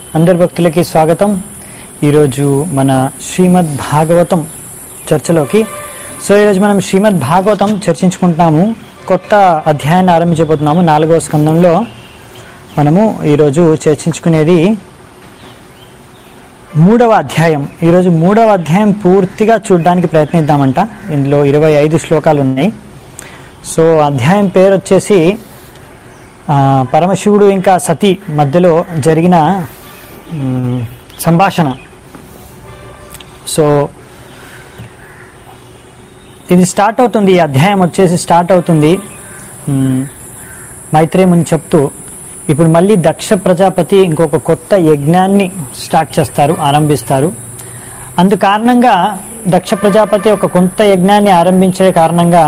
అందరి భక్తులకి స్వాగతం ఈరోజు మన శ్రీమద్ భాగవతం చర్చలోకి సో ఈరోజు మనం శ్రీమద్ భాగవతం చర్చించుకుంటున్నాము కొత్త అధ్యాయాన్ని ఆరంభించబోతున్నాము నాలుగవ స్కందంలో మనము ఈరోజు చర్చించుకునేది మూడవ అధ్యాయం ఈరోజు మూడవ అధ్యాయం పూర్తిగా చూడడానికి ప్రయత్నిద్దామంట ఇందులో ఇరవై ఐదు శ్లోకాలు ఉన్నాయి సో అధ్యాయం పేరు వచ్చేసి ఆ, పరమశివుడు ఇంకా సతీ మధ్యలో జరిగిన మ్, సంభాషణ సో ఇది స్టార్ట్ అవుతుంది ఈ అధ్యాయం వచ్చేసి స్టార్ట్ అవుతుంది మ్, మైత్రేయుని చెప్తూ ఇప్పుడు మళ్ళీ దక్ష ప్రజాపతి ఇంకొక కొత్త యజ్ఞాన్ని స్టార్ట్ చేస్తారు ఆరంభిస్తారు అందు కారణంగా దక్ష ప్రజాపతి ఒక కొత్త యజ్ఞాన్ని ఆరంభించే కారణంగా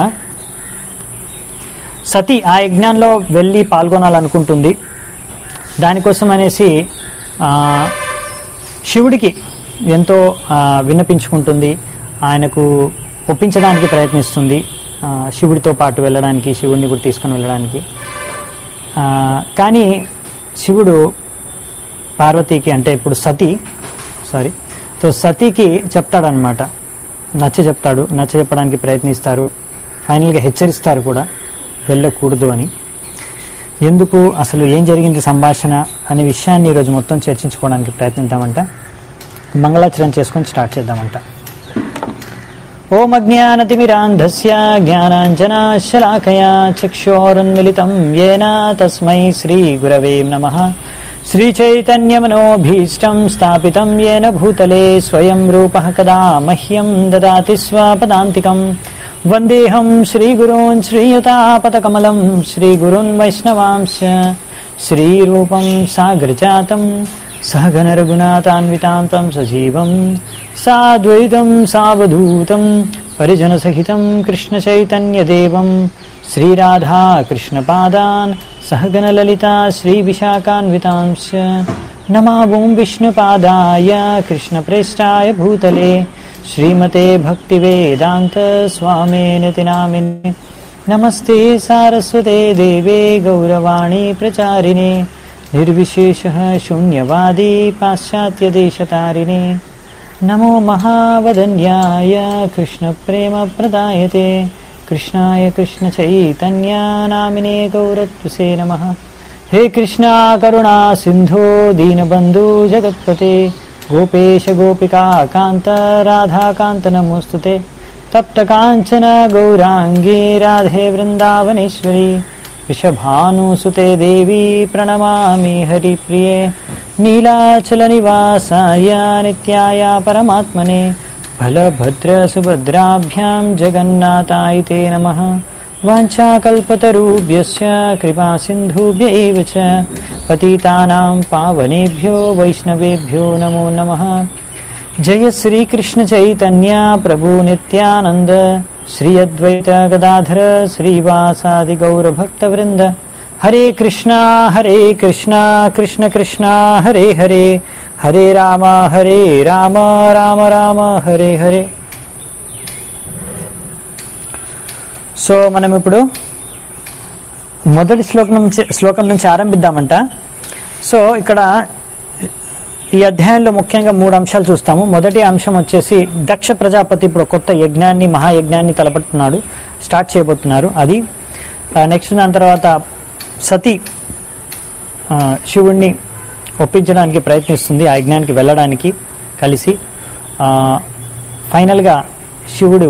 సతి ఆ యజ్ఞంలో వెళ్ళి పాల్గొనాలనుకుంటుంది దానికోసం అనేసి ఆ, శివుడికి ఎంతో ఆ, విన్నపించుకుంటుంది ఆయనకు ఒప్పించడానికి ప్రయత్నిస్తుంది ఆ, శివుడితో పాటు వెళ్ళడానికి శివుడిని కూడా తీసుకొని వెళ్ళడానికి ఆ, కానీ శివుడు పార్వతికి అంటే ఇప్పుడు సతి సారీ సో సతీకి చెప్తాడనమాట నచ్చ చెప్తాడు నచ్చ చెప్పడానికి ప్రయత్నిస్తారు ఫైనల్గా హెచ్చరిస్తారు కూడా వెళ్ళకూడదు అని ఎందుకు అసలు ఏం జరిగింది సంభాషణ అనే విషయాన్ని ఈరోజు మొత్తం చర్చించుకోవడానికి ప్రయత్నిద్దామంట మంగళాచరణ చేసుకొని స్టార్ట్ చేద్దామంట ఓం అజ్ఞానతిమిరాంధస్య జ్ఞానాంజనాశలాకయా చక్షోరున్మిలితం येन తస్మై శ్రీగురవే నమః श्रीचैतन्यमनोभीष्टं स्थापितं येन भूतले स्वयं रूपः कदा मह्यं ददाति स्वपदान्तिकम् वन्देऽहं श्रीगुरून् श्रीयुतापतकमलं श्रीगुरून् वैष्णवांश्च श्रीरूपं सागरजातं सहगनरघुनाथान्वितां तं सजीवं साद्वैतं सावधूतं परिजनसहितं कृष्णचैतन्यदेवं श्रीराधा कृष्णपादान् सहगनललिता श्रीविशाखान्वितांश्च नमावों विष्णुपादाय कृष्णप्रेष्ठाय भूतले श्रीमते भक्तिवेदान्त स्वामेनति नामिने नमस्ते सारस्वते देवे गौरवाणी प्रचारिणे निर्विशेषः शून्यवादी पाश्चात्यदेशतारिणे नमो महावदन्याय कृष्णप्रेमप्रदायते कृष्णाय कृष्णचैतन्यानामिने गौरत्वसे नमः हे कृष्णा करुणा सिन्धो दीनबन्धु जगत्पते गोपेश गोपिका कान्त राधाकान्त नमोऽस्तु ते तप्तकाञ्चन गौराङ्गी राधे वृन्दावनेश्वरी वृषभानुसुते देवी प्रणमामि हरिप्रिये नीलाचलनिवासाय नित्याय परमात्मने बलभद्रसुभद्राभ्यां जगन्नाथाय ते नमः वाञ्छाकल्पतरुभ्यश्च कृपासिन्धुभ्य एव च पतितानां पावनेभ्यो वैष्णवेभ्यो नमो नमः जय श्रीकृष्णचैतन्य प्रभु नित्यानन्द श्री अद्वैत गदाधर श्रीवासादिगौरभक्तवृन्द हरे कृष्णा हरे कृष्णा कृष्ण कृष्णा हरे हरे हरे राम हरे राम రామ రామ హరే హరే సో మనం ఇప్పుడు మొదటి శ్లోకం నుంచి శ్లోకం నుంచి ఆరంభిద్దామంట సో ఇక్కడ ఈ అధ్యాయంలో ముఖ్యంగా మూడు అంశాలు చూస్తాము మొదటి అంశం వచ్చేసి దక్ష ప్రజాపతి ఇప్పుడు కొత్త యజ్ఞాన్ని మహాయజ్ఞాన్ని తలపెడుతున్నాడు స్టార్ట్ చేయబోతున్నారు అది నెక్స్ట్ దాని తర్వాత సతీ ఆ, శివుణ్ణి ఒప్పించడానికి ప్రయత్నిస్తుంది ఆ యజ్ఞానికి వెళ్ళడానికి కలిసి ఆ, ఫైనల్గా శివుడు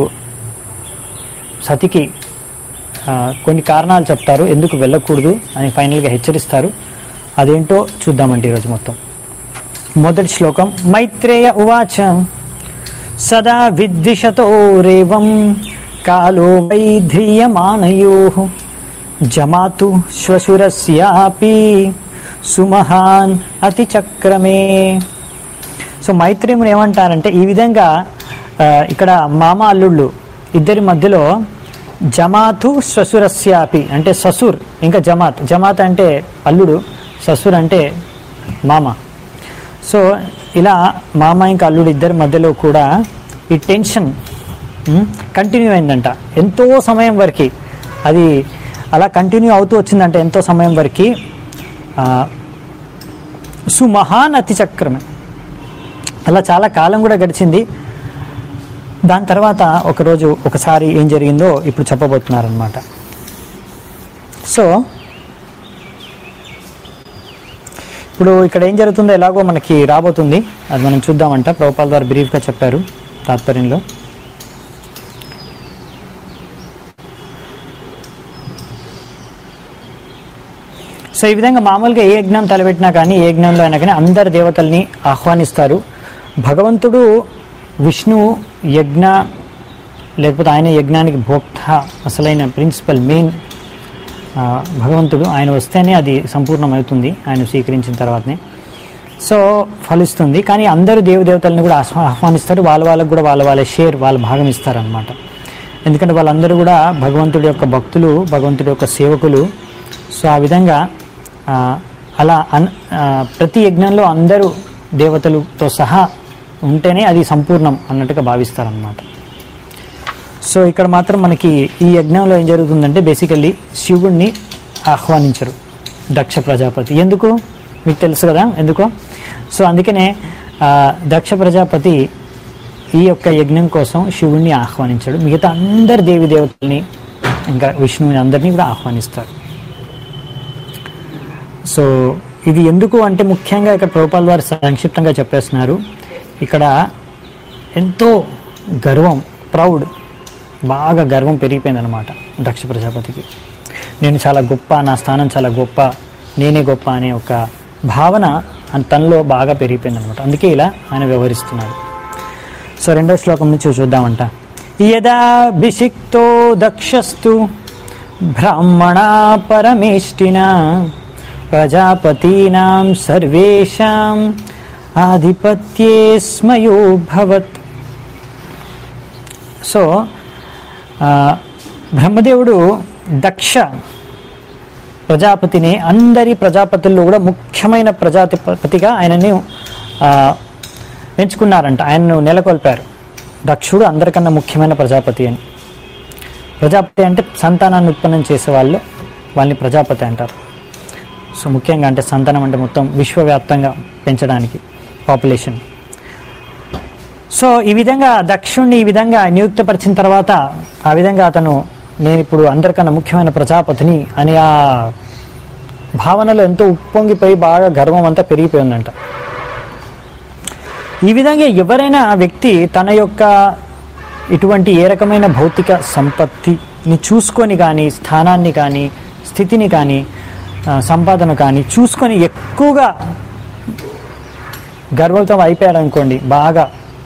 సతికి ఆ, కొన్ని కారణాలు చెప్తారు ఎందుకు వెళ్ళకూడదు అని ఫైనల్గా హెచ్చరిస్తారు అదేంటో చూద్దామండి ఈరోజు మొత్తం మొదటి శ్లోకం మైత్రేయ ఉవాచ సదా విద్విషతో రేవం కాలో వైధ్రియమానయో జమాతు శ్వశురస్యాపి సుమహాన్ అతి చక్రమే సో మైత్రేయుని ఏమంటారంటే ఈ విధంగా ఆ, ఇక్కడ మామ అల్లుళ్ళు ఇద్దరి మధ్యలో జమాతు శ్వశురస్యాపి అంటే ససుర్ ఇంకా జమాత్ జమాత్ అంటే అల్లుడు ససుర్ అంటే మామ సో ఇలా మామ ఇంకా అల్లుడు ఇద్దరి మధ్యలో కూడా ఈ టెన్షన్ కంటిన్యూ అయిందంట ఎంతో సమయం వరకు అది అలా కంటిన్యూ అవుతూ వచ్చిందంటే ఎంతో సమయం వరకు సుమహాన్ అతి చక్రమే అలా చాలా కాలం కూడా గడిచింది దాని తర్వాత ఒకరోజు ఒకసారి ఏం జరిగిందో ఇప్పుడు చెప్పబోతున్నారనమాట సో ఇప్పుడు ఇక్కడ ఏం జరుగుతుందో ఎలాగో మనకి రాబోతుంది అది మనం చూద్దామంట ప్రభుపాల్ ద్వారా బ్రీఫ్గా చెప్పారు తాత్పర్యంలో సో ఈ విధంగా మామూలుగా ఏ యజ్ఞం తలపెట్టినా కానీ ఏ యజ్ఞంలో అయినా కానీ అందరు దేవతల్ని ఆహ్వానిస్తారు భగవంతుడు విష్ణువు యజ్ఞ లేకపోతే ఆయన యజ్ఞానికి భోక్త అసలైన ప్రిన్సిపల్ మెయిన్ భగవంతుడు ఆయన వస్తేనే అది సంపూర్ణమవుతుంది ఆయన స్వీకరించిన తర్వాతనే సో ఫలిస్తుంది కానీ అందరూ దేవదేవతలను కూడా ఆహ్వా- ఆహ్వానిస్తారు వాళ్ళ వాళ్ళకు కూడా వాళ్ళ వాళ్ళ షేర్ వాళ్ళ భాగం ఇస్తారనమాట ఎందుకంటే వాళ్ళందరూ కూడా భగవంతుడి యొక్క భక్తులు భగవంతుడి యొక్క సేవకులు సో ఆ విధంగా ఆ, అలా అన్ ఆ, ప్రతి యజ్ఞంలో అందరూ దేవతలతో సహా ఉంటేనే అది సంపూర్ణం అన్నట్టుగా భావిస్తారనమాట సో ఇక్కడ మాత్రం మనకి ఈ యజ్ఞంలో ఏం జరుగుతుందంటే బేసికల్లీ శివుణ్ణి ఆహ్వానించరు దక్ష ప్రజాపతి ఎందుకు మీకు తెలుసు కదా ఎందుకో సో అందుకనే ఆ, దక్ష ప్రజాపతి ఈ యొక్క యజ్ఞం కోసం శివుణ్ణి ఆహ్వానించాడు మిగతా అందరు దేవి దేవతల్ని ఇంకా విష్ణువుని అందరినీ కూడా ఆహ్వానిస్తారు సో ఇది ఎందుకు అంటే ముఖ్యంగా ఇక్కడ ప్రభుపాల్ వారు సంక్షిప్తంగా చెప్పేస్తున్నారు ఇక్కడ ఎంతో గర్వం ప్రౌడ్ బాగా గర్వం పెరిగిపోయిందనమాట దక్ష ప్రజాపతికి నేను చాలా గొప్ప నా స్థానం చాలా గొప్ప నేనే గొప్ప అనే ఒక భావన అన్- తనలో బాగా పెరిగిపోయిందనమాట అందుకే ఇలా ఆయన వ్యవహరిస్తున్నాడు సో రెండో శ్లోకం నుంచి చూద్దామంట యదాభిషిక్తో దక్షస్తు బ్రాహ్మణా పరమేష్టిన ప్రజాపతీనాం సర్వేషాం ఆధిపత్యే స్మయోభవత్ సో ఆ, బ్రహ్మదేవుడు దక్ష ప్రజాపతిని అందరి ప్రజాపతుల్లో కూడా ముఖ్యమైన ప్రజాపతిగా ఆయనని ఆ, ఎంచుకున్నారంట ఆయనను నెలకొల్పారు దక్షుడు అందరికన్నా ముఖ్యమైన ప్రజాపతి అని ప్రజాపతి అంటే సంతానాన్ని ఉత్పన్నం చేసే వాళ్ళు వాళ్ళని ప్రజాపతి అంటారు సో ముఖ్యంగా అంటే సంతానం అంటే మొత్తం విశ్వవ్యాప్తంగా పెంచడానికి పాపులేషన్ సో ఈ విధంగా దక్షుణ్ణి ఈ విధంగా నియుక్తపరిచిన తర్వాత ఆ విధంగా అతను నేను ఇప్పుడు అందరికన్నా ముఖ్యమైన ప్రజాపతిని అని ఆ భావనలో ఎంతో ఉప్పొంగిపోయి బాగా గర్వం అంతా పెరిగిపోయిందంట ఈ విధంగా ఎవరైనా వ్యక్తి తన యొక్క ఇటువంటి ఏ రకమైన భౌతిక సంపత్తిని చూసుకొని కానీ స్థానాన్ని కానీ స్థితిని కానీ ఆ, సంపాదన కానీ చూసుకొని ఎక్కువగా గర్వంతో అయిపోయాడు అనుకోండి బాగా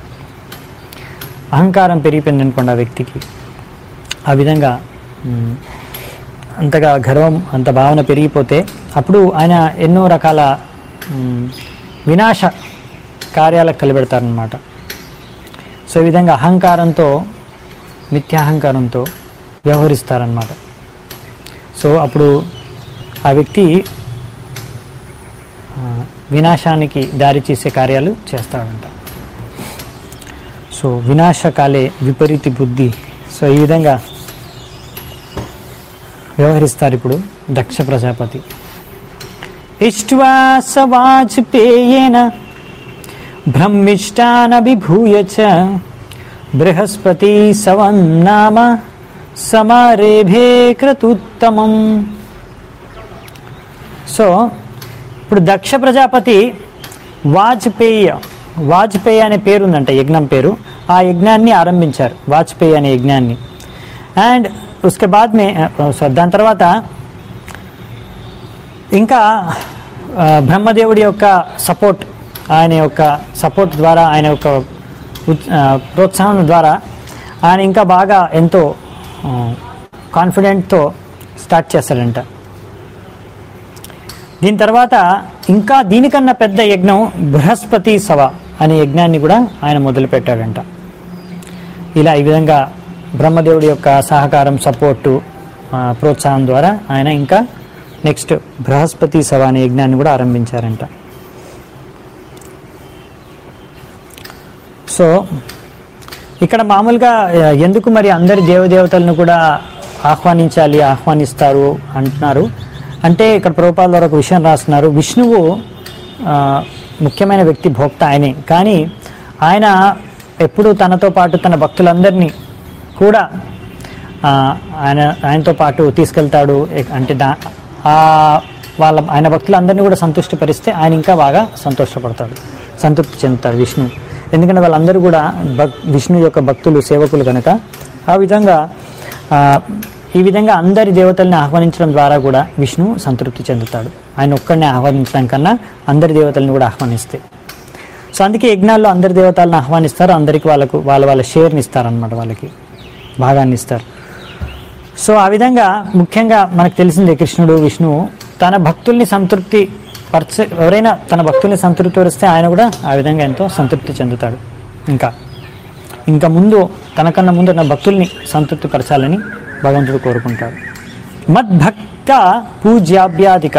అహంకారం పెరిగిపోయింది అనుకోండి ఆ వ్యక్తికి ఆ విధంగా మ్, అంతగా గర్వం అంత భావన పెరిగిపోతే అప్పుడు ఆయన ఎన్నో రకాల మ్, వినాశ కార్యాలకు కలిపెడతారనమాట సో ఈ విధంగా అహంకారంతో మిథ్యాహంకారంతో వ్యవహరిస్తారనమాట సో అప్పుడు ఆ వ్యక్తి ఆ, వినాశానికి దారి చేసే కార్యాలు చేస్తాడంట సో వినాశకాలే విపరీతి బుద్ధి సో ఈ విధంగా వ్యవహరిస్తారు ఇప్పుడు దక్ష ప్రజాపతి ఇష్ట్వా స వాజ్పేయేన బ్రహ్మిష్టానభిభూయ చ బృహస్పతి సవం నామ సమారేభే క్రతుత్తమం సో ఇప్పుడు దక్ష ప్రజాపతి వాజ్పేయ వాజ్పేయి అనే పేరు ఉందంట యజ్ఞం పేరు ఆ యజ్ఞాన్ని ఆరంభించారు వాజ్పేయి అనే యజ్ఞాన్ని అండ్ ఉస్కే బాద్ మే సో దాని తర్వాత ఇంకా ఆ, బ్రహ్మదేవుడి యొక్క సపోర్ట్ ఆయన యొక్క సపోర్ట్ ద్వారా ఆయన యొక్క ఉత్- ఆ, ప్రోత్సాహం ద్వారా ఆయన ఇంకా బాగా ఎంతో కాన్ఫిడెంట్తో స్టార్ట్ చేస్తాడంట దీని తర్వాత ఇంకా దీనికన్నా పెద్ద యజ్ఞం బృహస్పతి సభ అనే యజ్ఞాన్ని కూడా ఆయన మొదలుపెట్టాడంట ఇలా ఈ విధంగా బ్రహ్మదేవుడి యొక్క సహకారం సపోర్టు ఆ, ప్రోత్సాహం ద్వారా ఆయన ఇంకా నెక్స్ట్ బృహస్పతి సభ అనే యజ్ఞాన్ని కూడా ఆరంభించారంట సో ఇక్కడ మామూలుగా ఆ, ఎందుకు మరి అందరి దేవదేవతలను కూడా ఆహ్వానించాలి ఆహ్వానిస్తారు అంటున్నారు అంటే ఇక్కడ ప్రభుపాల ద్వారా ఒక విషయం రాస్తున్నారు విష్ణువు ఆ, ముఖ్యమైన వ్యక్తి భోక్త ఆయనే కానీ ఆయన ఎప్పుడూ తనతో పాటు తన భక్తులందరినీ కూడా ఆ, ఆయన ఆయనతో పాటు తీసుకెళ్తాడు ఎ- అంటే దా ఆ వాళ్ళ ఆయన భక్తులందరినీ కూడా సంతుష్టపరిస్తే ఆయన ఇంకా బాగా సంతోషపడతాడు సంతృప్తి చెందుతాడు విష్ణు ఎందుకంటే వాళ్ళందరూ కూడా భక్ విష్ణు యొక్క భక్తులు సేవకులు కనుక ఆ విధంగా ఆ, ఈ విధంగా అందరి దేవతల్ని ఆహ్వానించడం ద్వారా కూడా విష్ణు సంతృప్తి చెందుతాడు ఆయన ఒక్కడిని ఆహ్వానించడం కన్నా అందరి దేవతల్ని కూడా ఆహ్వానిస్తే సో అందుకే యజ్ఞాల్లో అందరి దేవతలను ఆహ్వానిస్తారు అందరికి వాళ్ళకు వాళ్ళ వాళ్ళ షేర్ని ఇస్తారనమాట వాళ్ళకి భాగాన్ని ఇస్తారు సో ఆ విధంగా ముఖ్యంగా మనకు తెలిసిందే కృష్ణుడు విష్ణువు తన భక్తుల్ని సంతృప్తి పరచ ఎవరైనా తన భక్తుల్ని సంతృప్తి పరిస్తే ఆయన కూడా ఆ విధంగా ఎంతో సంతృప్తి చెందుతాడు ఇంకా ఇంకా ముందు తనకన్నా ముందు నా భక్తుల్ని సంతృప్తి పరచాలని భగవంతుడు కోరుకుంటాడు మద్భక్త పూజ్యాభ్యాధిక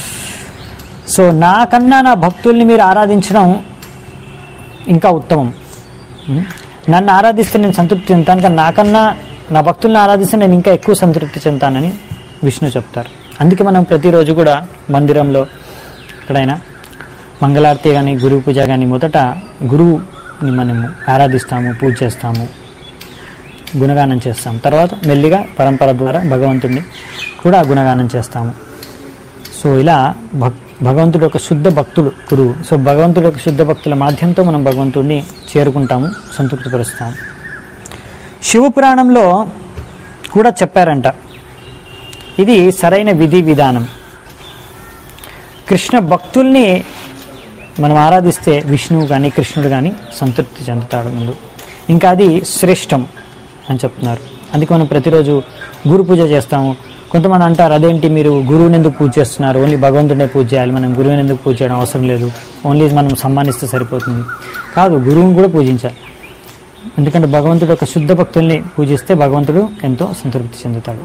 సో నాకన్నా నా భక్తుల్ని మీరు ఆరాధించడం ఇంకా ఉత్తమం ఉం? నన్ను ఆరాధిస్తే నేను సంతృప్తి చెందుతాను కానీ నాకన్నా నా భక్తుల్ని ఆరాధిస్తే నేను ఇంకా ఎక్కువ సంతృప్తి చెందుతానని విష్ణు చెప్తారు అందుకే మనం ప్రతిరోజు కూడా మందిరంలో ఎక్కడైనా మంగళారతి కానీ గురువు పూజ కానీ మొదట గురువుని మనము ఆరాధిస్తాము పూజ చేస్తాము గుణగానం చేస్తాం తర్వాత మెల్లిగా పరంపర ద్వారా భగవంతుడిని కూడా గుణగానం చేస్తాము సో ఇలా భక్ భగవంతుడు యొక్క శుద్ధ భక్తుడు గురువు సో భగవంతుడు యొక్క శుద్ధ భక్తుల మాధ్యంతో మనం భగవంతుడిని చేరుకుంటాము సంతృప్తిపరుస్తాము శివపురాణంలో కూడా చెప్పారంట ఇది సరైన విధి విధానం కృష్ణ భక్తుల్ని మనం ఆరాధిస్తే విష్ణువు కానీ కృష్ణుడు కానీ సంతృప్తి చెందుతాడు ముందు ఇంకా అది శ్రేష్టం అని చెప్తున్నారు అందుకే మనం ప్రతిరోజు గురు పూజ చేస్తాము కొంతమంది అంటారు అదేంటి మీరు గురువుని ఎందుకు పూజ చేస్తున్నారు ఓన్లీ భగవంతుడినే పూజ చేయాలి మనం గురువుని ఎందుకు పూజ చేయడం అవసరం లేదు ఓన్లీ మనం సమ్మానిస్తే సరిపోతుంది కాదు గురువుని కూడా పూజించాలి ఎందుకంటే భగవంతుడు యొక్క శుద్ధ భక్తుల్ని పూజిస్తే భగవంతుడు ఎంతో సంతృప్తి చెందుతాడు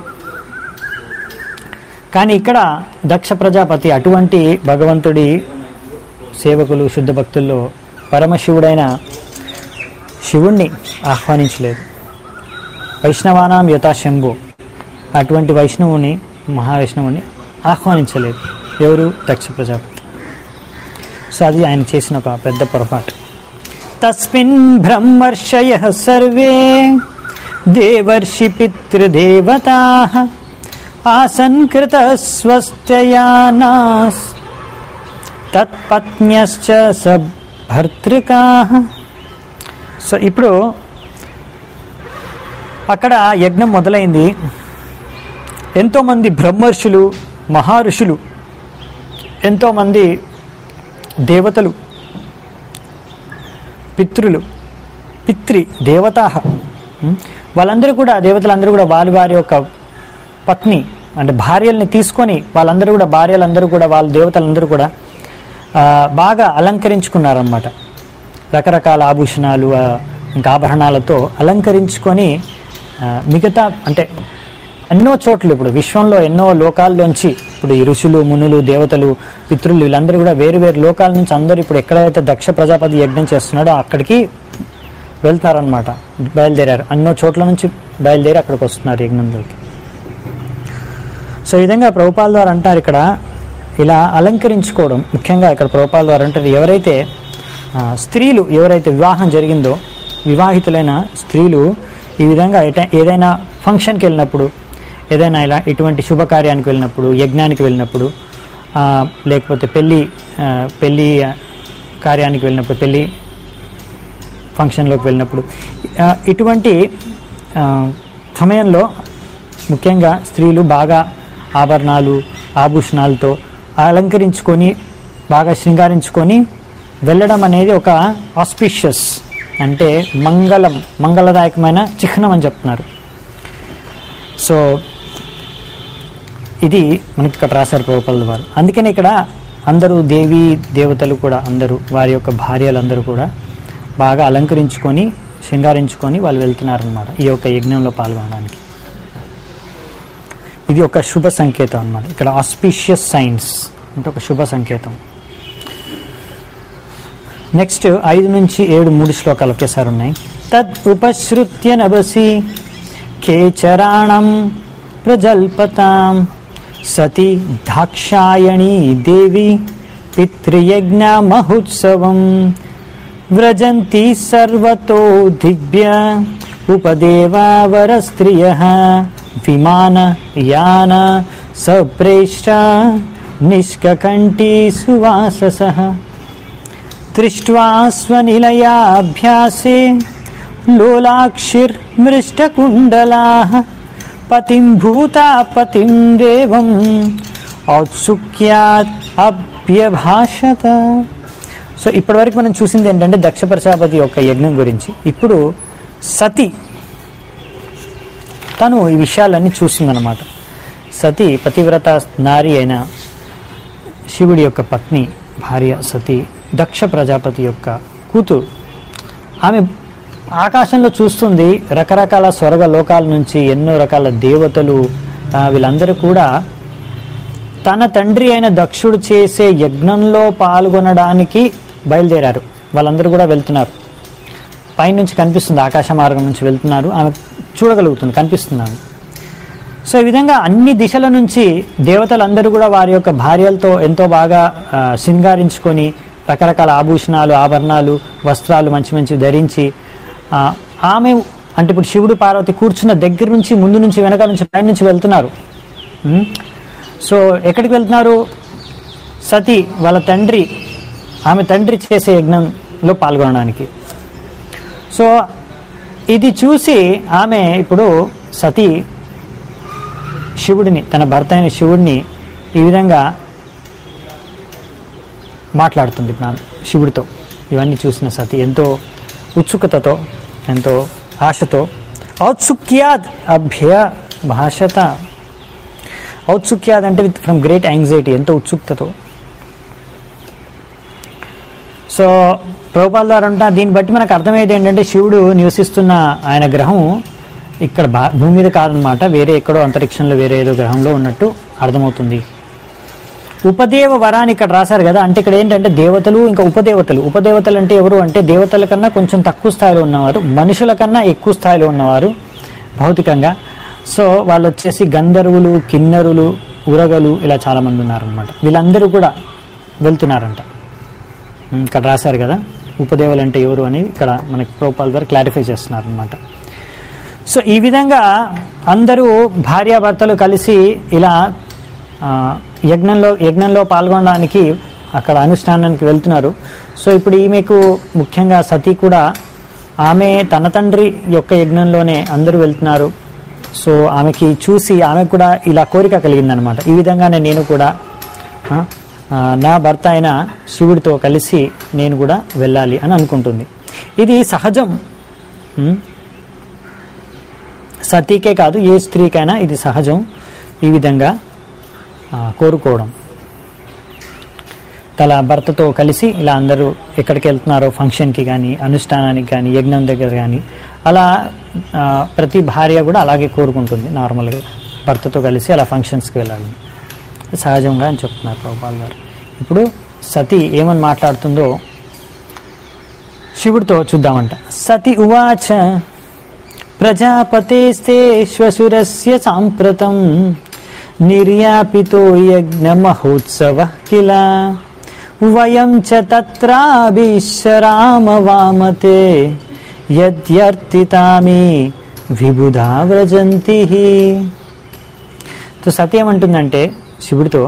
కానీ ఇక్కడ దక్ష ప్రజాపతి అటువంటి భగవంతుడి సేవకులు శుద్ధ భక్తుల్లో పరమశివుడైన శివుణ్ణి ఆహ్వానించలేదు వైష్ణవానాం యథాశంభు అటువంటి వైష్ణవుని మహావైష్ణవుని ఆహ్వానించలేదు ఎవరు దక్ష ప్రజాపతి సో అది ఆయన చేసిన ఒక పెద్ద పొరపాటు తస్మిన్ బ్రహ్మర్షయ సర్వే దేవర్షి పితృదేవతా ఆసన్ కృత స్వస్త్యయానాస్ తత్పత్న్యశ్చ సభర్తృకా సో ఇప్పుడు అక్కడ యజ్ఞం మొదలైంది ఎంతోమంది బ్రహ్మర్షులు మహర్షులు ఎంతోమంది దేవతలు పితృలు పిత్రి దేవతా వాళ్ళందరూ కూడా దేవతలందరూ కూడా వారి వారి యొక్క పత్ని అంటే భార్యల్ని తీసుకొని వాళ్ళందరూ కూడా భార్యలందరూ కూడా వాళ్ళ దేవతలందరూ కూడా ఆ, బాగా అలంకరించుకున్నారన్నమాట రకరకాల ఆభూషణాలు ఆ, ఇంకా ఆభరణాలతో అలంకరించుకొని ఆ, మిగతా అంటే ఎన్నో చోట్ల ఇప్పుడు విశ్వంలో ఎన్నో లోకాల్లోంచి ఇప్పుడు ఈ ఋషులు మునులు దేవతలు పితృలు వీళ్ళందరూ కూడా వేరు వేరు లోకాల నుంచి అందరూ ఇప్పుడు ఎక్కడైతే దక్ష ప్రజాపతి యజ్ఞం చేస్తున్నాడో అక్కడికి వెళ్తారనమాట బయలుదేరారు అన్నో చోట్ల నుంచి బయలుదేరి అక్కడికి వస్తున్నారు యజ్ఞంలోకి సో ఈ విధంగా ప్రభుపాల ద్వారా అంటారు ఇక్కడ ఇలా అలంకరించుకోవడం ముఖ్యంగా ఇక్కడ ప్రభుపాల ద్వారా అంటారు ఎవరైతే ఆ, స్త్రీలు ఎవరైతే వివాహం జరిగిందో వివాహితులైన స్త్రీలు ఈ విధంగా ఎట- ఏదైనా ఫంక్షన్కి వెళ్ళినప్పుడు ఏదైనా ఇలా ఇటువంటి శుభకార్యానికి వెళ్ళినప్పుడు యజ్ఞానికి వెళ్ళినప్పుడు ఆ, లేకపోతే పెళ్ళి ఆ, పెళ్ళి ఆ, కార్యానికి వెళ్ళినప్పుడు పెళ్ళి ఫంక్షన్లోకి వెళ్ళినప్పుడు ఆ, ఇటువంటి ఆ, సమయంలో ముఖ్యంగా స్త్రీలు బాగా ఆభరణాలు ఆభూషణాలతో అలంకరించుకొని బాగా శృంగారించుకొని వెళ్ళడం అనేది ఒక ఆస్పిషియస్ అంటే మంగళం మంగళదాయకమైన చిహ్నం అని చెప్తున్నారు సో ఇది మనకి ఇక్కడ రాశారు ప్రభుపల్ వారు అందుకని ఇక్కడ అందరూ దేవి దేవతలు కూడా అందరూ వారి యొక్క భార్యలందరూ కూడా బాగా అలంకరించుకొని శృంగారించుకొని వాళ్ళు వెళ్తున్నారనమాట ఈ యొక్క యజ్ఞంలో పాల్గొనడానికి ఇది ఒక శుభ సంకేతం అన్నమాట ఇక్కడ ఆస్పిషియస్ సైన్స్ అంటే ఒక శుభ సంకేతం నెక్స్ట్ ఐదు నుంచి ఏడు మూడు శ్లోకాలు ఒకేసారి ఉన్నాయి తద్ ఉపశ్రుత్య నభసి కేచరాణం ప్రజల్పతాం సతి దాక్షాయణీ దేవి పితృయజ్ఞ మహోత్సవం వ్రజంతి సర్వతో దివ్య ఉపదేవావర స్త్రియ విమాన యాన సప్రేష్ట నిష్కంఠీ సువాసస దృష్ట్వా స్వనిలయాభ్యాసే లోలాక్షిర్మృష్టకుండలాः పతిం భూతా పతిం దేవం ఔత్సుక్యాత్ అభ్యభాషత సో ఇప్పటివరకు మనం చూసింది ఏంటంటే దక్ష ప్రజాపతి యొక్క యజ్ఞం గురించి ఇప్పుడు సతి తను ఈ విషయాలన్నీ చూసిందనమాట సతి పతివ్రత నారి అయిన శివుడి యొక్క పత్ని భార్య సతి దక్ష ప్రజాపతి యొక్క కూతురు ఆమె ఆకాశంలో చూస్తుంది రకరకాల స్వర్గ లోకాల నుంచి ఎన్నో రకాల దేవతలు ఆ, వీళ్ళందరూ కూడా తన తండ్రి అయిన దక్షుడు చేసే యజ్ఞంలో పాల్గొనడానికి బయలుదేరారు వాళ్ళందరూ కూడా వెళ్తున్నారు పైనుంచి కనిపిస్తుంది ఆకాశ మార్గం నుంచి వెళ్తున్నారు ఆమె చూడగలుగుతుంది కనిపిస్తుంది ఆమె సో ఈ విధంగా అన్ని దిశల నుంచి దేవతలందరూ కూడా వారి యొక్క భార్యలతో ఎంతో బాగా ఆ, శృంగారించుకొని రకరకాల ఆభూషణాలు ఆభరణాలు వస్త్రాలు మంచి మంచి ధరించి ఆ, ఆమె అంటే ఇప్పుడు శివుడు పార్వతి కూర్చున్న దగ్గర నుంచి ముందు నుంచి వెనక నుంచి పైన నుంచి వెళ్తున్నారు ఉమ్. సో ఎక్కడికి వెళ్తున్నారు సతి వాళ్ళ తండ్రి ఆమె తండ్రి చేసే యజ్ఞంలో పాల్గొనడానికి సో ఇది చూసి ఆమె ఇప్పుడు సతి శివుడిని తన భర్త అయిన శివుడిని ఈ విధంగా మాట్లాడుతుంది ఇప్పుడు ఆమె శివుడితో ఇవన్నీ చూసిన సతి ఎంతో ఉత్సుకతతో ఎంతో ఆశతో ఔత్సుక్యాద్ అభ్య భాషత ఔత్సుక్యాద్ అంటే విత్ ఫ్రమ్ గ్రేట్ యాంగ్జైటీ ఎంతో ఉత్సుకతతో సో ప్రభుపాల ద్వారా ఉంటా దీన్ని బట్టి మనకు అర్థమయ్యేది ఏంటంటే శివుడు నివసిస్తున్న ఆయన గ్రహం ఇక్కడ భా భూమి మీద కాదనమాట వేరే ఎక్కడో అంతరిక్షంలో వేరే ఏదో గ్రహంలో ఉన్నట్టు అర్థమవుతుంది ఉపదేవ వరాన్ని ఇక్కడ రాశారు కదా అంటే ఇక్కడ ఏంటంటే దేవతలు ఇంకా ఉపదేవతలు ఉపదేవతలు అంటే ఎవరు అంటే దేవతల కన్నా కొంచెం తక్కువ స్థాయిలో ఉన్నవారు మనుషుల కన్నా ఎక్కువ స్థాయిలో ఉన్నవారు భౌతికంగా సో వాళ్ళు వచ్చేసి గంధర్వులు కిన్నరులు ఉరగలు ఇలా చాలా మంది ఉన్నారనమాట వీళ్ళందరూ కూడా వెళ్తున్నారంట ఉమ్, ఇక్కడ రాశారు కదా ఉపదేవులు అంటే ఎవరు అని ఇక్కడ మనకి ప్రోపాల్ ద్వారా క్లారిఫై చేస్తున్నారు అనమాట సో ఈ విధంగా అందరూ భార్యాభర్తలు కలిసి ఇలా ఆ, యజ్ఞంలో యజ్ఞంలో పాల్గొనడానికి అక్కడ అనుష్ఠానానికి వెళ్తున్నారు సో ఇప్పుడు ఈమెకు ముఖ్యంగా సతీ కూడా ఆమె తన తండ్రి యొక్క యజ్ఞంలోనే అందరూ వెళ్తున్నారు సో ఆమెకి చూసి ఆమెకు కూడా ఇలా కోరిక కలిగిందనమాట ఈ విధంగానే నేను కూడా ఆ, ఆ, నా భర్త అయిన శివుడితో కలిసి నేను కూడా వెళ్ళాలి అని అనుకుంటుంది ఇది సహజం ఉం? సతీకే కాదు ఏ స్త్రీకైనా ఇది సహజం ఈ విధంగా ఆ, కోరుకోవడం తన భర్తతో కలిసి ఇలా అందరూ ఎక్కడికి వెళ్తున్నారో ఫంక్షన్కి కానీ అనుష్ఠానానికి కానీ యజ్ఞం దగ్గర కానీ అలా ఆ, ప్రతి భార్య కూడా అలాగే కోరుకుంటుంది నార్మల్గా భర్తతో కలిసి అలా ఫంక్షన్స్కి వెళ్ళాలి సహజంగా అని చెప్తున్నారు ప్రభుపాల్ గారు ఇప్పుడు సతి ఏమని మాట్లాడుతుందో శివుడితో చూద్దామంట సతి ఉవాచ ప్రజాపతేస్తే శ్వశురస్య సాంప్రతం నిర్యాపితో యజ్ఞమహోత్సవ కిల వయం చ తత్రాభిశ్రామ వామతే యద్యర్తితామి విబుధా వ్రజంతి సో సతి ఏమంటుందంటే శివుడితో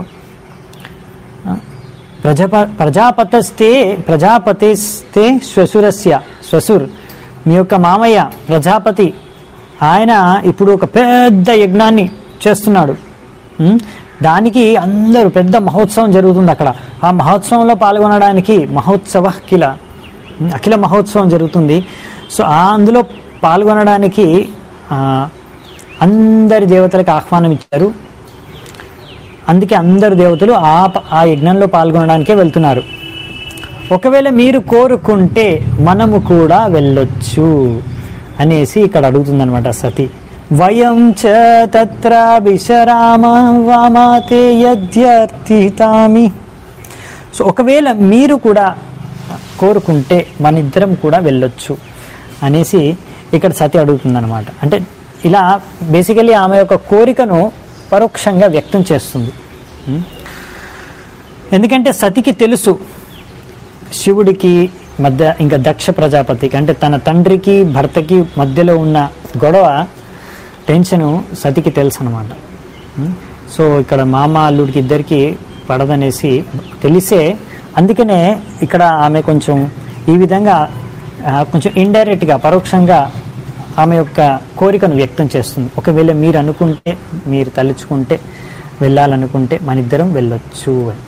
ప్రజాప ప్రజాపతస్తే ప్రజాపతిస్తే శ్వశురస్య శ్వశుర్ మీ యొక్క మామయ్య ప్రజాపతి ఆయన ఇప్పుడు ఒక పెద్ద యజ్ఞాన్ని చేస్తున్నాడు ఉం? దానికి అందరూ పెద్ద మహోత్సవం జరుగుతుంది అక్కడ ఆ మహోత్సవంలో పాల్గొనడానికి మహోత్సవ కిల ఉం? అఖిల మహోత్సవం జరుగుతుంది సో ఆ అందులో పాల్గొనడానికి ఆ, అందరి దేవతలకు ఆహ్వానం ఇచ్చారు అందుకే అందరు దేవతలు ఆ ప- ఆ యజ్ఞంలో పాల్గొనడానికే వెళ్తున్నారు ఒకవేళ మీరు కోరుకుంటే మనము కూడా వెళ్ళొచ్చు అనేసి ఇక్కడ అడుగుతుందనమాట సతి వయం చ తత్ర విశరామ వామాతే యద్యర్థితామి సో ఒకవేళ మీరు కూడా కోరుకుంటే మన ఇద్దరం కూడా వెళ్ళొచ్చు అనేసి ఇక్కడ సతి అడుగుతుందన్నమాట అంటే ఇలా బేసికలీ ఆమె యొక్క కోరికను పరోక్షంగా వ్యక్తం చేస్తుంది ఉం? ఎందుకంటే సతికి తెలుసు శివుడికి మధ్య ఇంకా దక్ష ప్రజాపతికి అంటే తన తండ్రికి భర్తకి మధ్యలో ఉన్న గొడవ టెన్షను సతికి తెలుసు అనమాట సో ఇక్కడ మామ అల్లుడికి ఇద్దరికి పడదనేసి తెలిసే అందుకనే ఇక్కడ ఆమె కొంచెం ఈ విధంగా ఆ, కొంచెం ఇండైరెక్ట్గా పరోక్షంగా ఆమె యొక్క కోరికను వ్యక్తం చేస్తుంది ఒకవేళ మీరు అనుకుంటే మీరు తలుచుకుంటే వెళ్ళాలనుకుంటే మన ఇద్దరం వెళ్ళొచ్చు అని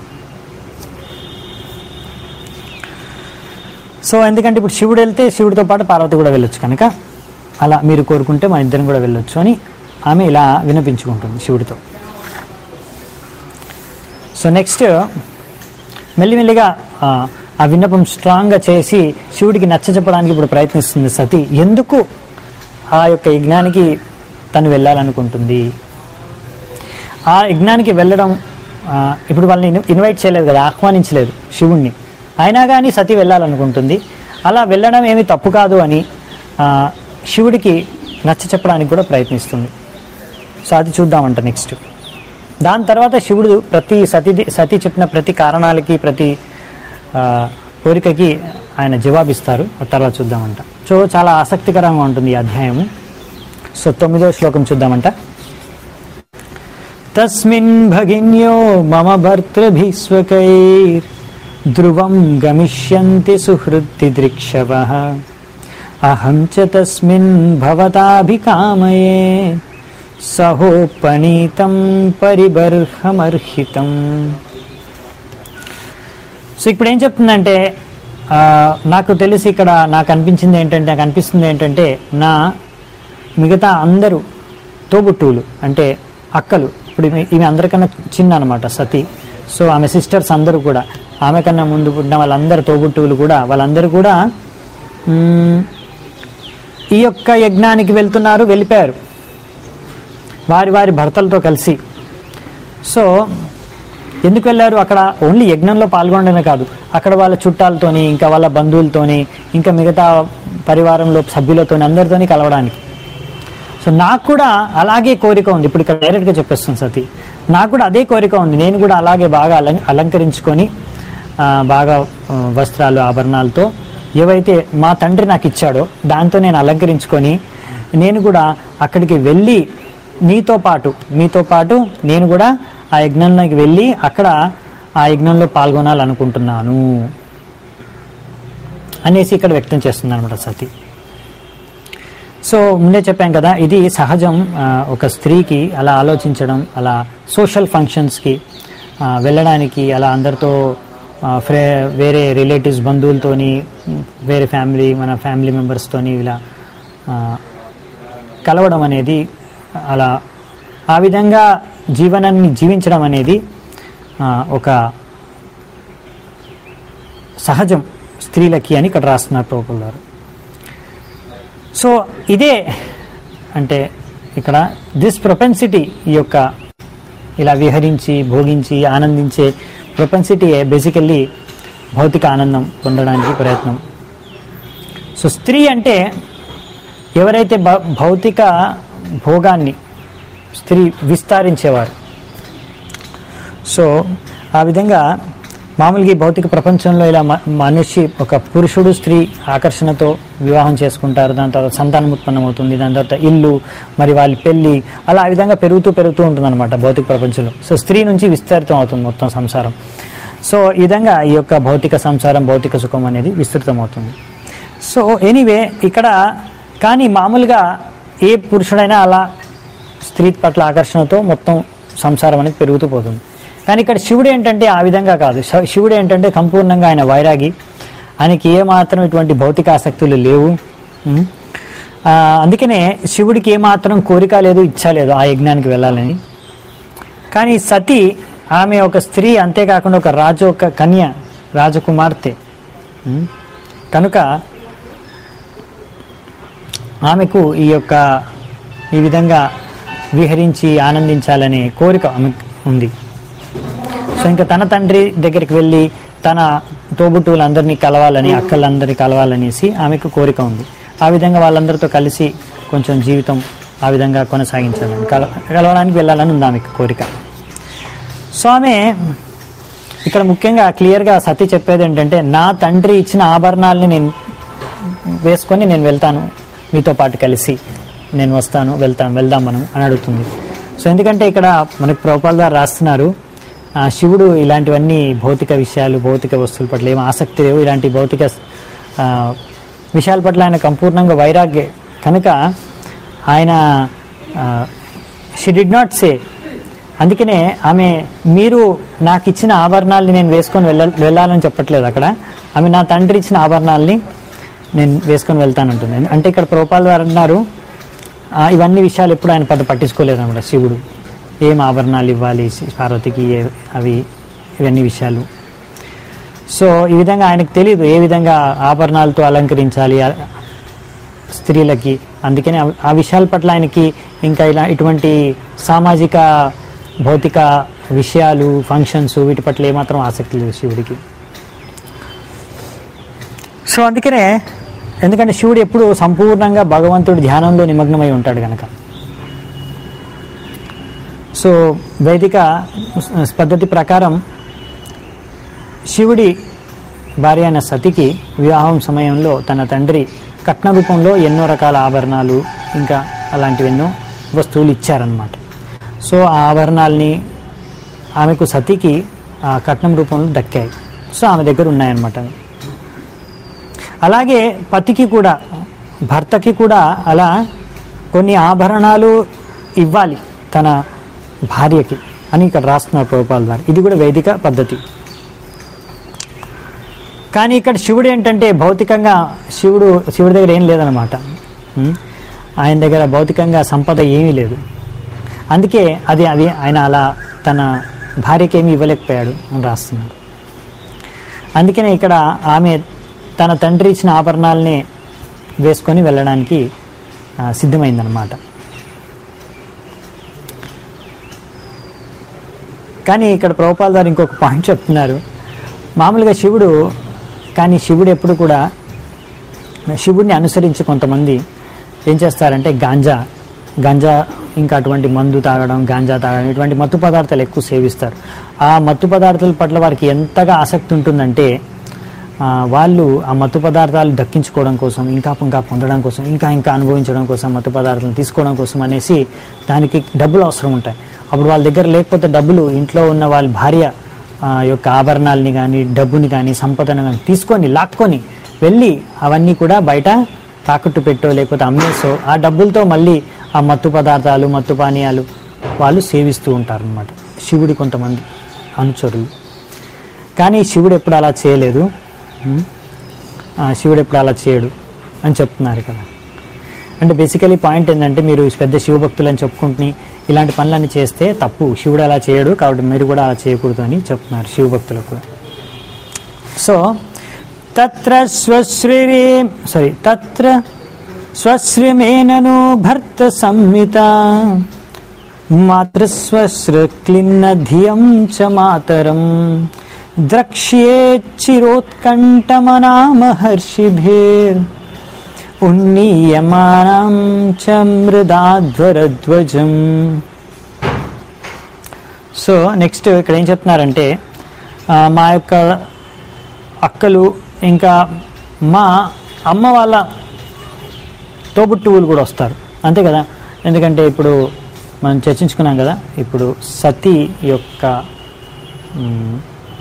సో ఎందుకంటే ఇప్పుడు శివుడు వెళ్తే శివుడితో పాటు పార్వతి కూడా వెళ్ళొచ్చు కనుక అలా మీరు కోరుకుంటే మన ఇద్దరం కూడా వెళ్ళొచ్చు అని ఆమె ఇలా వినిపించుకుంటుంది శివుడితో సో నెక్స్ట్ మెల్లిమెల్లిగా ఆ, ఆ విన్నపం స్ట్రాంగ్గా చేసి శివుడికి నచ్చ చెప్పడానికి ఇప్పుడు ప్రయత్నిస్తుంది సతి ఎందుకు ఆ యొక్క యజ్ఞానికి తను వెళ్ళాలనుకుంటుంది ఆ యజ్ఞానికి వెళ్ళడం ఆ, ఇప్పుడు వాళ్ళని ఇన్- ఇన్వైట్ చేయలేదు కదా ఆహ్వానించలేదు శివుణ్ణి అయినా కానీ సతి వెళ్ళాలనుకుంటుంది అలా వెళ్ళడం ఏమీ తప్పు కాదు అని ఆ, శివుడికి నచ్చ చెప్పడానికి కూడా ప్రయత్నిస్తుంది సో అది చూద్దామంట నెక్స్ట్ దాని తర్వాత శివుడు ప్రతి సతి సతి చెప్పిన ప్రతి కారణాలకి ప్రతి ఆ, కోరికకి ఆయన జవాబిస్తారు ఆ తర్వాత చూద్దామంట సో చాలా ఆసక్తికరంగా ఉంటుంది ఈ అధ్యాయము సో తొమ్మిదో శ్లోకం చూద్దామంట తస్మిన్ భగిన్యో మమ భర్తృభిస్వకైర్ ధ్రువం గమిష్యంతి సుహృత్తి దృక్షవ అహం చ తస్మిన్ భవతాభికామయే సహోపనీతం పరిబర్హమర్హితం సో ఇప్పుడు ఏం చెప్తుందంటే ఆ, నాకు తెలిసి ఇక్కడ నాకు అనిపించింది ఏంటంటే నాకు అనిపిస్తుంది ఏంటంటే నా మిగతా అందరూ తోబుట్టువులు అంటే అక్కలు ఇప్పుడు ఈమె ఈమె అందరికన్నా చిన్న అనమాట సతి సో ఆమె సిస్టర్స్ అందరూ కూడా ఆమె కన్నా ముందు పుట్టిన వాళ్ళందరు తోబుట్టువులు కూడా వాళ్ళందరూ కూడా మ్, ఈ యొక్క యజ్ఞానికి వెళ్తున్నారు వెళ్ళిపోయారు వారి వారి భర్తలతో కలిసి సో ఎందుకు వెళ్ళారు అక్కడ ఓన్లీ యజ్ఞంలో పాల్గొనడమే కాదు అక్కడ వాళ్ళ చుట్టాలతోని ఇంకా వాళ్ళ బంధువులతోని ఇంకా మిగతా పరివారంలో సభ్యులతోని అందరితోని కలవడానికి సో నాకు కూడా అలాగే కోరిక ఉంది ఇప్పుడు ఇక్కడ డైరెక్ట్గా చెప్పేస్తుంది సతీ నాకు కూడా అదే కోరిక ఉంది నేను కూడా అలాగే బాగా అలం అలంకరించుకొని ఆ, బాగా ఆ, వస్త్రాలు ఆభరణాలతో ఏవైతే మా తండ్రి నాకు ఇచ్చాడో దాంతో నేను అలంకరించుకొని నేను కూడా అక్కడికి వెళ్ళి నీతో పాటు మీతో పాటు నేను కూడా ఆ యజ్ఞంలోకి వెళ్ళి అక్కడ ఆ యజ్ఞంలో పాల్గొనాలనుకుంటున్నాను అనేసి ఇక్కడ వ్యక్తం చేస్తుంది అనమాట సతీ సో ముందే చెప్పాం కదా ఇది సహజం ఆ, ఒక స్త్రీకి అలా ఆలోచించడం అలా సోషల్ ఫంక్షన్స్కి ఆ, వెళ్ళడానికి అలా అందరితో ఆ, ఫ్రే వేరే రిలేటివ్స్ బంధువులతోని ఉమ్, వేరే ఫ్యామిలీ మన ఫ్యామిలీ మెంబర్స్తోని ఇలా ఆ, కలవడం అనేది అలా ఆ విధంగా జీవనాన్ని జీవించడం అనేది ఆ, ఒక సహజం స్త్రీలకి అని ఇక్కడ రాస్తున్నారు ప్రభుత్వ గారు సో ఇదే అంటే ఇక్కడ దిస్ ప్రొపెన్సిటీ ఈ యొక్క ఇలా విహరించి భోగించి ఆనందించే ప్రొపెన్సిటీ బేసికల్లీ భౌతిక ఆనందం పొందడానికి ప్రయత్నం సో స్త్రీ అంటే ఎవరైతే భ- భౌతిక భోగాన్ని స్త్రీ విస్తరించేవారు సో ఆ విధంగా మామూలుగా ఈ భౌతిక ప్రపంచంలో ఇలా మ- మనిషి ఒక పురుషుడు స్త్రీ ఆకర్షణతో వివాహం చేసుకుంటారు దాని తర్వాత సంతానం ఉత్పన్నమవుతుంది దాని తర్వాత ఇల్లు మరి వాళ్ళ పెళ్ళి అలా ఆ విధంగా పెరుగుతూ పెరుగుతూ ఉంటుంది అనమాట భౌతిక ప్రపంచంలో సో స్త్రీ నుంచి విస్తరితం అవుతుంది మొత్తం సంసారం సో ఈ విధంగా ఈ యొక్క భౌతిక సంసారం భౌతిక సుఖం అనేది విస్తృతం అవుతుంది సో ఎనీవే ఇక్కడ కానీ మామూలుగా ఏ పురుషుడైనా అలా స్త్రీ పట్ల ఆకర్షణతో మొత్తం సంసారం అనేది పెరుగుతూ పోతుంది కానీ ఇక్కడ శివుడు ఏంటంటే ఆ విధంగా కాదు శ- శివుడు ఏంటంటే సంపూర్ణంగా ఆయన వైరాగి ఆయనకి ఏమాత్రం ఇటువంటి భౌతిక ఆసక్తులు లేవు ఉం? ఆ, అందుకనే శివుడికి ఏమాత్రం కోరిక లేదు ఇచ్చ లేదు ఆ యజ్ఞానికి వెళ్ళాలని కానీ సతి ఆమె ఒక స్త్రీ అంతేకాకుండా ఒక రాజు ఒక కన్య రాజకుమార్తె ఉం? కనుక ఆమెకు ఈ యొక్క ఈ విధంగా విహరించి ఆనందించాలనే కోరిక ఆమెకు ఉంది సో ఇంకా తన తండ్రి దగ్గరికి వెళ్ళి తన తోబుట్టువులందరినీ కలవాలని అక్కలందరినీ కలవాలనేసి ఆమెకు కోరిక ఉంది ఆ విధంగా వాళ్ళందరితో కలిసి కొంచెం జీవితం ఆ విధంగా కొనసాగించాలని కల కలవడానికి వెళ్ళాలని ఉంది ఆమెకు కోరిక సో ఆమె ఇక్కడ ముఖ్యంగా క్లియర్గా సతీ చెప్పేది ఏంటంటే నా తండ్రి ఇచ్చిన ఆభరణాలని నేను వేసుకొని నేను వెళ్తాను మీతో పాటు కలిసి నేను వస్తాను వెళ్తాను వెళ్దాం మనం అని అడుగుతుంది సో ఎందుకంటే ఇక్కడ మనకి ప్రభుపాల్ గారు రాస్తున్నారు ఆ, శివుడు ఇలాంటివన్నీ భౌతిక విషయాలు భౌతిక వస్తువుల పట్ల ఏం ఆసక్తి లేవు ఇలాంటి భౌతిక ఆ, విషయాల పట్ల ఆయన సంపూర్ణంగా వైరాగ్య కనుక ఆయన షీ డిడ్ నాట్ సే అందుకనే ఆమె మీరు నాకు ఇచ్చిన ఆభరణాలని నేను వేసుకొని వెళ్ళ వెళ్ళాలని చెప్పట్లేదు అక్కడ ఆమె నా తండ్రి ఇచ్చిన ఆభరణాలని నేను వేసుకొని వెళ్తానంటుంది అంటే ఇక్కడ ప్రోపాల్ గారు అన్నారు ఆ, ఇవన్నీ విషయాలు ఎప్పుడు ఆయన పెద్ద పట్టించుకోలేదు అనమాట శివుడు ఏం ఆభరణాలు ఇవ్వాలి శి- పార్వతికి ఏ- అవి ఇవన్నీ విషయాలు సో ఈ విధంగా ఆయనకు తెలియదు ఏ విధంగా ఆభరణాలతో అలంకరించాలి ఆ- స్త్రీలకి అందుకని ఆ- ఆ విషయాల పట్ల ఆయనకి ఇంకా ఇలా ఇటువంటి సామాజిక భౌతిక విషయాలు ఫంక్షన్స్ వీటి పట్ల ఏమాత్రం ఆసక్తి లేదు శివుడికి సో అందుకనే ఎందుకంటే శివుడు ఎప్పుడు సంపూర్ణంగా భగవంతుడి ధ్యానంలో నిమగ్నమై ఉంటాడు కనుక సో వైదిక పద్ధతి ప్రకారం శివుడి భార్య అయిన సతికి వివాహం సమయంలో తన తండ్రి కట్న రూపంలో ఎన్నో రకాల ఆభరణాలు ఇంకా అలాంటివి ఎన్నో వస్తువులు ఇచ్చారనమాట సో ఆ ఆభరణాల్ని ఆమెకు సతికి ఆ కట్నం రూపంలో దక్కాయి సో ఆమె దగ్గర ఉన్నాయన్నమాట అవి. అలాగే పతికి కూడా భర్తకి కూడా అలా కొన్ని ఆభరణాలు ఇవ్వాలి తన భార్యకి అని ఇక్కడ రాస్తున్నారు ప్రభుపాల్ గారు ఇది కూడా వైదిక పద్ధతి కానీ ఇక్కడ శివుడు ఏంటంటే భౌతికంగా శివుడు శివుడి దగ్గర ఏం లేదనమాట ఉం? ఆయన దగ్గర భౌతికంగా సంపద ఏమీ లేదు అందుకే అది అది ఆయన అలా తన భార్యకి ఏమీ ఇవ్వలేకపోయాడు అని రాస్తున్నాడు అందుకనే ఇక్కడ ఆమె తన తండ్రి ఇచ్చిన ఆభరణాలని వేసుకొని వెళ్ళడానికి ఆ, సిద్ధమైందనమాట కానీ ఇక్కడ ప్రభుపాల్ గారు ఇంకొక పాయింట్ చెప్తున్నారు మామూలుగా శివుడు కానీ శివుడు ఎప్పుడు కూడా శివుడిని అనుసరించి కొంతమంది ఏం చేస్తారంటే గాంజా గాంజా ఇంకా అటువంటి మందు తాగడం గాంజా తాగడం ఇటువంటి మత్తు పదార్థాలు ఎక్కువ సేవిస్తారు ఆ మత్తు పదార్థాల పట్ల వారికి ఎంతగా ఆసక్తి ఉంటుందంటే ఆ, వాళ్ళు ఆ మత్తు పదార్థాలు దక్కించుకోవడం కోసం ఇంకా ఇంకా పొందడం కోసం ఇంకా ఇంకా అనుభవించడం కోసం మత్తు పదార్థాలను తీసుకోవడం కోసం అనేసి దానికి డబ్బులు అవసరం ఉంటాయి అప్పుడు వాళ్ళ దగ్గర లేకపోతే డబ్బులు ఇంట్లో ఉన్న వాళ్ళ భార్య ఆ, యొక్క ఆభరణాలని కానీ డబ్బుని కానీ సంపదను కానీ తీసుకొని లాక్కొని వెళ్ళి అవన్నీ కూడా బయట తాకట్టు పెట్టో లేకపోతే అమ్మేసో ఆ డబ్బులతో మళ్ళీ ఆ మత్తు పదార్థాలు మత్తు పానీయాలు వాళ్ళు సేవిస్తూ ఉంటారు అనమాట శివుడి కొంతమంది అనుచరులు కానీ శివుడు ఎప్పుడు అలా చేయలేదు ఉం? ఆ, శివుడు ఎప్పుడు అలా చేయడు అని చెప్తున్నారు కదా అంటే బేసికలీ పాయింట్ ఏంటంటే మీరు పెద్ద శివభక్తులు అని చెప్పుకుంటుని ఇలాంటి పనులన్నీ చేస్తే తప్పు శివుడు అలా చేయడు కాబట్టి మీరు కూడా అలా చేయకూడదు అని చెప్తున్నారు శివభక్తులకు కూడా సో తత్ర స్వశ్రీ సారీ తత్ర స్వశ్రమేనను భర్త సంహిత మాతృస్వశ్రక్లిన్న ధియం చ మాతరం ద్రక్ష్యేచ్చిరోత్కంఠమనామహర్షిభిర్ ఉన్నీయమానం చ మృదాధ్వరధ్వజం సో నెక్స్ట్ ఇక్కడ ఏం చెప్తున్నారంటే ఆ, మా యొక్క అక్కలు ఇంకా మా అమ్మ వాళ్ళ తోబుట్టువులు కూడా వస్తారు అంతే కదా ఎందుకంటే ఇప్పుడు మనం చర్చించుకున్నాం కదా ఇప్పుడు సతీ యొక్క మ్,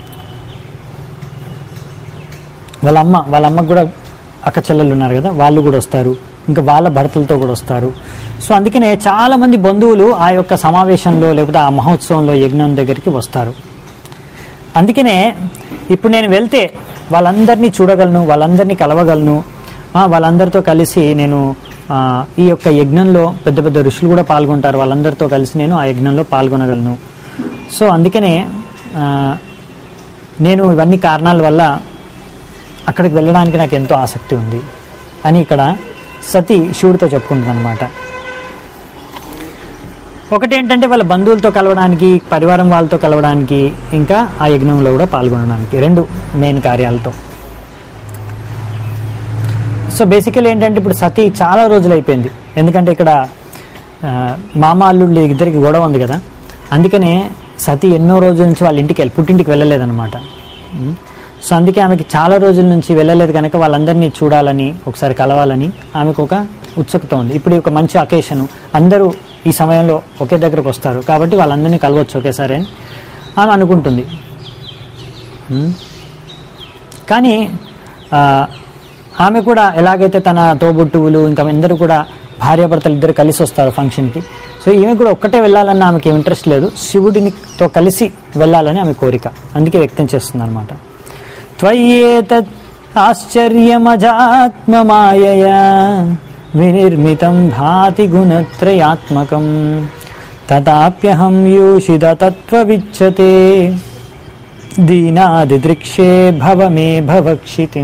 వాళ్ళ అమ్మ వాళ్ళ అమ్మకు కూడా అక్క చెల్లెలు ఉన్నారు కదా వాళ్ళు కూడా వస్తారు ఇంకా వాళ్ళ భర్తలతో కూడా వస్తారు సో అందుకనే చాలా మంది బంధువులు ఆ యొక్క సమావేశంలో లేకపోతే ఆ మహోత్సవంలో యజ్ఞం దగ్గరికి వస్తారు అందుకనే ఇప్పుడు నేను వెళ్తే వాళ్ళందరినీ చూడగలను వాళ్ళందరినీ కలవగలను ఆ, వాళ్ళందరితో కలిసి నేను ఆ, ఈ యొక్క యజ్ఞంలో పెద్ద పెద్ద ఋషులు కూడా పాల్గొంటారు వాళ్ళందరితో కలిసి నేను ఆ యజ్ఞంలో పాల్గొనగలను సో అందుకనే ఆ, నేను ఇవన్నీ కారణాల వల్ల అక్కడికి వెళ్ళడానికి నాకు ఎంతో ఆసక్తి ఉంది అని ఇక్కడ సతీ శివుడితో చెప్పుకుంటుంది అనమాట ఒకటి ఏంటంటే వాళ్ళ బంధువులతో కలవడానికి పరివారం వాళ్ళతో కలవడానికి ఇంకా ఆ యజ్ఞంలో కూడా పాల్గొనడానికి రెండు మెయిన్ కార్యాలతో సో బేసికల్ ఏంటంటే ఇప్పుడు సతీ చాలా రోజులు అయిపోయింది ఎందుకంటే ఇక్కడ ఆ, మామ అల్లుళ్ళు ఇద్దరికి గొడవ ఉంది కదా అందుకనే సతి ఎన్నో రోజుల నుంచి వాళ్ళ ఇంటికి వెళ్ళి పుట్టింటికి వెళ్ళలేదన్నమాట ఉమ్. సో అందుకే ఆమెకి చాలా రోజుల నుంచి వెళ్ళలేదు కనుక వాళ్ళందరినీ చూడాలని ఒకసారి కలవాలని ఆమెకు ఒక ఉత్సుకత ఉంది ఇప్పుడు ఒక మంచి అకేషన్ అందరూ ఈ సమయంలో ఒకే దగ్గరకు వస్తారు కాబట్టి వాళ్ళందరినీ కలవచ్చు ఒకేసారి అని ఆమె అనుకుంటుంది ఉమ్. కానీ ఆ, ఆమె కూడా ఎలాగైతే తన తోబుట్టువులు ఇంకా అందరూ కూడా భార్యాభర్తలు ఇద్దరు కలిసి వస్తారు ఫంక్షన్కి సో ఈమె కూడా ఒక్కటే వెళ్ళాలన్న ఆమెకి ఇంట్రెస్ట్ లేదు శివుడినితో కలిసి వెళ్ళాలని ఆమె కోరిక అందుకే వ్యక్తం చేస్తుంది అనమాట త్వయేతత్ ఆశ్చర్యమజాత్మమాయయా వినిర్మితం భాతి గుణత్రయాత్మకం తథాప్యహం యూషిద తత్వవిచ్చతే దీనాదిదృక్షే భవ మే భవక్షితిం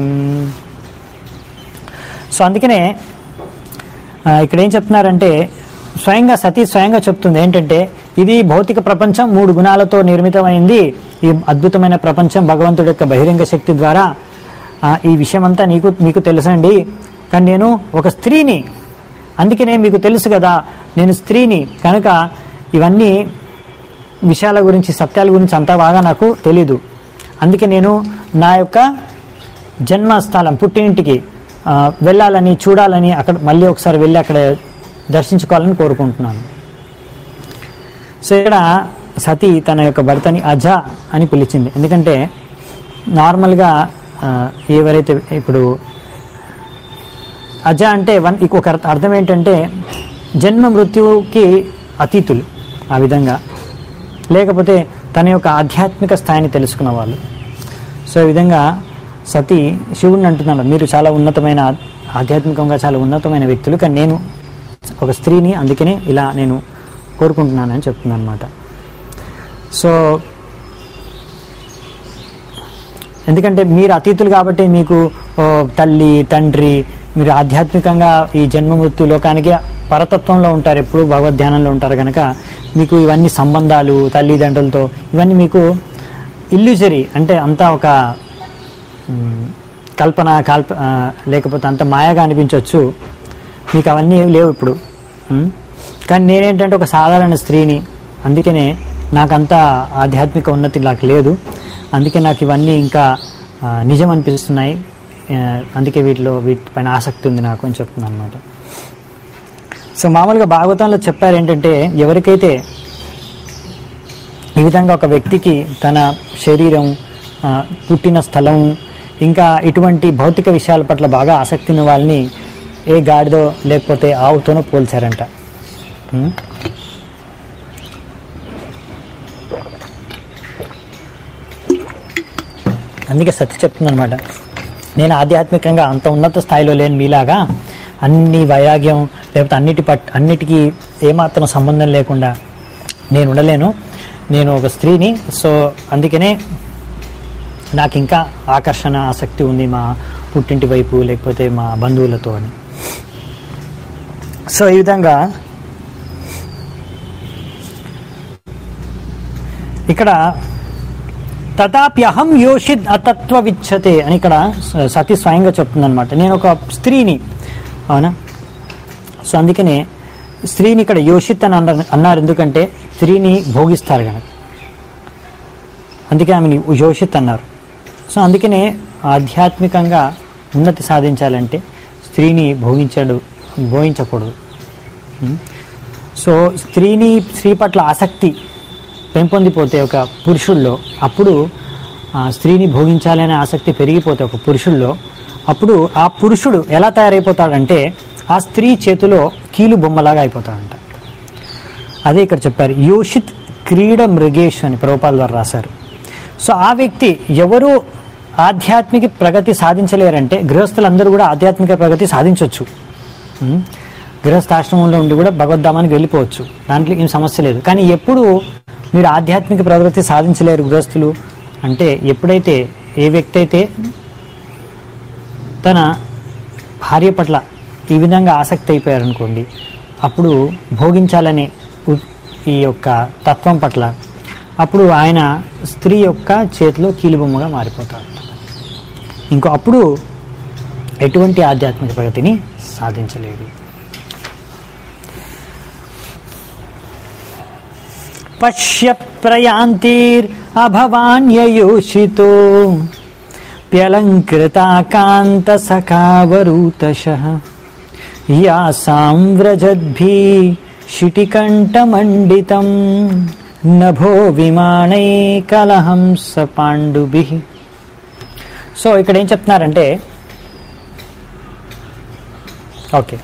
సో అందుకనే ఆ, ఇక్కడ ఏం చెప్తున్నారంటే స్వయంగా సతీ స్వయంగా చెప్తుంది ఏంటంటే ఇది భౌతిక ప్రపంచం మూడు గుణాలతో నిర్మితమైంది ఈ అద్భుతమైన ప్రపంచం భగవంతుడి యొక్క బహిరంగ శక్తి ద్వారా ఆ, ఈ విషయం అంతా నీకు మీకు తెలుసండి కానీ నేను ఒక స్త్రీని అందుకనే మీకు తెలుసు కదా నేను స్త్రీని కనుక ఇవన్నీ విషయాల గురించి సత్యాల గురించి అంత బాగా నాకు తెలీదు అందుకే నేను నా యొక్క జన్మస్థలం పుట్టినింటికి ఆ, వెళ్ళాలని చూడాలని అక్కడ మళ్ళీ ఒకసారి వెళ్ళి అక్కడ దర్శించుకోవాలని కోరుకుంటున్నాను సో ఇక్కడ సతీ తన యొక్క భర్తని అజ అని పిలిచింది ఎందుకంటే నార్మల్గా ఆ, ఎవరైతే ఇప్పుడు అజ అంటే వన్ ఇంకొక అర్థ- అర్థం ఏంటంటే జన్మ మృత్యువుకి అతీతులు ఆ విధంగా లేకపోతే తన యొక్క ఆధ్యాత్మిక స్థాయిని తెలుసుకున్న వాళ్ళు సో ఈ విధంగా సతీ శివుడిని అంటున్నాను మీరు చాలా ఉన్నతమైన ఆధ్యాత్మికంగా చాలా ఉన్నతమైన వ్యక్తులు కానీ నేను ఒక స్త్రీని అందుకనే ఇలా నేను కోరుకుంటున్నానని చెప్తున్నాను అనమాట సో ఎందుకంటే మీరు అతీతులు కాబట్టి మీకు ఓ, తల్లి తండ్రి మీరు ఆధ్యాత్మికంగా ఈ జన్మ మృత్యు లోకానికి పరతత్వంలో ఉంటారు ఎప్పుడు భగవద్ ధ్యానంలో ఉంటారు కనుక మీకు ఇవన్నీ సంబంధాలు తల్లిదండ్రులతో ఇవన్నీ మీకు ఇల్యూజరీ అంటే అంతా ఒక మ్, కల్పన కల్ప ఆ, లేకపోతే అంత మాయగా అనిపించవచ్చు మీకు అవన్నీ ఏమి లేవు ఇప్పుడు మ్? కానీ నేనేంటంటే ఒక సాధారణ స్త్రీని అందుకనే నాకంత ఆధ్యాత్మిక ఉన్నతి నాకు లేదు అందుకే నాకు ఇవన్నీ ఇంకా ఆ, నిజం అనిపిస్తున్నాయి ఆ, అందుకే వీటిలో వీటిపైన ఆసక్తి ఉంది నాకు అని చెప్తున్నాను అనమాట సో మామూలుగా భాగవతంలో చెప్పారు ఏంటంటే ఎవరికైతే ఈ విధంగా ఒక వ్యక్తికి తన శరీరం ఆ, పుట్టిన స్థలం ఇంకా ఇటువంటి భౌతిక విషయాల పట్ల బాగా ఆసక్తి ఉన్న వాళ్ళని ఏ గాడిదో లేకపోతే ఆవుతోనో పోల్చారంట ఉం? అందుకే సత్య చెప్తుంది అనమాట నేను ఆధ్యాత్మికంగా అంత ఉన్నత స్థాయిలో లేని మీలాగా అన్ని వైరాగ్యం లేకపోతే అన్నిటి పట్ అన్నిటికీ ఏమాత్రం సంబంధం లేకుండా నేను ఉండలేను నేను ఒక స్త్రీని సో అందుకనే నాకు ఇంకా ఆకర్షణ ఆసక్తి ఉంది మా పుట్టింటి వైపు లేకపోతే మా బంధువులతో అని సో ఈ విధంగా ఇక్కడ తథాప్యహం యోషిద్ అతత్వ విచ్చతే అని ఇక్కడ స- సతీ స్వయంగా చెప్తుందనమాట నేను ఒక స్త్రీని అవునా సో అందుకనే స్త్రీని ఇక్కడ యోషిత్ అని అన్నారు అన్నారు ఎందుకంటే స్త్రీని భోగిస్తారు కనుక అందుకే ఆమెని యోషిత్ అన్నారు సో అందుకనే ఆధ్యాత్మికంగా ఉన్నతి సాధించాలంటే స్త్రీని భోగించడు భోగించకూడదు ఉం? సో స్త్రీని స్త్రీ పట్ల ఆసక్తి పెంపొందిపోతే ఒక పురుషుల్లో అప్పుడు ఆ స్త్రీని భోగించాలనే ఆసక్తి పెరిగిపోతే ఒక పురుషుల్లో అప్పుడు ఆ పురుషుడు ఎలా తయారైపోతాడంటే ఆ స్త్రీ చేతిలో కీలు బొమ్మలాగా అయిపోతాడంట అదే ఇక్కడ చెప్పారు యోషిత్ క్రీడ మృగేష్ అని ప్రభుపాల ద్వారా రాశారు సో ఆ వ్యక్తి ఎవరు ఆధ్యాత్మిక ప్రగతి సాధించలేరంటే గృహస్థులందరూ కూడా ఆధ్యాత్మిక ప్రగతి సాధించవచ్చు ఉం? గృహస్థాశ్రమంలో ఉండి కూడా భగవద్ధామానికి వెళ్ళిపోవచ్చు దాంట్లో ఏం సమస్య లేదు కానీ ఎప్పుడు మీరు ఆధ్యాత్మిక ప్రగతి సాధించలేరు గృహస్థులు అంటే ఎప్పుడైతే ఏ వ్యక్తి అయితే తన భార్య పట్ల ఈ విధంగా ఆసక్తి అయిపోయారనుకోండి అప్పుడు భోగించాలనే ఉ- ఈ యొక్క తత్వం పట్ల అప్పుడు ఆయన స్త్రీ యొక్క చేతిలో కీలుబొమ్మగా మారిపోతాడు ఇంకో అప్పుడు ఎటువంటి ఆధ్యాత్మిక ప్రగతిని సాధించలేడు పశ్య ప్రయాంతిర్ అభవాన్యయోషితో ప్యలంకృతాకాంత సఖావరూతశ యాసాం వ్రజద్భి శిటికంఠమండితం నభో విమానై కలహంస పాండుభి సో ఇక్కడ ఏం చెప్తున్నారంటే ఓకే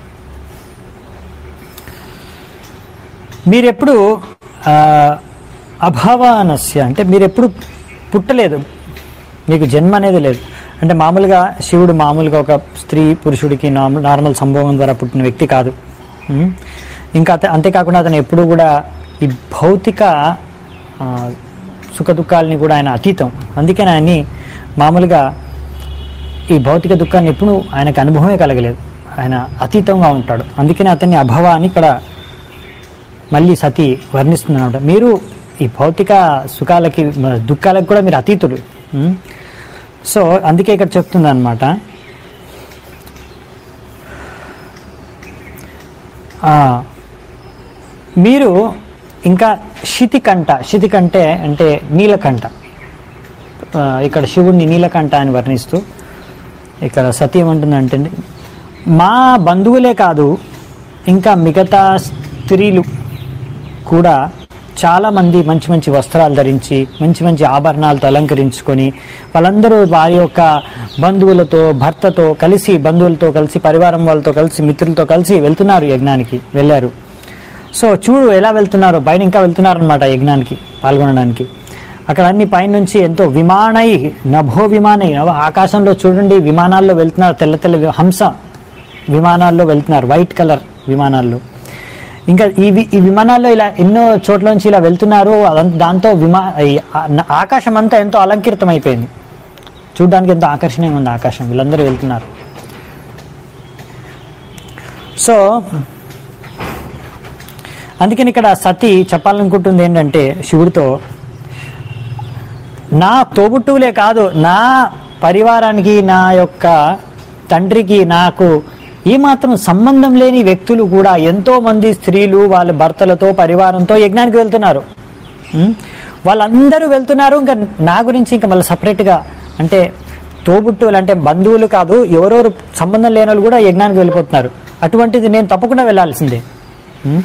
మీరెప్పుడు ఆ, అభావానస్య అంటే మీరెప్పుడు పుట్టలేదు మీకు జన్మ అనేది లేదు అంటే మామూలుగా శివుడు మామూలుగా ఒక స్త్రీ పురుషుడికి నార్మల్ నార్మల్ సంభవం ద్వారా పుట్టిన వ్యక్తి కాదు ఉం? ఇంకా అత- అంతేకాకుండా అతను ఎప్పుడూ కూడా ఈ భౌతిక ఆ, సుఖ దుఃఖాలని కూడా ఆయన అతీతం అందుకని ఆయన్ని మామూలుగా ఈ భౌతిక దుఃఖాన్ని ఎప్పుడు ఆయనకు అనుభవమే కలగలేదు ఆయన అతీతంగా ఉంటాడు అందుకని అతన్ని అభవ అని ఇక్కడ మళ్ళీ సతి వర్ణిస్తుందన్నమాట మీరు ఈ భౌతిక సుఖాలకి మ- దుఃఖాలకు కూడా మీరు అతీతుడు ఉం? సో అందుకే ఇక్కడ చెప్తుంది అనమాట మీరు ఇంకా శితికంఠ శితికంటే అంటే నీలకంఠ ఆ, ఇక్కడ శివుణ్ణి నీలకంఠ అని వర్ణిస్తూ ఇక్కడ సతీ ఏమంటుందంటే మా బంధువులే కాదు ఇంకా మిగతా స్త్రీలు కూడా చాలా మంది మంచి మంచి వస్త్రాలు ధరించి మంచి మంచి ఆభరణాలతో అలంకరించుకొని వాళ్ళందరూ వారి యొక్క బంధువులతో భర్తతో కలిసి బంధువులతో కలిసి పరివారం వాళ్ళతో కలిసి మిత్రులతో కలిసి వెళ్తున్నారు యజ్ఞానికి వెళ్ళారు సో చూడు ఎలా వెళ్తున్నారు పైన ఇంకా వెళ్తున్నారు అనమాట యజ్ఞానికి పాల్గొనడానికి అక్కడ అన్ని పైనుంచి ఎంతో విమానై నభో విమానై నభ ఆకాశంలో చూడండి విమానాల్లో వెళ్తున్నారు తెల్ల తెల్ల వి- హంస విమానాల్లో వెళ్తున్నారు వైట్ కలర్ విమానాల్లో ఇంకా ఈ వి- ఈ విమానాల్లో ఇలా ఎన్నో చోట్ల నుంచి ఇలా వెళ్తున్నారు అదంతా దాంతో విమా ఈ ఆ- ఆకాశం అంతా ఎంతో అలంకృతం అయిపోయింది చూడడానికి ఎంతో ఆకర్షణీయంగా ఉంది ఆకాశం వీళ్ళందరూ వెళ్తున్నారు సో అందుకని ఇక్కడ సతి చెప్పాలనుకుంటుంది ఏంటంటే శివుడితో నా తోబుట్టువులే కాదు నా పరివారానికి నా యొక్క తండ్రికి నాకు ఏమాత్రం సంబంధం లేని వ్యక్తులు కూడా ఎంతో మంది స్త్రీలు వాళ్ళ భర్తలతో పరివారంతో యజ్ఞానికి వెళ్తున్నారు ఉం? వాళ్ళందరూ వెళ్తున్నారు ఇంకా నా గురించి ఇంకా మళ్ళీ సపరేట్గా అంటే తోబుట్టువులు అంటే బంధువులు కాదు ఎవరెవరు సంబంధం లేని వాళ్ళు కూడా యజ్ఞానికి వెళ్ళిపోతున్నారు అటువంటిది నేను తప్పకుండా వెళ్ళాల్సిందే ఉం?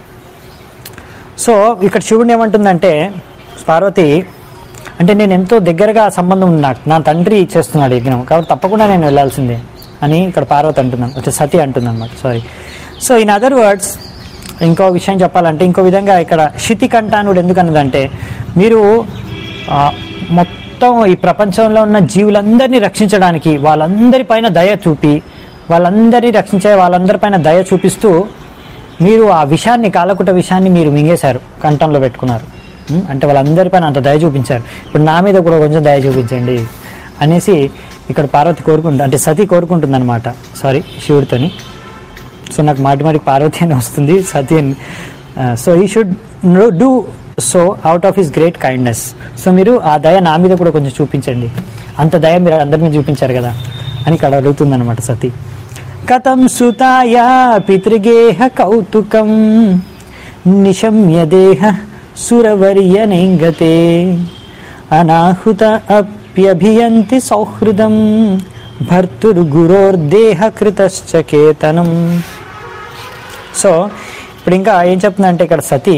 సో ఇక్కడ శివుడిని ఏమంటుందంటే పార్వతి అంటే నేను ఎంతో దగ్గరగా సంబంధం ఉంది నాకు నా తండ్రి చేస్తున్నాడు యజ్ఞం కాబట్టి తప్పకుండా నేను వెళ్ళాల్సిందే అని ఇక్కడ పార్వతి అంటున్నాను అంటే సతి అంటుంది అనమాట sorry so in other words ఇంకో విషయం చెప్పాలంటే ఇంకో విధంగా ఇక్కడ శితికంఠానుడు ఎందుకు అన్నదంటే మీరు ఆ, మొత్తం ఈ ప్రపంచంలో ఉన్న జీవులందరినీ రక్షించడానికి వాళ్ళందరి పైన దయ చూపి వాళ్ళందరినీ రక్షించే వాళ్ళందరిపైన దయ చూపిస్తూ మీరు ఆ విషాన్ని కాలకుట విషాన్ని మీరు మింగేశారు కంఠంలో పెట్టుకున్నారు ఉం? అంటే వాళ్ళందరిపైన అంత దయ చూపించారు ఇప్పుడు నా మీద కూడా కొంచెం దయ చూపించండి అనేసి ఇక్కడ పార్వతి కోరుకుంటా అంటే సతీ కోరుకుంటుంది అనమాట సారీ శివుడితోని సో నాకు మాటి మాటికి పార్వతి అని వస్తుంది సతీ అని so he should do so out of his great kindness so మీరు ఆ దయ నా మీద కూడా కొంచెం చూపించండి అంత దయ మీరు అందరి మీద చూపించారు కదా అని ఇక్కడ అడుగుతుంది అనమాట సతీ కథం సుతాయా పితృగేహ కౌతుకం నిశమ్య దేహ సురవర్య నేంగతే అనాహుత అప్యభియంతి సౌహృదం భర్తుర్గురోర్దేహ కృతశ్చ కేతనం సో ఇప్పుడు ఇంకా ఏం చెప్తుందంటే ఇక్కడ సతీ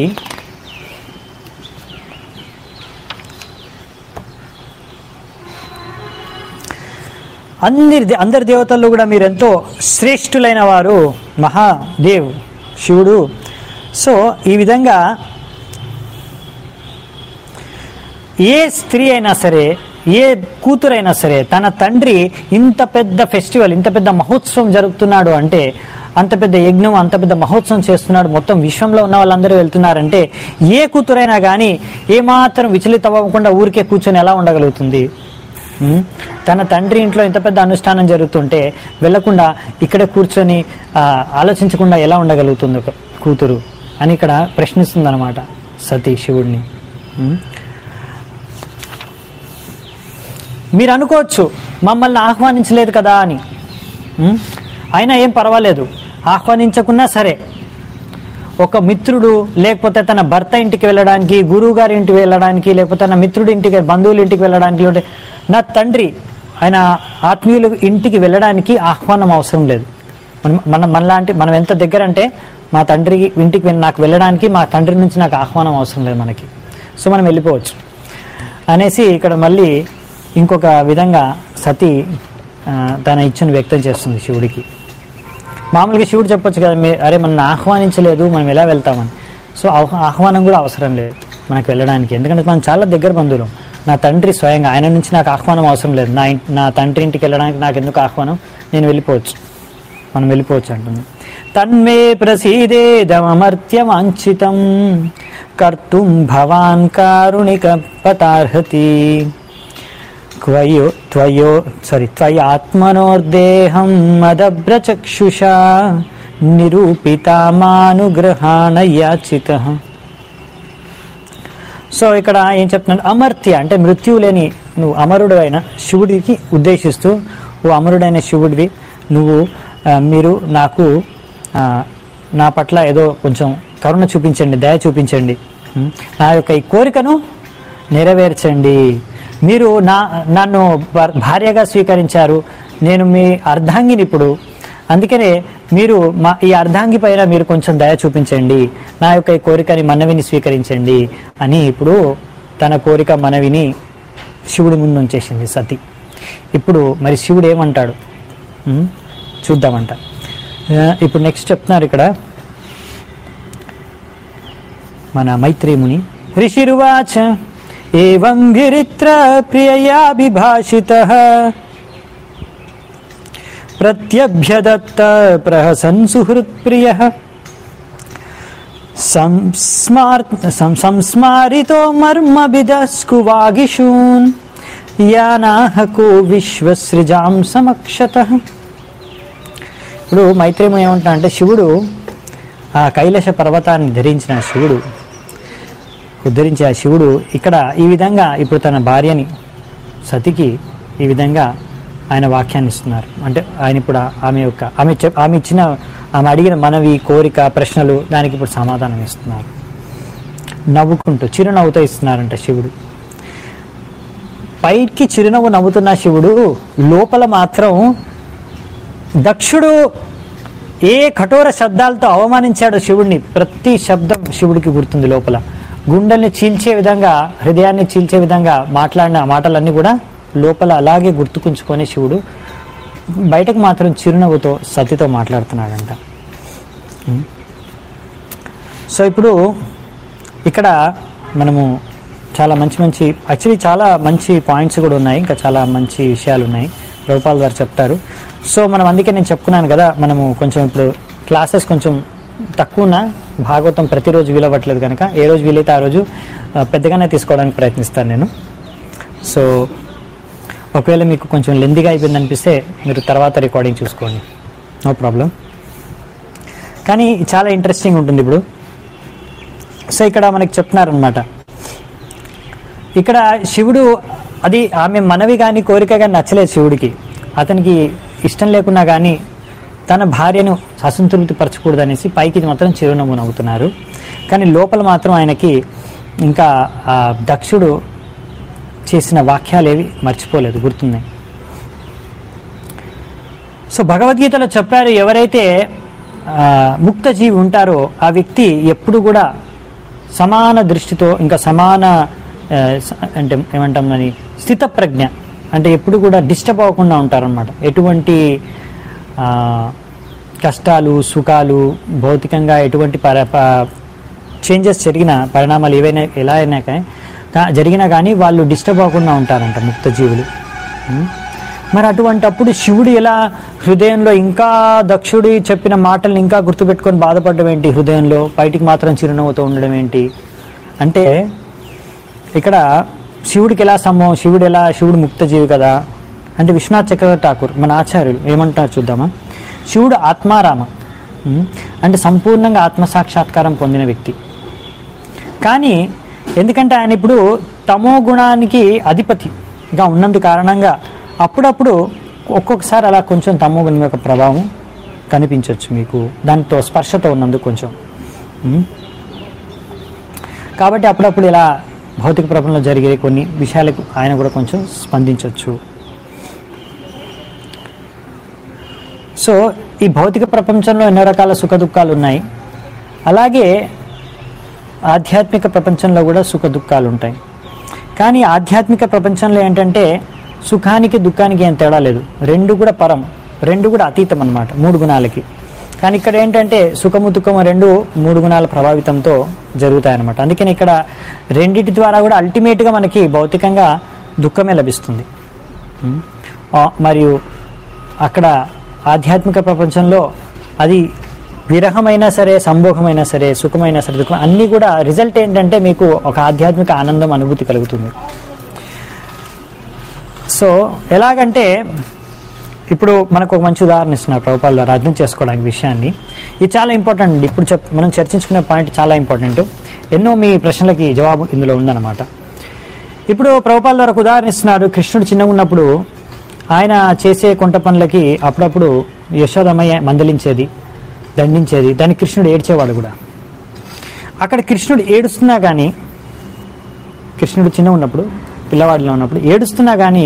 అందరి అందరి దేవతల్లో కూడా మీరు ఎంతో శ్రేష్ఠులైన వారు మహాదేవ్ శివుడు సో ఈ విధంగా ఏ స్త్రీ అయినా సరే ఏ కూతురైనా సరే తన తండ్రి ఇంత పెద్ద ఫెస్టివల్ ఇంత పెద్ద మహోత్సవం జరుపుతున్నాడు అంటే అంత పెద్ద యజ్ఞం అంత పెద్ద మహోత్సవం చేస్తున్నాడు మొత్తం విశ్వంలో ఉన్న వాళ్ళందరూ వెళ్తున్నారంటే ఏ కూతురైనా కానీ ఏమాత్రం విచలిత అవ్వకుండా ఊరికే కూర్చొని ఎలా ఉండగలుగుతుంది ఉం? తన తండ్రి ఇంట్లో ఇంత పెద్ద అనుష్ఠానం జరుగుతుంటే వెళ్లకుండా ఇక్కడే కూర్చొని ఆ, ఆలోచించకుండా ఎలా ఉండగలుగుతుంది ఒక కూతురు అని ఇక్కడ ప్రశ్నిస్తుంది అనమాట సతీ శివుడిని ఉం? మీరు అనుకోవచ్చు మమ్మల్ని ఆహ్వానించలేదు కదా అని ఉం? అయినా ఏం పర్వాలేదు ఆహ్వానించకున్నా సరే ఒక మిత్రుడు లేకపోతే తన భర్త ఇంటికి వెళ్ళడానికి గురువు గారి ఇంటికి వెళ్ళడానికి లేకపోతే తన మిత్రుడి ఇంటికి బంధువుల ఇంటికి వెళ్ళడానికి లేకపోతే నా తండ్రి ఆయన ఆత్మీయుల ఇంటికి వెళ్ళడానికి ఆహ్వానం అవసరం లేదు మనం మన మనలాంటి మనం ఎంత దగ్గర అంటే మా తండ్రి ఇంటికి వెళ్- నాకు వెళ్ళడానికి మా తండ్రి నుంచి నాకు ఆహ్వానం అవసరం లేదు మనకి సో మనం వెళ్ళిపోవచ్చు అనేసి ఇక్కడ మళ్ళీ ఇంకొక విధంగా సతి ఆ, తన ఇచ్చను వ్యక్తం చేస్తుంది శివుడికి మామూలుగా శివుడు చెప్పొచ్చు కదా మీ అరే మనం ఆహ్వానించలేదు మనం ఎలా వెళ్తామని సో ఆహ్- ఆహ్వానం కూడా అవసరం లేదు మనకు వెళ్ళడానికి ఎందుకంటే మనం చాలా దగ్గర బంధువులు నా తండ్రి స్వయంగా ఆయన నుంచి నాకు ఆహ్వానం అవసరం లేదు నా ఇం- నా తండ్రి ఇంటికి వెళ్ళడానికి నాకు ఎందుకు ఆహ్వానం నేను వెళ్ళిపోవచ్చు మనం వెళ్ళిపోవచ్చు అంటుంది తన్మే ప్రసీదేదమర్త్యవాంఛితం కర్తుం భవాన్ కారుణిక పతార్హతి క్వయో త్వయో సారీ త్వయాత్మనోర్దేహం మదభ్రచక్షుషా నిరూపితామానుగ్రహాణ యాచిత సో ఇక్కడ ఏం చెప్తున్నాడు అమర్త్య అంటే మృత్యువు లేని నువ్వు అమరుడు అయిన శివుడికి ఉద్దేశిస్తూ ఓ అమరుడైన శివుడివి నువ్వు ఆ, మీరు నాకు ఆ, నా పట్ల ఏదో కొంచెం కరుణ చూపించండి దయ చూపించండి ఉం? నా యొక్క ఈ కోరికను నెరవేర్చండి మీరు నా నన్ను భా- భార్యగా స్వీకరించారు నేను మీ అర్ధాంగిని ఇప్పుడు అందుకనే మీరు మా ఈ అర్ధాంగి పైన మీరు కొంచెం దయ చూపించండి నా యొక్క ఈ కోరికని మనవిని స్వీకరించండి అని ఇప్పుడు తన కోరిక మనవిని శివుడి ముందు ఉంచేసింది సతి ఇప్పుడు మరి శివుడు ఏమంటాడు ఉం? చూద్దామంట ఆ, ఇప్పుడు నెక్స్ట్ చెప్తున్నారు ఇక్కడ మన మైత్రేముని ఋషిరువాచ ఏం గిరిత్ర ప్రియయాభిభాషిత ప్రత్యభ్యదత్త ప్రహసన్ సుహృత్ప్రియ సంస్మార్ సం- సంస్మారితో మర్మభిదస్కువాగిషూన్ యానాహకో విశ్వసృజాం సమక్షత ఇప్పుడు మైత్రేము ఏమంటా అంటే శివుడు ఆ కైలాస పర్వతాన్ని ధరించిన శివుడు ఉద్ధరించే ఆ శివుడు ఇక్కడ ఈ విధంగా ఇప్పుడు తన భార్యని సతికి ఈ విధంగా ఆయన వాక్యాన్ని ఇస్తున్నారు అంటే ఆయన ఇప్పుడు ఆ- ఆమె యొక్క ఆమె చెప్ ఆమె ఇచ్చిన ఆమె అడిగిన మనవి కోరిక ప్రశ్నలు దానికి ఇప్పుడు సమాధానం ఇస్తున్నారు నవ్వుకుంటూ చిరునవ్వుతో ఇస్తున్నారంట శివుడు పైకి చిరునవ్వు నవ్వుతున్న శివుడు లోపల మాత్రం దక్షుడు ఏ కఠోర శబ్దాలతో అవమానించాడో శివుడిని ప్రతి శబ్దం శివుడికి గుర్తుంది లోపల గుండెల్ని చీల్చే విధంగా హృదయాన్ని చీల్చే విధంగా మాట్లాడిన ఆ మాటలన్నీ కూడా లోపల అలాగే గుర్తుకుంచుకొని శివుడు బయటకు మాత్రం చిరునవ్వుతో సతితో మాట్లాడుతున్నాడంట ఉం. సో ఇప్పుడు ఇక్కడ మనము చాలా మంచి మంచి యాక్చువల్లీ చాలా మంచి పాయింట్స్ కూడా ఉన్నాయి ఇంకా చాలా మంచి విషయాలు ఉన్నాయి ప్రభుపాల్ గారు చెప్తారు సో మనం అందుకే నేను చెప్పుకున్నాను కదా మనము కొంచెం ఇప్పుడు క్లాసెస్ కొంచెం తక్కువన భాగవతం ప్రతిరోజు వీలవ్వట్లేదు కనుక ఏ రోజు వీలైతే ఆ రోజు ఆ, పెద్దగానే తీసుకోవడానికి ప్రయత్నిస్తాను నేను సో ఒకవేళ మీకు కొంచెం లెందిగా అయిపోయింది అనిపిస్తే మీరు తర్వాత రికార్డింగ్ చూసుకోండి నో ప్రాబ్లం కానీ చాలా ఇంట్రెస్టింగ్ ఉంటుంది ఇప్పుడు సో ఇక్కడ మనకి చెప్తున్నారనమాట ఇక్కడ శివుడు అది ఆమె మనవి కానీ కోరిక కానీ నచ్చలేదు శివుడికి అతనికి ఇష్టం లేకున్నా కానీ తన భార్యను అసంతృప్తి పరచకూడదనేసి పైకి మాత్రం చిరునవ్వు నవ్వుతున్నారు కానీ లోపల మాత్రం ఆయనకి ఇంకా ఆ దక్షుడు చేసిన వాక్యాలు ఏవి మర్చిపోలేదు గుర్తున్నాయి సో భగవద్గీతలో చెప్పారు ఎవరైతే ఆ, ముక్త జీవి ఉంటారో ఆ వ్యక్తి ఎప్పుడు కూడా సమాన దృష్టితో ఇంకా సమాన ఆ, స- అంటే ఏమంటాం అని స్థితప్రజ్ఞ అంటే ఎప్పుడు కూడా డిస్టర్బ్ అవ్వకుండా ఉంటారనమాట ఎటువంటి ఆ, కష్టాలు సుఖాలు భౌతికంగా ఎటువంటి పర చేంజెస్ జరిగిన పరిణామాలు ఏవైనా ఎలా అయినా కానీ కా- జరిగినా కానీ వాళ్ళు డిస్టర్బ్ అవ్వకుండా ఉంటారంట ముక్త జీవులు ఉం? మరి అటువంటప్పుడు శివుడు ఎలా హృదయంలో ఇంకా దక్షుడి చెప్పిన మాటల్ని ఇంకా గుర్తుపెట్టుకొని బాధపడడం ఏంటి హృదయంలో బయటికి మాత్రం చిరునవ్వుతో ఉండడం ఏంటి అంటే ఇక్కడ శివుడికి ఎలా సంభవం శివుడు ఎలా శివుడు ముక్త జీవి కదా అంటే విశ్వనాథ్ చక్రవర్తి ఠాకూర్ మన ఆచార్యులు ఏమంటారు చూద్దామా శివుడు ఆత్మారామ ఉం? అంటే సంపూర్ణంగా ఆత్మసాక్షాత్కారం పొందిన వ్యక్తి కానీ ఎందుకంటే ఆయన ఇప్పుడు తమో గుణానికి అధిపతిగా ఉన్నందు కారణంగా అప్పుడప్పుడు ఒక్కొక్కసారి అలా కొంచెం తమో గుణం యొక్క ప్రభావం కనిపించవచ్చు మీకు దాంతో స్పర్శతో ఉన్నందుకు కొంచెం ఉమ్. కాబట్టి అప్పుడప్పుడు ఇలా భౌతిక ప్రపంచంలో జరిగే కొన్ని విషయాలకు ఆయన కూడా కొంచెం స్పందించవచ్చు సో ఈ భౌతిక ప్రపంచంలో ఎన్నో రకాల సుఖ దుఃఖాలు ఉన్నాయి అలాగే ఆధ్యాత్మిక ప్రపంచంలో కూడా సుఖ దుఃఖాలు ఉంటాయి కానీ ఆధ్యాత్మిక ప్రపంచంలో ఏంటంటే సుఖానికి దుఃఖానికి ఏం తేడా లేదు రెండు కూడా పరం రెండు కూడా అతీతం అన్నమాట మూడు గుణాలకి కానీ ఇక్కడ ఏంటంటే సుఖము దుఃఖము రెండు మూడు గుణాల ప్రభావితంతో జరుగుతాయి అన్నమాట అందుకని ఇక్కడ రెండిటి ద్వారా కూడా అల్టిమేట్గా మనకి భౌతికంగా దుఃఖమే లభిస్తుంది ఉం? ఆ, మరియు అక్కడ ఆధ్యాత్మిక ప్రపంచంలో అది విరహమైనా సరే సంభోగమైనా సరే సుఖమైనా సరే దుఃఖం అన్నీ కూడా రిజల్ట్ ఏంటంటే మీకు ఒక ఆధ్యాత్మిక ఆనందం అనుభూతి కలుగుతుంది సో ఎలాగంటే ఇప్పుడు మనకు ఒక మంచి ఉదాహరణ ఇస్తున్నారు ప్రభుపాల ద్వారా అర్థం చేసుకోవడానికి విషయాన్ని ఇది చాలా ఇంపార్టెంట్ అండి ఇప్పుడు చెప్ మనం చర్చించుకునే పాయింట్ చాలా ఇంపార్టెంట్ ఎన్నో మీ ప్రశ్నలకి జవాబు ఇందులో ఉందన్నమాట ఇప్పుడు ప్రభుపాల ద్వారా ఒక ఉదాహరణ ఇస్తున్నారు కృష్ణుడు చిన్నగా ఉన్నప్పుడు ఆయన చేసే కొంట పనులకి అప్పుడప్పుడు యశోదమయ్య మందలించేది దండించేది దానికి కృష్ణుడు ఏడ్చేవాడు కూడా అక్కడ కృష్ణుడు ఏడుస్తున్నా కానీ కృష్ణుడు చిన్న ఉన్నప్పుడు పిల్లవాడిలో ఉన్నప్పుడు ఏడుస్తున్నా కానీ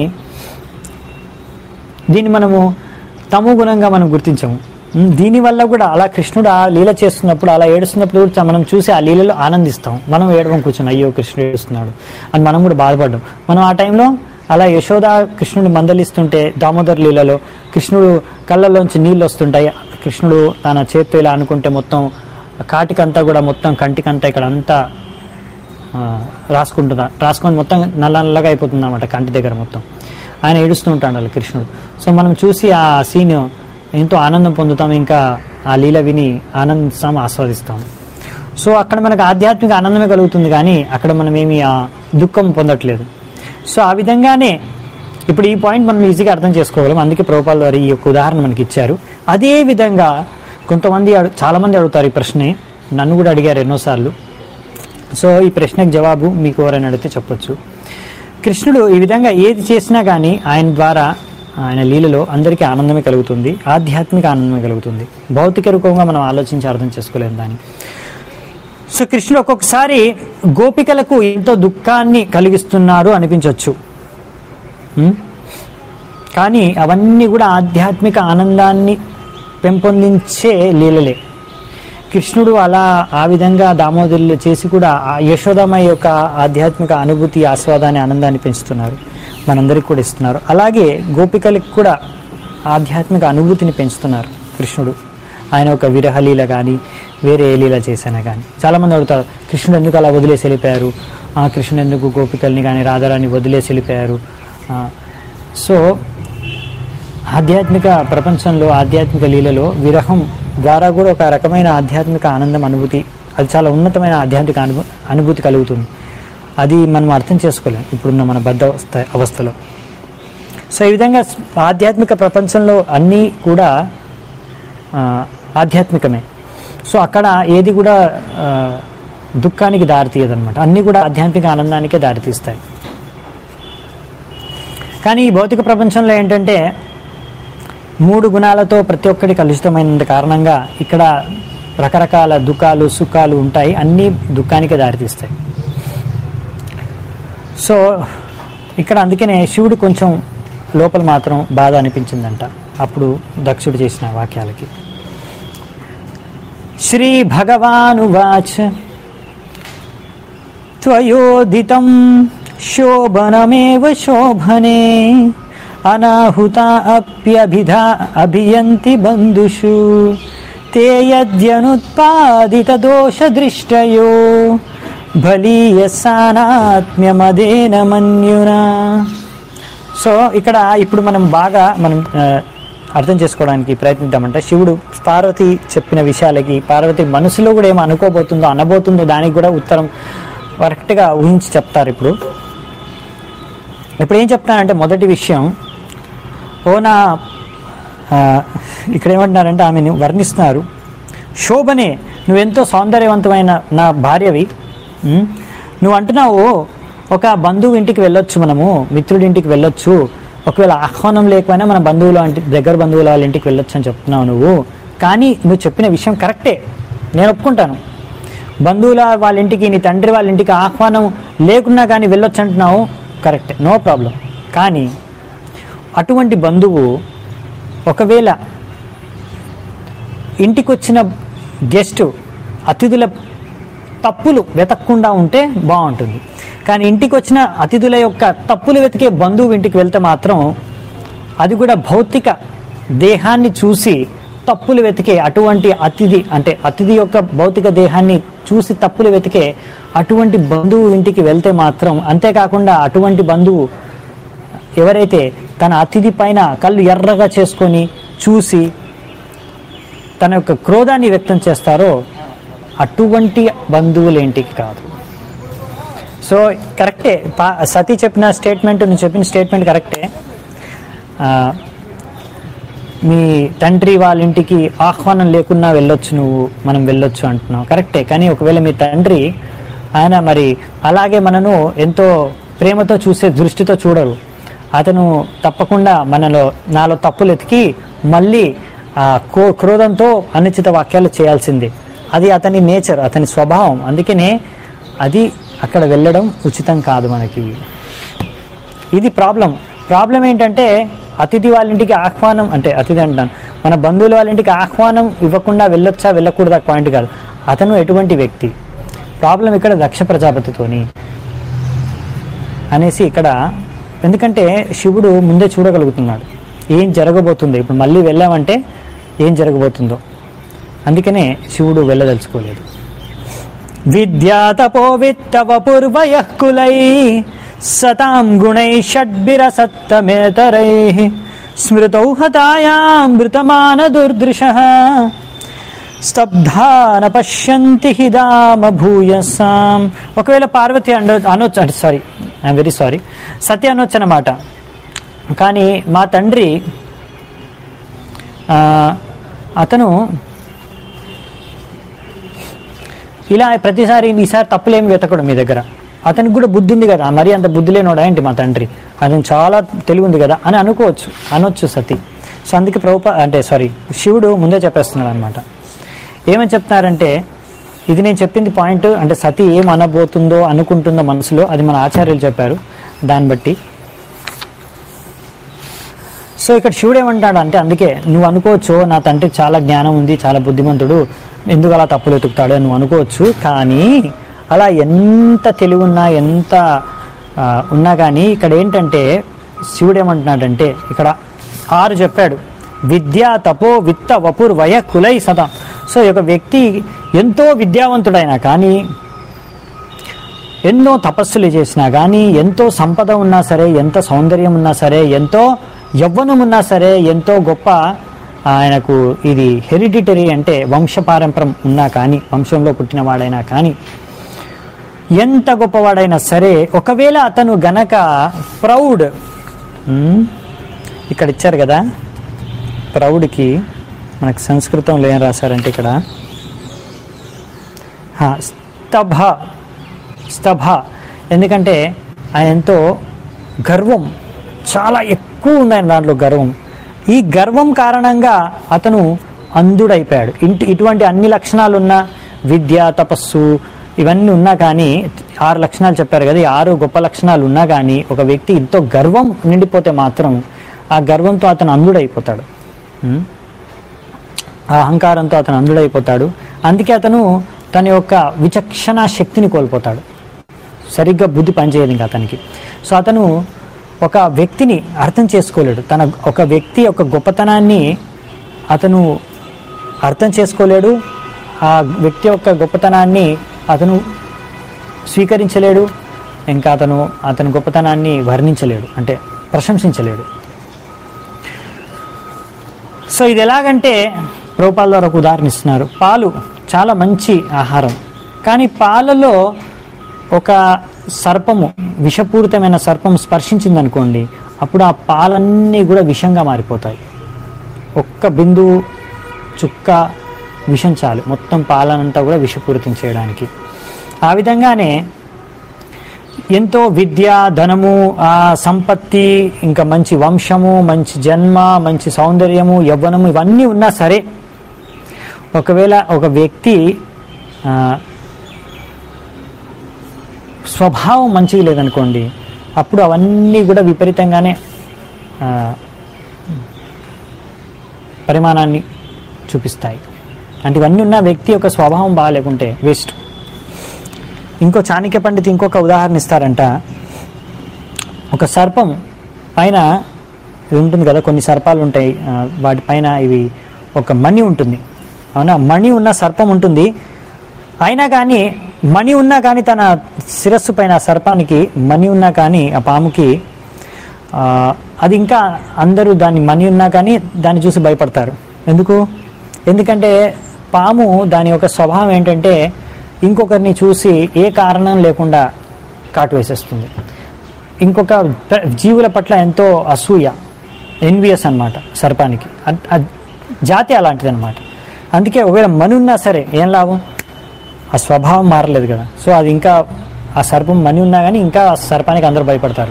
దీన్ని మనము తమో గుణంగా మనం గుర్తించము ఉమ్, దీనివల్ల కూడా అలా కృష్ణుడు ఆ లీల చేస్తున్నప్పుడు అలా ఏడుస్తున్నప్పుడు కూడా మనం చూసి ఆ లీలలో ఆనందిస్తాం మనం ఏడవం కూర్చొని అయ్యో కృష్ణుడు ఏడుస్తున్నాడు అని మనం కూడా బాధపడ్డాం మనం ఆ టైంలో అలా యశోద కృష్ణుడు మందలిస్తుంటే దామోదర్ లీలలో కృష్ణుడు కళ్ళల్లోంచి నీళ్ళు వస్తుంటాయి కృష్ణుడు తన చేత్తో ఇలా అనుకుంటే మొత్తం కాటికంతా కూడా మొత్తం కంటికంతా ఇక్కడ అంతా ఆ, రాసుకుంటుందా రాసుకొని మొత్తం నల్ల నల్లగా అయిపోతుంది అనమాట కంటి దగ్గర మొత్తం ఆయన ఏడుస్తూ ఉంటాడు వాళ్ళు కృష్ణుడు సో మనం చూసి ఆ సీన్ ఎంతో ఆనందం పొందుతాం ఇంకా ఆ లీల విని ఆనందిస్తాం ఆస్వాదిస్తాం సో అక్కడ మనకు ఆధ్యాత్మిక ఆనందమే కలుగుతుంది కానీ అక్కడ మనం ఏమి ఆ దుఃఖం పొందట్లేదు సో ఆ విధంగానే ఇప్పుడు ఈ పాయింట్ మనం ఈజీగా అర్థం చేసుకోగలం అందుకే ప్రభుపాల్ వారు ఈ యొక్క ఉదాహరణ మనకి ఇచ్చారు అదే విధంగా కొంతమంది అడు చాలామంది అడుగుతారు ఈ ప్రశ్నే నన్ను కూడా అడిగారు ఎన్నోసార్లు సో ఈ ప్రశ్నకు జవాబు మీకు ఎవరైనా అడిగితే చెప్పొచ్చు కృష్ణుడు ఈ విధంగా ఏది చేసినా కానీ ఆయన ద్వారా ఆయన లీలలో అందరికీ ఆనందమే కలుగుతుంది ఆధ్యాత్మిక ఆనందమే కలుగుతుంది భౌతిక రూపంగా మనం ఆలోచించి అర్థం చేసుకోలేము దాన్ని సో కృష్ణుడు ఒక్కొక్కసారి గోపికలకు ఎంతో దుఃఖాన్ని కలిగిస్తున్నాడు అనిపించవచ్చు ఉం? కానీ అవన్నీ కూడా ఆధ్యాత్మిక ఆనందాన్ని పెంపొందించే లీలలే కృష్ణుడు అలా ఆ విధంగా దామోదరులు చేసి కూడా ఆ యశోదమ్మ యొక్క ఆధ్యాత్మిక అనుభూతి ఆస్వాదాన్ని ఆనందాన్ని పెంచుతున్నారు మనందరికి కూడా ఇస్తున్నారు అలాగే గోపికలకు కూడా ఆధ్యాత్మిక అనుభూతిని పెంచుతున్నారు కృష్ణుడు ఆయన ఒక విరహలీల కానీ వేరే ఏ లీల చేసినా కానీ చాలామంది అడుగుతారు కృష్ణుడు ఎందుకు అలా వదిలేసి వెళ్ళిపోయారు ఆ కృష్ణుడు ఎందుకు గోపికల్ని కానీ రాధారాన్ని వదిలేసి వెళ్ళిపోయారు ఆ, సో ఆధ్యాత్మిక ప్రపంచంలో ఆధ్యాత్మిక లీలలో విరహం ద్వారా కూడా ఒక రకమైన ఆధ్యాత్మిక ఆనందం అనుభూతి అది చాలా ఉన్నతమైన ఆధ్యాత్మిక అనుభూ అనుభూతి కలుగుతుంది అది మనం అర్థం చేసుకోలేం ఇప్పుడున్న మన బద్ధ అవస్థ అవస్థలో సో ఈ విధంగా ఆధ్యాత్మిక ప్రపంచంలో అన్నీ కూడా ఆ, ఆధ్యాత్మికమే సో అక్కడ ఏది కూడా ఆ, దుఃఖానికి దారితీయదన్నమాట అన్నీ కూడా ఆధ్యాత్మిక ఆనందానికే దారితీస్తాయి కానీ ఈ భౌతిక ప్రపంచంలో ఏంటంటే మూడు గుణాలతో ప్రతి ఒక్కటి కలుషితమైన కారణంగా ఇక్కడ రకరకాల దుఃఖాలు సుఖాలు ఉంటాయి అన్నీ దుఃఖానికే దారితీస్తాయి సో ఇక్కడ అందుకనే శివుడు కొంచెం లోపల మాత్రం బాధ అనిపించిందంట అప్పుడు దక్షుడు చేసిన వాక్యాలకి శ్రీ భగవానువాచ త్వయోదితం శోభనమేవ శోభనే అనాహుత అప్యభిధా అభియంతి బంధుషు తే యద్యనుత్పాదిత దోష దృష్టయో బలీయసానాత్మ్యమదేన మన్యునా సో ఇక్కడ ఇప్పుడు మనం బాగా మనం ఆ, అర్థం చేసుకోవడానికి ప్రయత్నిద్దామంటే శివుడు పార్వతి చెప్పిన విషయాలకి పార్వతి మనసులో కూడా ఏమో అనుకోబోతుందో అనబోతుందో దానికి కూడా ఉత్తరం కరెక్ట్గా ఊహించి చెప్తారు ఇప్పుడు ఇప్పుడు ఏం చెప్తానంటే మొదటి విషయం ఓ నా ఆ, ఇక్కడ ఏమంటున్నారంటే ఆమెను వర్ణిస్తున్నారు శోభనే నువ్వెంతో సౌందర్యవంతమైన నా భార్యవి ఉం? నువ్వు అంటున్నావు ఒక బంధువు ఇంటికి వెళ్ళొచ్చు మనము మిత్రుడి ఇంటికి వెళ్ళొచ్చు ఒకవేళ ఆహ్వానం లేకపోయినా మన బంధువుల ఇంటి దగ్గర బంధువుల వాళ్ళ ఇంటికి వెళ్ళొచ్చు అని చెప్తున్నావు నువ్వు కానీ నువ్వు చెప్పిన విషయం కరెక్టే నేను ఒప్పుకుంటాను బంధువుల వాళ్ళ ఇంటికి నీ తండ్రి వాళ్ళ ఇంటికి ఆహ్వానం లేకున్నా కానీ వెళ్ళొచ్చు అంటున్నావు కరెక్ట్ నో ప్రాబ్లం కానీ అటువంటి బంధువు ఒకవేళ ఇంటికి వచ్చిన గెస్ట్ అతిథుల తప్పులు వెతకకుండా ఉంటే బాగుంటుంది కానీ ఇంటికి వచ్చిన అతిథుల యొక్క తప్పులు వెతికే బంధువు ఇంటికి వెళ్తే మాత్రం అది కూడా భౌతిక దేహాన్ని చూసి తప్పులు వెతికే అటువంటి అతిథి అంటే అతిథి యొక్క భౌతిక దేహాన్ని చూసి తప్పులు వెతికే అటువంటి బంధువు ఇంటికి వెళ్తే మాత్రం అంతేకాకుండా అటువంటి బంధువు ఎవరైతే తన అతిథి పైన కళ్ళు ఎర్రగా చేసుకొని చూసి తన యొక్క క్రోధాన్ని వ్యక్తం చేస్తారో అటువంటి బంధువుల ఇంటికి కాదు సో కరెక్టే పా సతీ చెప్పిన స్టేట్మెంట్ నువ్వు చెప్పిన స్టేట్మెంట్ కరెక్టే ఆ, మీ తండ్రి వాళ్ళ ఇంటికి ఆహ్వానం లేకున్నా వెళ్ళొచ్చు నువ్వు మనం వెళ్ళొచ్చు అంటున్నావు కరెక్టే కానీ ఒకవేళ మీ తండ్రి ఆయన మరి అలాగే మనను ఎంతో ప్రేమతో చూసే దృష్టితో చూడరు అతను తప్పకుండా మనలో నాలో తప్పులు ఎతికి మళ్ళీ ఆ కో క్రోధంతో అనుచిత వాక్యాలు చేయాల్సిందే అది అతని నేచర్ అతని స్వభావం అందుకనే అది అక్కడ వెళ్ళడం ఉచితం కాదు మనకి ఇది ప్రాబ్లం ప్రాబ్లం ఏంటంటే అతిథి వాళ్ళ ఇంటికి ఆహ్వానం అంటే అతిథి అంటాను మన బంధువుల వాళ్ళ ఇంటికి ఆహ్వానం ఇవ్వకుండా వెళ్ళొచ్చా వెళ్ళకూడదా పాయింట్ కాదు అతను ఎటువంటి వ్యక్తి ప్రాబ్లం ఇక్కడ దక్ష ప్రజాపతితోని అనేసి ఇక్కడ ఎందుకంటే శివుడు ముందే చూడగలుగుతున్నాడు ఏం జరగబోతుందో ఇప్పుడు మళ్ళీ వెళ్ళామంటే ఏం జరగబోతుందో అందుకనే శివుడు వెళ్ళదలుచుకోలేదు విద్యాతపో విత్తవ పూర్వయకులై సతాం గుణై షడ్భిరసత్తమేతరై స్మృతౌ హతాయామృతమాన దుర్దృశ స్తబ్ధా న పశ్యంతి హిదామ భూయసాం ఒకవేళ పార్వతి అండ అనొచ్చు అంటే sorry I'm very sorry Satya అనొచ్చు అన్నమాట కానీ మా తండ్రి ఆ, అతను ఇలా ప్రతిసారి ఈసారి తప్పులేమి వెతకడం మీ దగ్గర అతనికి కూడా బుద్ధి ఉంది కదా మరి అంత బుద్ధి లేనోడా ఏంటి మా తండ్రి అతను చాలా తెలివి ఉంది కదా అని అనుకోవచ్చు అనొచ్చు సతీ సో అందుకే ప్రభుప అంటే సారీ శివుడు ముందే చెప్పేస్తున్నాడు అనమాట ఏమని చెప్తున్నారంటే ఇది నేను చెప్పింది పాయింట్ అంటే సతీ ఏం అనబోతుందో అనుకుంటుందో మనసులో అది మన ఆచార్యులు చెప్పారు దాన్ని బట్టి సో ఇక్కడ శివుడు ఏమంటాడు అంటే అందుకే నువ్వు అనుకోవచ్చు నా తండ్రికి చాలా జ్ఞానం ఉంది చాలా బుద్ధిమంతుడు ఎందుకు అలా తప్పులు ఎతుకుతాడు అని నువ్వు అనుకోవచ్చు కానీ అలా ఎంత తెలివి ఉన్నా ఎంత ఆ, ఉన్నా కానీ ఇక్కడ ఏంటంటే శివుడు ఏమంటున్నాడంటే ఇక్కడ ఆరు చెప్పాడు విద్య తపో విత్త వపుర్ వయ కులై సదా సో ఈ యొక్క వ్యక్తి ఎంతో విద్యావంతుడైనా కానీ ఎన్నో తపస్సులు చేసినా కానీ ఎంతో సంపద ఉన్నా సరే ఎంత సౌందర్యం ఉన్నా సరే ఎంతో యవ్వనం ఉన్నా సరే ఎంతో గొప్ప ఆయనకు ఇది హెరిడిటరీ అంటే వంశపారంపరం ఉన్నా కానీ వంశంలో పుట్టినవాడైనా కానీ ఎంత గొప్పవాడైనా సరే ఒకవేళ అతను గనక ప్రౌడ్ ఇక్కడ ఇచ్చారు కదా ప్రౌడ్కి మనకు సంస్కృతంలో ఏం రాశారంటే ఇక్కడ హా, స్తభ స్తభ ఎందుకంటే ఆయన ఎంతో గర్వం చాలా ఎక్కువ ఉంది ఆయన దాంట్లో గర్వం ఈ గర్వం కారణంగా అతను అంధుడైపోయాడు ఇంటి ఇటువంటి అన్ని లక్షణాలు ఉన్న విద్య తపస్సు ఇవన్నీ ఉన్నా కానీ ఆరు లక్షణాలు చెప్పారు కదా ఈ ఆరు గొప్ప లక్షణాలు ఉన్నా కానీ ఒక వ్యక్తి ఎంతో గర్వం నిండిపోతే మాత్రం ఆ గర్వంతో అతను అంధుడైపోతాడు ఉం? ఆ అహంకారంతో అతను అంధుడైపోతాడు అందుకే అతను తన యొక్క విచక్షణ శక్తిని కోల్పోతాడు సరిగ్గా బుద్ధి పనిచేయదు ఇంకా అతనికి సో అతను ఒక వ్యక్తిని అర్థం చేసుకోలేడు తన ఒక వ్యక్తి యొక్క గొప్పతనాన్ని అతను అర్థం చేసుకోలేడు ఆ వ్యక్తి యొక్క గొప్పతనాన్ని అతను స్వీకరించలేడు ఇంకా అతను అతని గొప్పతనాన్ని వర్ణించలేడు అంటే ప్రశంసించలేడు సో ఇది ఎలాగంటే ప్రభుపాల ద్వారా ఒక ఉదాహరణ ఇస్తున్నారు పాలు చాలా మంచి ఆహారం కానీ పాలలో ఒక సర్పము విషపూరితమైన సర్పం స్పర్శించింది అనుకోండి అప్పుడు ఆ పాలన్నీ కూడా విషంగా మారిపోతాయి ఒక్క బిందువు చుక్క విషం చాలు మొత్తం పాలనంతా కూడా విషపూరితం చేయడానికి ఆ విధంగానే ఎంతో విద్య ధనము ఆ సంపత్తి ఇంకా మంచి వంశము మంచి జన్మ మంచి సౌందర్యము యవ్వనము ఇవన్నీ ఉన్నా సరే ఒకవేళ ఒక వ్యక్తి ఆ, స్వభావం మంచిది లేదనుకోండి అప్పుడు అవన్నీ కూడా విపరీతంగానే ఆ, పరిమాణాన్ని చూపిస్తాయి అంటే ఇవన్నీ ఉన్న వ్యక్తి యొక్క స్వభావం బాగాలేకుంటే వేస్ట్ ఇంకో చాణక్య పండిత్ ఇంకొక ఉదాహరణ ఇస్తారంట ఒక సర్పం పైన ఇది ఉంటుంది కదా కొన్ని సర్పాలు ఉంటాయి ఆ, వాటిపైన ఇవి ఒక మణి ఉంటుంది అవునా మణి ఉన్న సర్పం ఉంటుంది అయినా కానీ మణి ఉన్నా కానీ తన శిరస్సు పైన ఆ సర్పానికి మణి ఉన్నా కానీ ఆ పాముకి ఆ, అది ఇంకా అందరూ దాన్ని మణి ఉన్నా కానీ దాన్ని చూసి భయపడతారు ఎందుకు ఎందుకంటే పాము దాని యొక్క స్వభావం ఏంటంటే ఇంకొకరిని చూసి ఏ కారణం లేకుండా కాటు వేసేస్తుంది ఇంకొక ప్ర- జీవుల పట్ల ఎంతో అసూయ ఎన్వియస్ అన్నమాట సర్పానికి అద్- అద్- జాతి అలాంటిది అనమాట అందుకే ఒకవేళ మని ఉన్నా సరే ఏం లాభం ఆ స్వభావం మారలేదు కదా సో అది ఇంకా ఆ సర్పం మని ఉన్నా కానీ ఇంకా ఆ సర్పానికి అందరూ భయపడతారు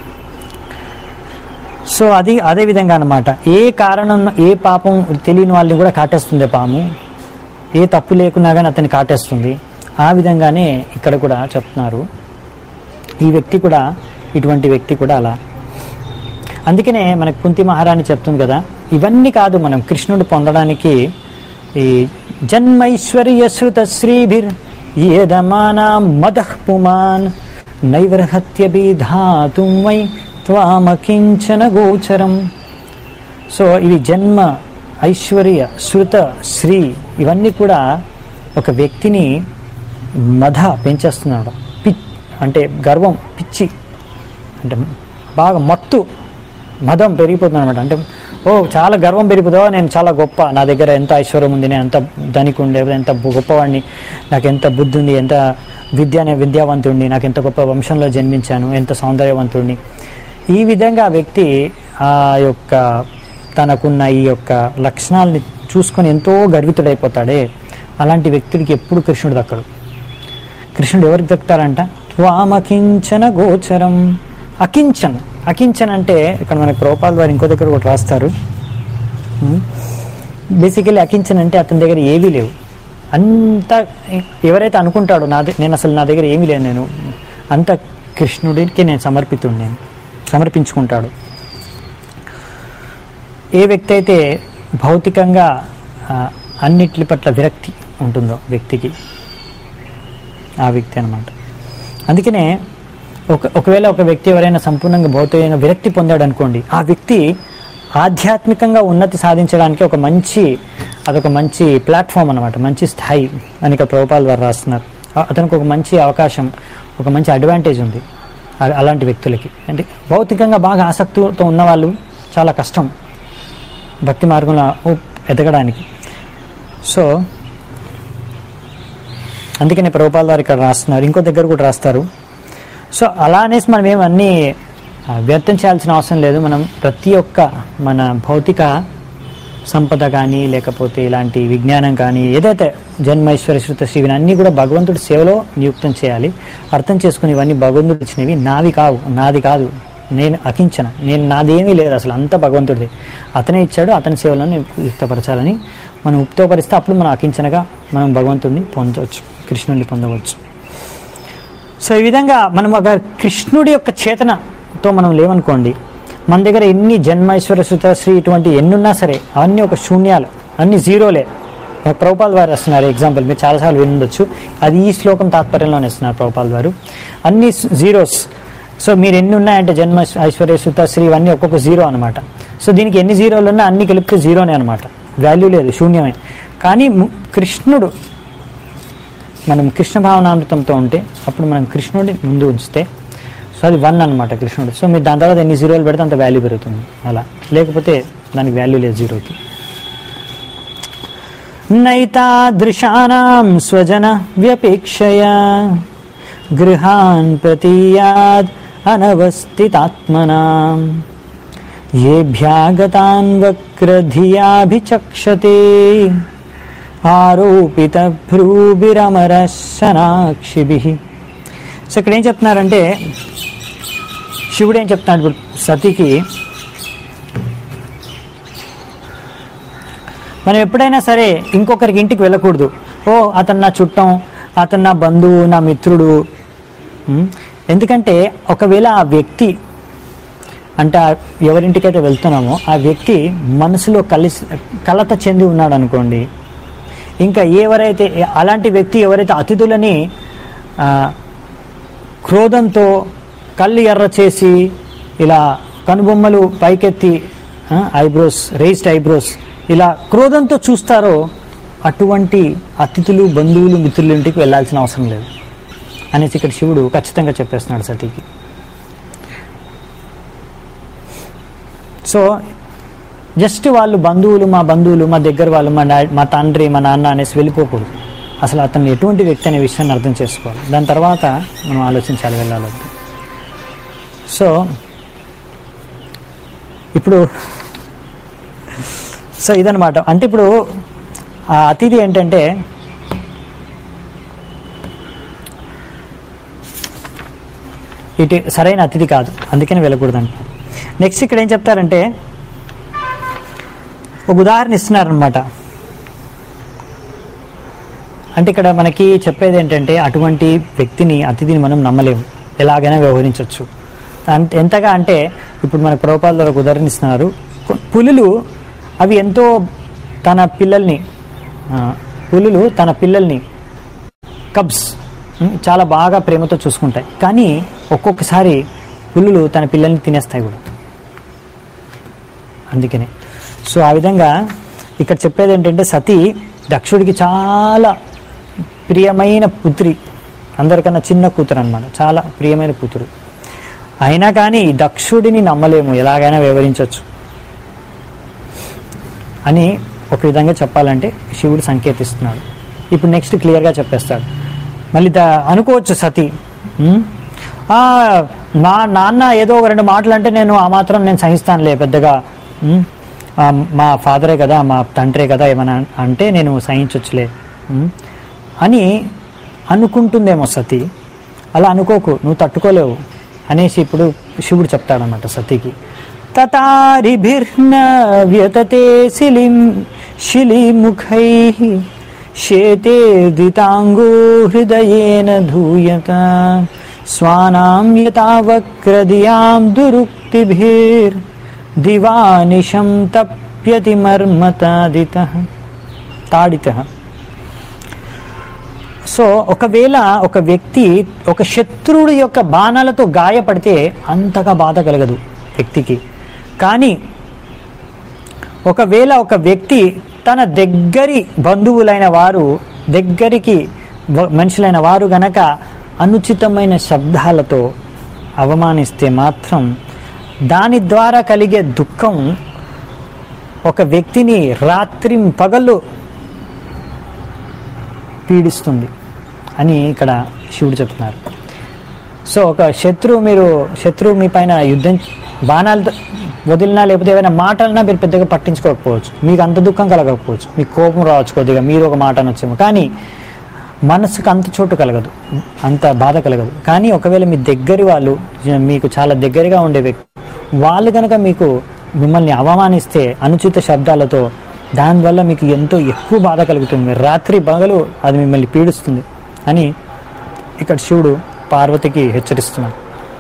సో అది అదే విధంగా అనమాట ఏ కారణం ఏ పాపం తెలియని వాళ్ళని కూడా కాటేస్తుంది పాము ఏ తప్పు లేకున్నా కానీ అతన్ని కాటేస్తుంది ఆ విధంగానే ఇక్కడ కూడా చెప్తున్నారు ఈ వ్యక్తి కూడా ఇటువంటి వ్యక్తి కూడా అలా అందుకనే మనకు కుంతి మహారాణి చెప్తుంది కదా ఇవన్నీ కాదు మనం కృష్ణుడు పొందడానికి ఈ జన్మైశ్వర్య శృత శ్రీభిర్ ఏదమానా మదః పుమాన్ నైవర్హత్యభిధాతుం వై త్వామకించన గోచరం సో ఇవి జన్మ ఐశ్వర్య శృత శ్రీ ఇవన్నీ కూడా ఒక వ్యక్తిని మధ పెంచేస్తున్నాడు పి అంటే గర్వం పిచ్చి అంటే బాగా మత్తు మదం పెరిగిపోతుంది అనమాట అంటే ఓ చాలా గర్వం పెరిగిపోతుందో నేను చాలా గొప్ప నా దగ్గర ఎంత ఐశ్వర్యం ఉంది నేను ఎంత ధనికుండే ఎంత గొప్పవాడిని నాకు ఎంత బుద్ధి ఉంది ఎంత విద్య విద్యావంతుడిని నాకు ఎంత గొప్ప వంశంలో జన్మించాను ఎంత సౌందర్యవంతుడిని ఈ విధంగా ఆ వ్యక్తి ఆ యొక్క తనకున్న ఈ యొక్క లక్షణాలని చూసుకొని ఎంతో గర్వితుడైపోతాడే అలాంటి వ్యక్తుడికి ఎప్పుడు కృష్ణుడు దక్కడు కృష్ణుడు ఎవరికి దక్కుతారంట త్వామకించన గోచరం అకించన్ అకించన్ అంటే ఇక్కడ మనకి ప్రోపాల్ వారు ఇంకో దగ్గర ఒకటి రాస్తారు బేసికలీ అకించన్ అంటే అతని దగ్గర ఏవీ లేవు అంత ఎవరైతే అనుకుంటాడో నా ద- నేను అసలు నా దగ్గర ఏమీ లేదు నేను అంత కృష్ణుడికి నేను సమర్పితుడు నేను సమర్పించుకుంటాడు ఏ వ్యక్తి అయితే భౌతికంగా ఆ, అన్నిటి పట్ల విరక్తి ఉంటుందో వ్యక్తికి ఆ వ్యక్తి అనమాట అందుకనే ఒక ఒకవేళ ఒక వ్యక్తి ఎవరైనా సంపూర్ణంగా భౌతికంగా విరక్తి పొందాడు అనుకోండి ఆ వ్యక్తి ఆధ్యాత్మికంగా ఉన్నతి సాధించడానికి ఒక మంచి అదొక మంచి ప్లాట్ఫామ్ అనమాట మంచి స్థాయి అని ఇక్కడ ప్రభుపాల్ వారు రాస్తున్నారు ఆ- అతనికి ఒక మంచి అవకాశం ఒక మంచి అడ్వాంటేజ్ ఉంది అ- అలాంటి వ్యక్తులకి అంటే భౌతికంగా బాగా ఆసక్తితో ఉన్న వాళ్ళు చాలా కష్టం భక్తి మార్గంలో ఉ- ఎదగడానికి సో అందుకనే ప్రభుపాల్ వారు ఇక్కడ రాస్తున్నారు ఇంకో దగ్గర కూడా రాస్తారు సో అలా అనేసి మనం ఏమన్నీ ఆ, వ్యర్థం చేయాల్సిన అవసరం లేదు మనం ప్రతి ఒక్క మన భౌతిక సంపద కానీ లేకపోతే ఇలాంటి విజ్ఞానం కానీ ఏదైతే జన్మైశ్వర శృత శ్రీవిని అన్నీ కూడా భగవంతుడి సేవలో నియుక్తం చేయాలి అర్థం చేసుకుని ఇవన్నీ భగవంతుడు ఇచ్చినవి నావి కావు నాది కాదు నేను అకించన నేను నాదేమీ లేదు అసలు అంతా భగవంతుడిది అతనే ఇచ్చాడు అతని సేవలను నేను యుక్తపరచాలని మనం ఉక్తపరిస్తే అప్పుడు మనం అకించనగా మనం భగవంతుడిని పొందవచ్చు కృష్ణుడిని పొందవచ్చు సో ఈ విధంగా మనం ఒక కృష్ణుడి యొక్క చేతనతో మనం లేవనుకోండి మన దగ్గర ఎన్ని జన్మైశ్వర సుతశ్రీ ఇటువంటి ఎన్ని ఉన్నా సరే అవన్నీ ఒక శూన్యాలు అన్ని జీరోలే ప్రభుపాల్ వారు వస్తున్నారు ఎగ్జాంపుల్ మీరు చాలాసార్లు వినుండొచ్చు అది ఈ శ్లోకం తాత్పర్యంలోనే ఇస్తున్నారు ప్రభుపాల్ వారు అన్ని జీరోస్ సో మీరు ఎన్ని ఉన్నాయంటే జన్మ ఐశ్వర్య సుతశ్రీ ఇవన్నీ ఒక్కొక్క జీరో అనమాట సో దీనికి ఎన్ని జీరోలు ఉన్నా అన్ని కలిపితే జీరోనే అనమాట వాల్యూ లేదు శూన్యమే కానీ ము- కృష్ణుడు మనం కృష్ణ భావనామృతంతో ఉంటే అప్పుడు మనం కృష్ణుడిని ముందు ఉంచితే సో అది వన్ అనమాట కృష్ణుడు సో మీరు దాని తర్వాత ఎన్ని జీరోలు పెడితే అంత వాల్యూ పెరుగుతుంది అలా లేకపోతే దానికి వాల్యూ లేదు జీరోకి నైతాదృశానాం స్వజన వ్యపేక్షయ గృహాన్ ప్రతీయాద్ అనవస్థితాత్మనాం ఏభ్యాగతాన్ వక్రధియాభిచక్షతే ఆరోపిత భ్రూభిరమర శనాక్షిభి సో ఇక్కడ ఏం చెప్తున్నారంటే శివుడు ఏం చెప్తున్నాడు ఇప్పుడు సతీకి మనం ఎప్పుడైనా సరే ఇంకొకరికి ఇంటికి వెళ్ళకూడదు ఓ అతను నా చుట్టం అతను నా బంధువు నా మిత్రుడు ఉమ్, ఎందుకంటే ఒకవేళ ఆ వ్యక్తి అంటే ఆ ఎవరింటికైతే వెళ్తున్నామో ఆ వ్యక్తి మనసులో కలిసి కలత చెంది ఉన్నాడు అనుకోండి ఇంకా ఎవరైతే అలాంటి వ్యక్తి ఎవరైతే అతిథులని ఆ, క్రోధంతో కళ్ళు ఎర్ర చేసి ఇలా కనుబొమ్మలు పైకెత్తి ఐబ్రోస్ రేస్డ్ ఐబ్రోస్ ఇలా క్రోధంతో చూస్తారో అటువంటి అతిథులు బంధువులు మిత్రుల ఇంటికి వెళ్ళాల్సిన అవసరం లేదు అనేసి ఇక్కడ శివుడు ఖచ్చితంగా చెప్పేస్తున్నాడు సతీకి సో జస్ట్ వాళ్ళు బంధువులు మా బంధువులు మా దగ్గర వాళ్ళు మా డా మా తండ్రి మా నాన్న అనేసి వెళ్ళిపోకూడదు అసలు అతను ఎటువంటి వ్యక్తి అనే విషయాన్ని అర్థం చేసుకోవాలి దాని తర్వాత మనం ఆలోచించాలి వెళ్ళాలి సో ఇప్పుడు సో ఇదనమాట అంటే ఇప్పుడు ఆ అతిథి ఏంటంటే ఇటు సరైన అతిథి కాదు అందుకని వెళ్ళకూడదండి నెక్స్ట్ ఇక్కడ ఏం చెప్తారంటే ఒక ఉదాహరణ ఇస్తున్నారనమాట అంటే ఇక్కడ మనకి చెప్పేది ఏంటంటే అటువంటి వ్యక్తిని అతిథిని మనం నమ్మలేము ఎలాగైనా వ్యవహరించవచ్చు అంత ఎంతగా అంటే ఇప్పుడు మన ప్రభుపాల ఒక ఉదాహరణ ఇస్తున్నారు కొ- పులులు అవి ఎంతో తన పిల్లల్ని ఆ, పులులు తన పిల్లల్ని కబ్స్ ఉమ్, చాలా బాగా ప్రేమతో చూసుకుంటాయి కానీ ఒక్కొక్కసారి పులులు తన పిల్లల్ని తినేస్తాయి కూడా అందుకనే సో ఆ విధంగా ఇక్కడ చెప్పేది ఏంటంటే సతీ దక్షుడికి చాలా ప్రియమైన పుత్రి అందరికన్నా చిన్న కూతురు అనమాట చాలా ప్రియమైన కూతురు అయినా కానీ ఈ దక్షుడిని నమ్మలేము ఎలాగైనా వివరించవచ్చు అని ఒక విధంగా చెప్పాలంటే శివుడు సంకేతిస్తున్నాడు ఇప్పుడు నెక్స్ట్ క్లియర్గా చెప్పేస్తాడు మళ్ళీ దా అనుకోవచ్చు సతీ ఉమ్, "ఆ, నా నాన్న ఏదో ఒక రెండు మాటలు అంటే నేను ఆ మాత్రం నేను సహిస్తానులే పెద్దగా ఉమ్, ఆ, మా ఫాదరే కదా మా తండ్రే కదా ఏమైనా అంటే నేను సహించవచ్చులే ఉమ్, అని అనుకుంటుందేమో సతీ అలా అనుకోకు నువ్వు తట్టుకోలేవు అనేసి ఇప్పుడు శివుడు చెప్తాడనమాట సతీకి తతారిభిర్న వ్యతతే శిలిం శిలిముఖై శేతే దితాంగో హృదయేన ధూయత స్వానాం యథావక్రదియాం దురుక్తిభిర్ దివానిశం తప్యతి మర్మతాదిత తాడిత సో ఒకవేళ ఒక వ్యక్తి ఒక శత్రువుడి యొక్క బాణాలతో గాయపడితే అంతగా బాధ కలగదు వ్యక్తికి కానీ ఒకవేళ ఒక వ్యక్తి తన దగ్గరి బంధువులైన వారు దగ్గరికి వ- మనుషులైన వారు గనక అనుచితమైన శబ్దాలతో అవమానిస్తే మాత్రం దాని ద్వారా కలిగే దుఃఖం ఒక వ్యక్తిని రాత్రి పగళ్ళు పీడిస్తుంది అని ఇక్కడ శివుడు చెప్తున్నారు సో ఒక శత్రువు మీరు శత్రువు మీ పైన యుద్ధం బాణాలతో వదిలినా లేకపోతే ఏమైనా మాటలన్నా మీరు పెద్దగా పట్టించుకోకపోవచ్చు మీకు అంత దుఃఖం కలగకపోవచ్చు మీకు కోపం రావచ్చు కొద్దిగా మీరు ఒక మాట అనొచ్చేమో కానీ మనసుకు అంత చోటు కలగదు అంత బాధ కలగదు కానీ ఒకవేళ మీ దగ్గరి వాళ్ళు మీకు చాలా దగ్గరగా ఉండే వ్యక్తి వాళ్ళు కనుక మీకు మిమ్మల్ని అవమానిస్తే అనుచిత శబ్దాలతో దానివల్ల మీకు ఎంతో ఎక్కువ బాధ కలుగుతుంది రాత్రి పగలు అది మిమ్మల్ని పీడిస్తుంది అని ఇక్కడ శివుడు పార్వతికి హెచ్చరిస్తున్నాడు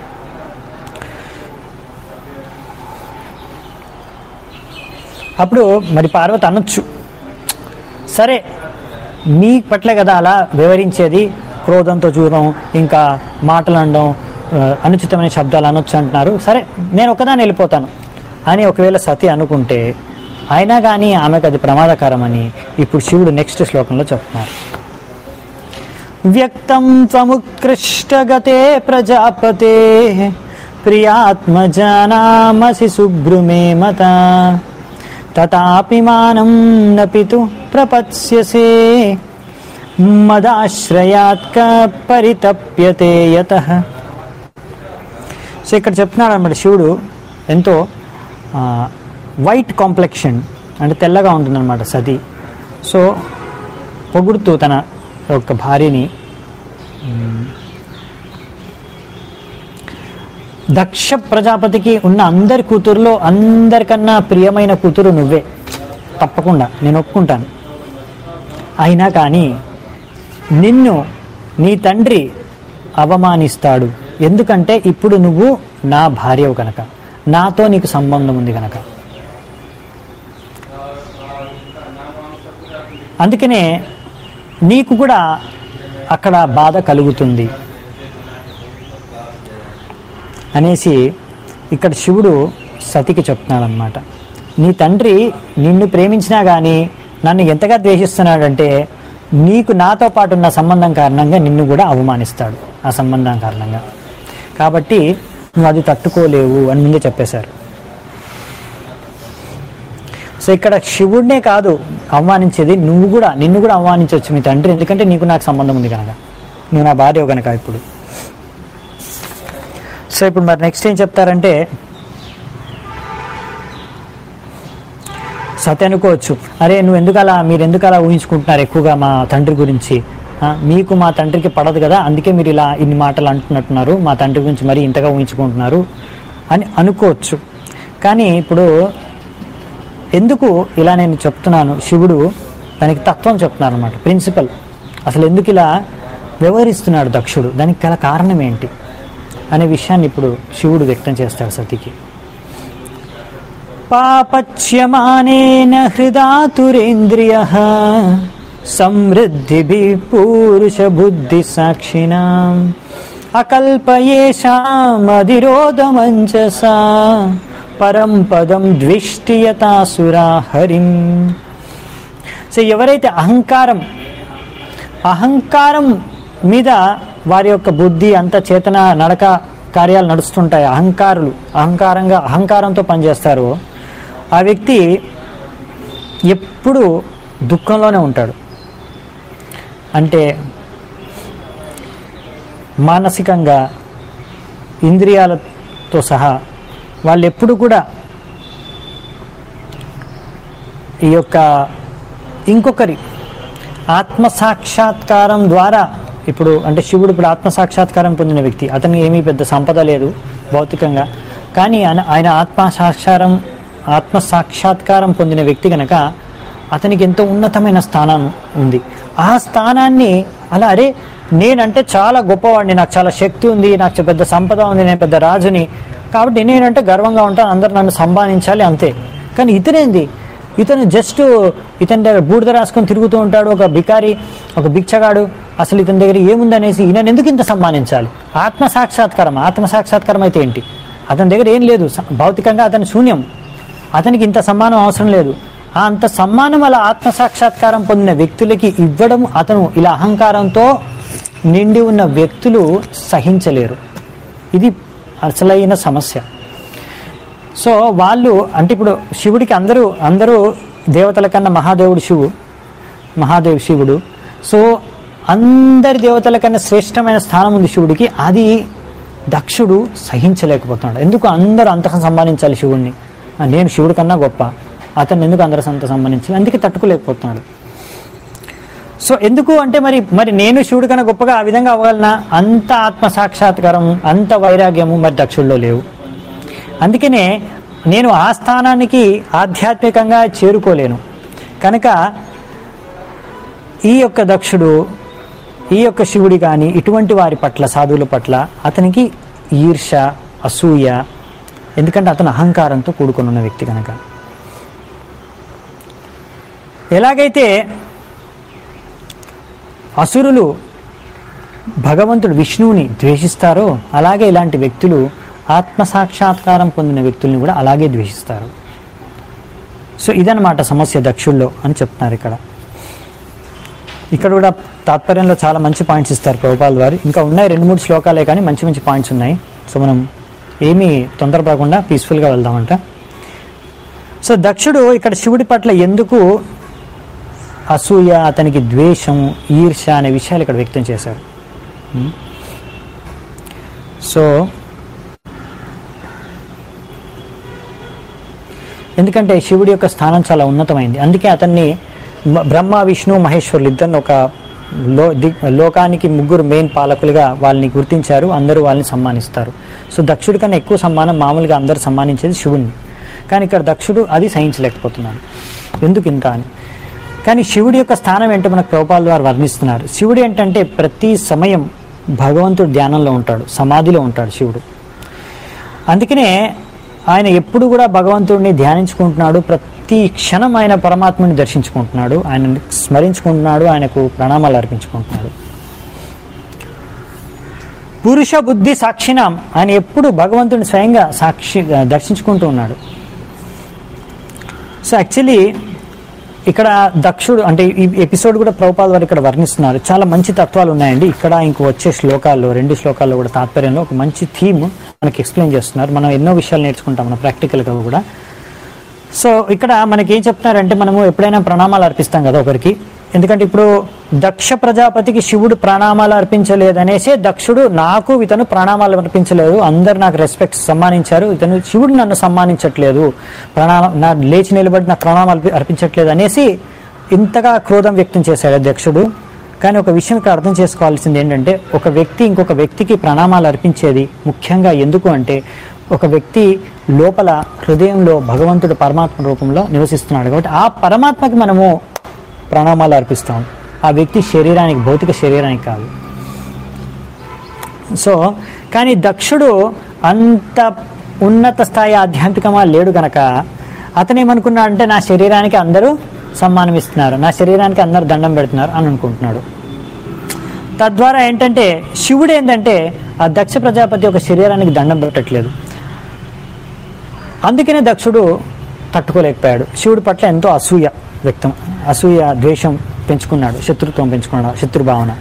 అప్పుడు మరి పార్వతి అనొచ్చు సరే మీ పట్లే కదా అలా వివరించేది క్రోధంతో చూడడం ఇంకా మాటలు అనడం ఆ, అనుచితమైన శబ్దాలు అనొచ్చు అంటున్నారు సరే నేను ఒకదాన్ని వెళ్ళిపోతాను అని ఒకవేళ సతి అనుకుంటే అయినా కానీ ఆమెకు అది ప్రమాదకరమని ఇప్పుడు శివుడు నెక్స్ట్ శ్లోకంలో చెప్తున్నారు వ్యక్తం త్వముత్కృష్టగతే ప్రజాపతే ప్రియాత్మజానామసి శుభ్రుమే మత తతాపి మానం నపితు ప్రపత్స్యసే మదాశ్రయాత్క పరితప్యతే యత సో ఇక్కడ చెప్తున్నాడు అనమాట శివుడు ఎంతో వైట్ కాంప్లెక్షన్ అంటే తెల్లగా ఉంటుందన్నమాట సతి సో పొగుడుతూ తన యొక్క భార్యని మ్, దక్ష ప్రజాపతికి ఉన్న అందరి కూతురులో అందరికన్నా ప్రియమైన కూతురు నువ్వే తప్పకుండా నేను ఒప్పుకుంటాను అయినా కానీ నిన్ను నీ తండ్రి అవమానిస్తాడు ఎందుకంటే ఇప్పుడు నువ్వు నా భార్యవు కనుక నాతో నీకు సంబంధం ఉంది కనుక అందుకనే నీకు కూడా అక్కడ బాధ కలుగుతుంది అనేసి ఇక్కడ శివుడు సతికి చెప్తున్నాడు అనమాట నీ తండ్రి నిన్ను ప్రేమించినా కానీ నన్ను ఎంతగా ద్వేషిస్తున్నాడంటే నీకు నాతో పాటు ఉన్న సంబంధం కారణంగా నిన్ను కూడా అవమానిస్తాడు ఆ సంబంధం కారణంగా కాబట్టి నువ్వు అది తట్టుకోలేవు అని ముందే చెప్పేశారు సో ఇక్కడ శివుడినే కాదు అవమానించేది నువ్వు కూడా నిన్ను కూడా అవమానించవచ్చు మీ తండ్రి ఎందుకంటే నీకు నాకు సంబంధం ఉంది కనుక నువ్వు నా భార్య కనుక ఇప్పుడు సో ఇప్పుడు మరి నెక్స్ట్ ఏం చెప్తారంటే సత్య అనుకోవచ్చు అరే నువ్వు ఎందుకు అలా మీరు ఎందుకు అలా ఊహించుకుంటున్నారు ఎక్కువగా మా తండ్రి గురించి ఆ, మీకు మా తండ్రికి పడదు కదా అందుకే మీరు ఇలా ఇన్ని మాటలు అంటున్నట్టున్నారు మా తండ్రి గురించి మరీ ఇంతగా ఊహించుకుంటున్నారు అని అనుకోవచ్చు కానీ ఇప్పుడు ఎందుకు ఇలా నేను చెప్తున్నాను శివుడు దానికి తత్వం చెప్తున్నాను అనమాట ప్రిన్సిపల్ అసలు ఎందుకు ఇలా వ్యవహరిస్తున్నాడు దక్షుడు దానికి గల కారణం ఏంటి అనే విషయాన్ని ఇప్పుడు శివుడు వ్యక్తం చేస్తాడు సతికి పాపచ్యమానేన హృదాతురేంద్రియ సమృద్ధి పూరుష బుద్ధి సాక్షిణా అకల్పయేషామధిరోధమంచసా పరం పదం ద్విష్టియతాసురా హరిం సో ఎవరైతే అహంకారం అహంకారం మీద వారి యొక్క బుద్ధి అంత చేతన నడక కార్యాలు నడుస్తుంటాయి అహంకారులు అహంకారంగా అహంకారంతో పనిచేస్తారు ఆ వ్యక్తి ఎప్పుడు దుఃఖంలోనే ఉంటాడు అంటే మానసికంగా ఇంద్రియాలతో సహా వాళ్ళు ఎప్పుడు కూడా ఈ యొక్క ఇంకొకరి ఆత్మ సాక్షాత్కారం ద్వారా ఇప్పుడు అంటే శివుడు ఇప్పుడు ఆత్మ సాక్షాత్కారం పొందిన వ్యక్తి అతనికి ఏమీ పెద్ద సంపద లేదు భౌతికంగా కానీ ఆయన ఆయన ఆత్మ సాక్షారం ఆత్మ సాక్షాత్కారం పొందిన వ్యక్తి కనుక అతనికి ఎంతో ఉన్నతమైన స్థానం ఉంది ఆ స్థానాన్ని అలా అరే నేనంటే చాలా గొప్పవాడిని నాకు చాలా శక్తి ఉంది నాకు పెద్ద సంపద ఉంది నేను పెద్ద రాజుని కాబట్టి నేనంటే గర్వంగా ఉంటాను అందరు నన్ను సంపాదించాలి అంతే కానీ ఇతనేంది ఇతను జస్ట్ ఇతని దగ్గర బూడిద రాసుకొని తిరుగుతూ ఉంటాడు ఒక బికారి ఒక భిక్షగాడు అసలు ఇతని దగ్గర ఏముందనేసి ఈయన ఎందుకు ఇంత సమ్మానించాలి ఆత్మ సాక్షాత్కారం ఆత్మ సాక్షాత్కారం అయితే ఏంటి అతని దగ్గర ఏం లేదు స- భౌతికంగా అతని శూన్యం అతనికి ఇంత సమ్మానం అవసరం లేదు ఆ అంత సమ్మానం అలా ఆత్మ సాక్షాత్కారం పొందిన వ్యక్తులకి ఇవ్వడం అతను ఇలా అహంకారంతో నిండి ఉన్న వ్యక్తులు సహించలేరు ఇది అసలైన సమస్య సో వాళ్ళు అంటే ఇప్పుడు శివుడికి అందరూ అందరూ దేవతల కన్నా మహాదేవుడు శివు మహాదేవ్ శివుడు సో అందరి దేవతల కన్నా శ్రేష్టమైన స్థానం ఉంది శివుడికి అది దక్షుడు సహించలేకపోతున్నాడు ఎందుకు అందరూ అంతగా సంపాదించాలి శివుడిని ఆ, నేను శివుడి కన్నా గొప్ప అతను ఎందుకు అందరూ అంత సంబంధించాలి అందుకే తట్టుకోలేకపోతున్నాడు సో ఎందుకు అంటే మరి మరి నేను శివుడి కన్నా గొప్పగా ఆ విధంగా అవ్వగలనా అంత ఆత్మ సాక్షాత్కారం అంత వైరాగ్యము మరి దక్షుల్లో లేవు అందుకనే నేను ఆ స్థానానికి ఆధ్యాత్మికంగా చేరుకోలేను కనుక ఈ యొక్క దక్షుడు ఈ యొక్క శివుడి కానీ ఇటువంటి వారి పట్ల సాధువుల పట్ల అతనికి ఈర్ష అసూయ ఎందుకంటే అతను అహంకారంతో కూడుకుని ఉన్న వ్యక్తి కనుక ఎలాగైతే అసురులు భగవంతుడు విష్ణువుని ద్వేషిస్తారో అలాగే ఇలాంటి వ్యక్తులు ఆత్మ సాక్షాత్కారం పొందిన వ్యక్తుల్ని కూడా అలాగే ద్వేషిస్తారు సో ఇదన్నమాట సమస్య దక్షుల్లో అని చెప్తున్నారు ఇక్కడ ఇక్కడ కూడా తాత్పర్యంలో చాలా మంచి పాయింట్స్ ఇస్తారు ప్రభుపాల్ వారు ఇంకా ఉన్నాయి రెండు మూడు శ్లోకాలే కానీ మంచి మంచి పాయింట్స్ ఉన్నాయి సో మనం ఏమీ తొందరపడకుండా పీస్ఫుల్గా వెళ్దామంట సో దక్షుడు ఇక్కడ శివుడి పట్ల ఎందుకు అసూయ అతనికి ద్వేషం ఈర్ష అనే విషయాలు ఇక్కడ వ్యక్తం చేశారు ఉం? సో ఎందుకంటే శివుడి యొక్క స్థానం చాలా ఉన్నతమైంది అందుకే అతన్ని మ- బ్రహ్మ విష్ణు మహేశ్వరులు ఇద్దరిని ఒక లో ది- లోకానికి ముగ్గురు మెయిన్ పాలకులుగా వాళ్ళని గుర్తించారు అందరూ వాళ్ళని సమ్మానిస్తారు సో దక్షుడి కన్నా ఎక్కువ సమ్మానం మామూలుగా అందరూ సమ్మానించేది శివుణ్ణి కానీ ఇక్కడ దక్షుడు అది సహించలేకపోతున్నాడు ఎందుకు ఇంత అని కానీ శివుడి యొక్క స్థానం ఏంటో మనకు ప్రభుపాల్ వారు వర్ణిస్తున్నారు శివుడు ఏంటంటే ప్రతి సమయం భగవంతుడు ధ్యానంలో ఉంటాడు సమాధిలో ఉంటాడు శివుడు అందుకనే ఆయన ఎప్పుడు కూడా భగవంతుడిని ధ్యానించుకుంటున్నాడు ప్రతి క్షణం ఆయన పరమాత్మని దర్శించుకుంటున్నాడు ఆయన స్మరించుకుంటున్నాడు ఆయనకు ప్రణామాలు అర్పించుకుంటున్నాడు పురుష బుద్ధి సాక్షిణం ఆయన ఎప్పుడు భగవంతుని స్వయంగా సాక్షి దర్శించుకుంటూ ఉన్నాడు సో యాక్చువల్లీ ఇక్కడ దక్షుడు అంటే ఈ ఎపిసోడ్ కూడా ప్రభుపాద వారు ఇక్కడ వర్ణిస్తున్నారు చాలా మంచి తత్వాలు ఉన్నాయండి ఇక్కడ ఇంక వచ్చే శ్లోకాల్లో రెండు శ్లోకాల్లో కూడా తాత్పర్యంలో ఒక మంచి థీమ్ మనకి ఎక్స్ప్లెయిన్ చేస్తున్నారు మనం ఎన్నో విషయాలు నేర్చుకుంటాం మన ప్రాక్టికల్గా కూడా సో ఇక్కడ మనకి ఏం చెప్తున్నారంటే మనము ఎప్పుడైనా ప్రణామాలు అర్పిస్తాం కదా ఒకరికి ఎందుకంటే ఇప్పుడు దక్ష ప్రజాపతికి శివుడు ప్రణామాలు అర్పించలేదనేసే దక్షుడు నాకు ఇతను ప్రణామాలు అర్పించలేదు అందరు నాకు రెస్పెక్ట్ సమ్మానించారు ఇతను శివుడు నన్ను సమ్మానించట్లేదు ప్రణామ నా లేచి నిలబడి నాకు ప్రణామాలు అర్పి- అర్పించట్లేదు అనేసి ఇంతగా క్రోధం వ్యక్తం చేశాడు దక్షుడు కానీ ఒక విషయం ఇక్కడ అర్థం చేసుకోవాల్సింది ఏంటంటే ఒక వ్యక్తి ఇంకొక వ్యక్తికి ప్రణామాలు అర్పించేది ముఖ్యంగా ఎందుకు అంటే ఒక వ్యక్తి లోపల హృదయంలో భగవంతుడు పరమాత్మ రూపంలో నివసిస్తున్నాడు కాబట్టి ఆ పరమాత్మకి మనము ప్రణామాలు అర్పిస్తాం ఆ వ్యక్తి శరీరానికి భౌతిక శరీరానికి కాదు సో కానీ దక్షుడు అంత ఉన్నత స్థాయి ఆధ్యాత్మికమా లేడు గనక అతను ఏమనుకున్నాడు అంటే నా శరీరానికి అందరూ సమ్మానం ఇస్తున్నారు నా శరీరానికి అందరూ దండం పెడుతున్నారు అని అనుకుంటున్నాడు తద్వారా ఏంటంటే శివుడు ఏంటంటే ఆ దక్ష ప్రజాపతి ఒక శరీరానికి దండం పెట్టట్లేదు అందుకనే దక్షుడు తట్టుకోలేకపోయాడు శివుడి పట్ల ఎంతో అసూయ వ్యక్తం అసూయ ద్వేషం పెంచుకున్నాడు శత్రుత్వం పెంచుకున్నాడు శత్రుభావన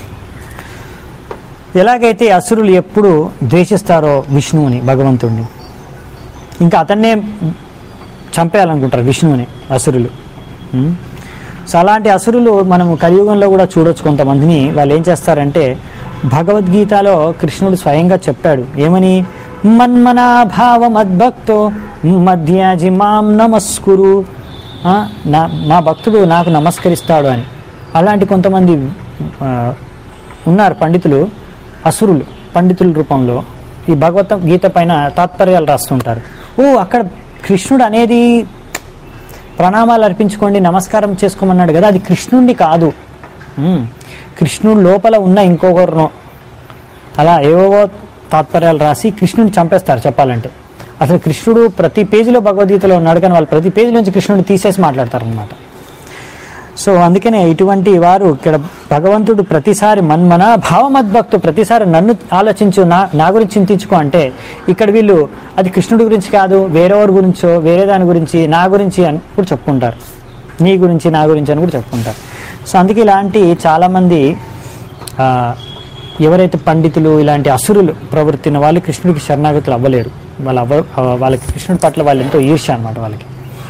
ఎలాగైతే అసురులు ఎప్పుడు ద్వేషిస్తారో విష్ణువుని భగవంతుడిని ఇంకా అతన్నే చంపేయాలనుకుంటారు విష్ణువుని అసురులు ఉం? సో అలాంటి అసురులు మనం కలియుగంలో కూడా చూడొచ్చు కొంతమందిని వాళ్ళు ఏం చేస్తారంటే భగవద్గీతలో కృష్ణుడు స్వయంగా చెప్పాడు ఏమని మన్మనాభావ మద్భక్తో మధ్యాజి మాం నమస్కురు ఆ, నా నా భక్తుడు నాకు నమస్కరిస్తాడు అని అలాంటి కొంతమంది ఆ, ఉన్నారు పండితులు అసురులు పండితుల రూపంలో ఈ భగవత గీత పైన తాత్పర్యాలు రాస్తుంటారు ఓ అక్కడ కృష్ణుడు అనేది ప్రణామాలు అర్పించుకోండి నమస్కారం చేసుకోమన్నాడు కదా అది కృష్ణుడిని కాదు ఉమ్, కృష్ణుడు లోపల ఉన్న ఇంకొకరును అలా ఏవేవో తాత్పర్యాలు రాసి కృష్ణుడిని చంపేస్తారు చెప్పాలంటే అసలు కృష్ణుడు ప్రతి పేజీలో భగవద్గీతలో ఉన్నాడు కానీ వాళ్ళు ప్రతి పేజీ నుంచి కృష్ణుడిని తీసేసి మాట్లాడతారు అనమాట సో అందుకనే ఇటువంటి వారు ఇక్కడ భగవంతుడు ప్రతిసారి మన్మన భావమద్భక్తు ప్రతిసారి నన్ను ఆలోచించు నా నా గురించి చింతించుకో అంటే ఇక్కడ వీళ్ళు అది కృష్ణుడి గురించి కాదు వేరేవారి గురించో వేరే దాని గురించి నా గురించి అని కూడా చెప్పుకుంటారు నీ గురించి నా గురించి అని కూడా చెప్పుకుంటారు సో అందుకే ఇలాంటి చాలామంది ఆ, ఎవరైతే పండితులు ఇలాంటి అసురులు ప్రవృత్తిన వాళ్ళు కృష్ణుడికి శరణాగతులు అవ్వలేరు వాళ్ళు అవ్వ వాళ్ళకి కృష్ణుడి పట్ల వాళ్ళు ఎంతో ఈర్ష అనమాట వాళ్ళకి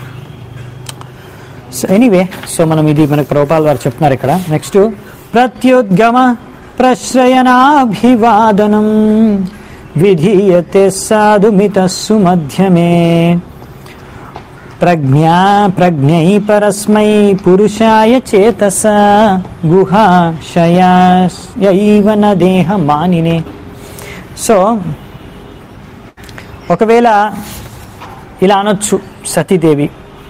సో ఎనీవే సో మనం ఇది మనకు ప్రభుపాల్ వారు చెప్తున్నారు ఇక్కడ నెక్స్ట్ ప్రత్యుద్గమ ప్రశ్రయనాభివాదనం విధీయతే సాధుమితస్సు మధ్యమే ప్రజ్ఞా ప్రజ్ఞై పరస్మై పురుషాయ చేతస గుహాశయాయైవ న దేహ మానినే సో ఒకవేళ ఇలా అనొచ్చు సతీదేవి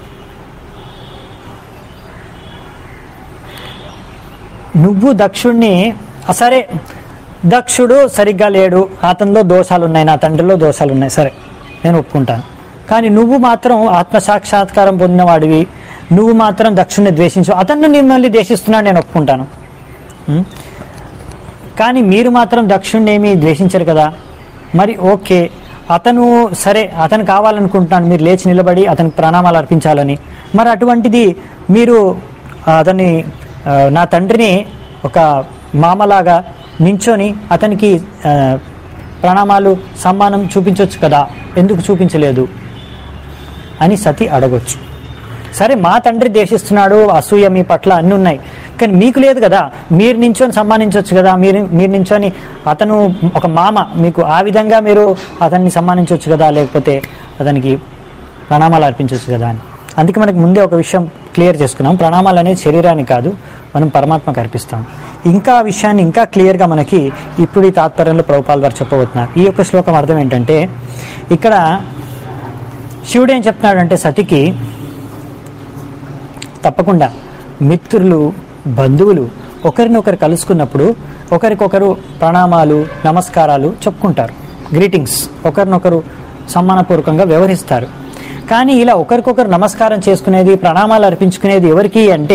నువ్వు దక్షుణ్ణి ఆ సరే దక్షుడు సరిగ్గా లేడు అతనిలో దోషాలు ఉన్నాయి నా తండ్రిలో దోషాలు ఉన్నాయి సరే నేను ఒప్పుకుంటాను కానీ నువ్వు మాత్రం ఆత్మ సాక్షాత్కారం పొందినవాడివి నువ్వు మాత్రం దక్షుణ్ణి ద్వేషించు అతన్ని మిమ్మల్ని ద్వేషిస్తున్నాడు నేను ఒప్పుకుంటాను ఉం? కానీ మీరు మాత్రం దక్షుణ్ణి ఏమీ ద్వేషించరు కదా మరి ఓకే అతను సరే అతను కావాలనుకుంటున్నాను మీరు లేచి నిలబడి అతనికి ప్రణామాలు అర్పించాలని మరి అటువంటిది మీరు ఆ, అతన్ని ఆ, నా తండ్రిని ఒక మామలాగా నించొని అతనికి ఆ, ప్రణామాలు సమ్మానం చూపించవచ్చు కదా ఎందుకు చూపించలేదు అని సతి అడగొచ్చు సరే మా తండ్రి దేశిస్తున్నాడు అసూయ మీ పట్ల అన్ని ఉన్నాయి కానీ మీకు లేదు కదా మీరు నించొని సమ్మానించవచ్చు కదా మీరు మీరు నించొని అతను ఒక మామ మీకు ఆ విధంగా మీరు అతన్ని సమ్మానించవచ్చు కదా లేకపోతే అతనికి ప్రణామాలు అర్పించవచ్చు కదా అని అందుకే మనకి ముందే ఒక విషయం క్లియర్ చేసుకున్నాం ప్రణామాలు అనేది శరీరానికి కాదు మనం పరమాత్మకు అర్పిస్తాం ఇంకా ఆ విషయాన్ని ఇంకా క్లియర్గా మనకి ఇప్పుడు ఈ తాత్పర్యంలో ప్రభుపాల్ వారు చెప్పబోతున్నారు ఈ యొక్క శ్లోకం అర్థం ఏంటంటే ఇక్కడ శివుడు ఏం చెప్తున్నాడంటే సతికి తప్పకుండా మిత్రులు బంధువులు ఒకరినొకరు కలుసుకున్నప్పుడు ఒకరికొకరు ప్రణామాలు నమస్కారాలు చెప్పుకుంటారు గ్రీటింగ్స్ ఒకరినొకరు సమ్మానపూర్వకంగా వ్యవహరిస్తారు కానీ ఇలా ఒకరికొకరు నమస్కారం చేసుకునేది ప్రణామాలు అర్పించుకునేది ఎవరికి అంటే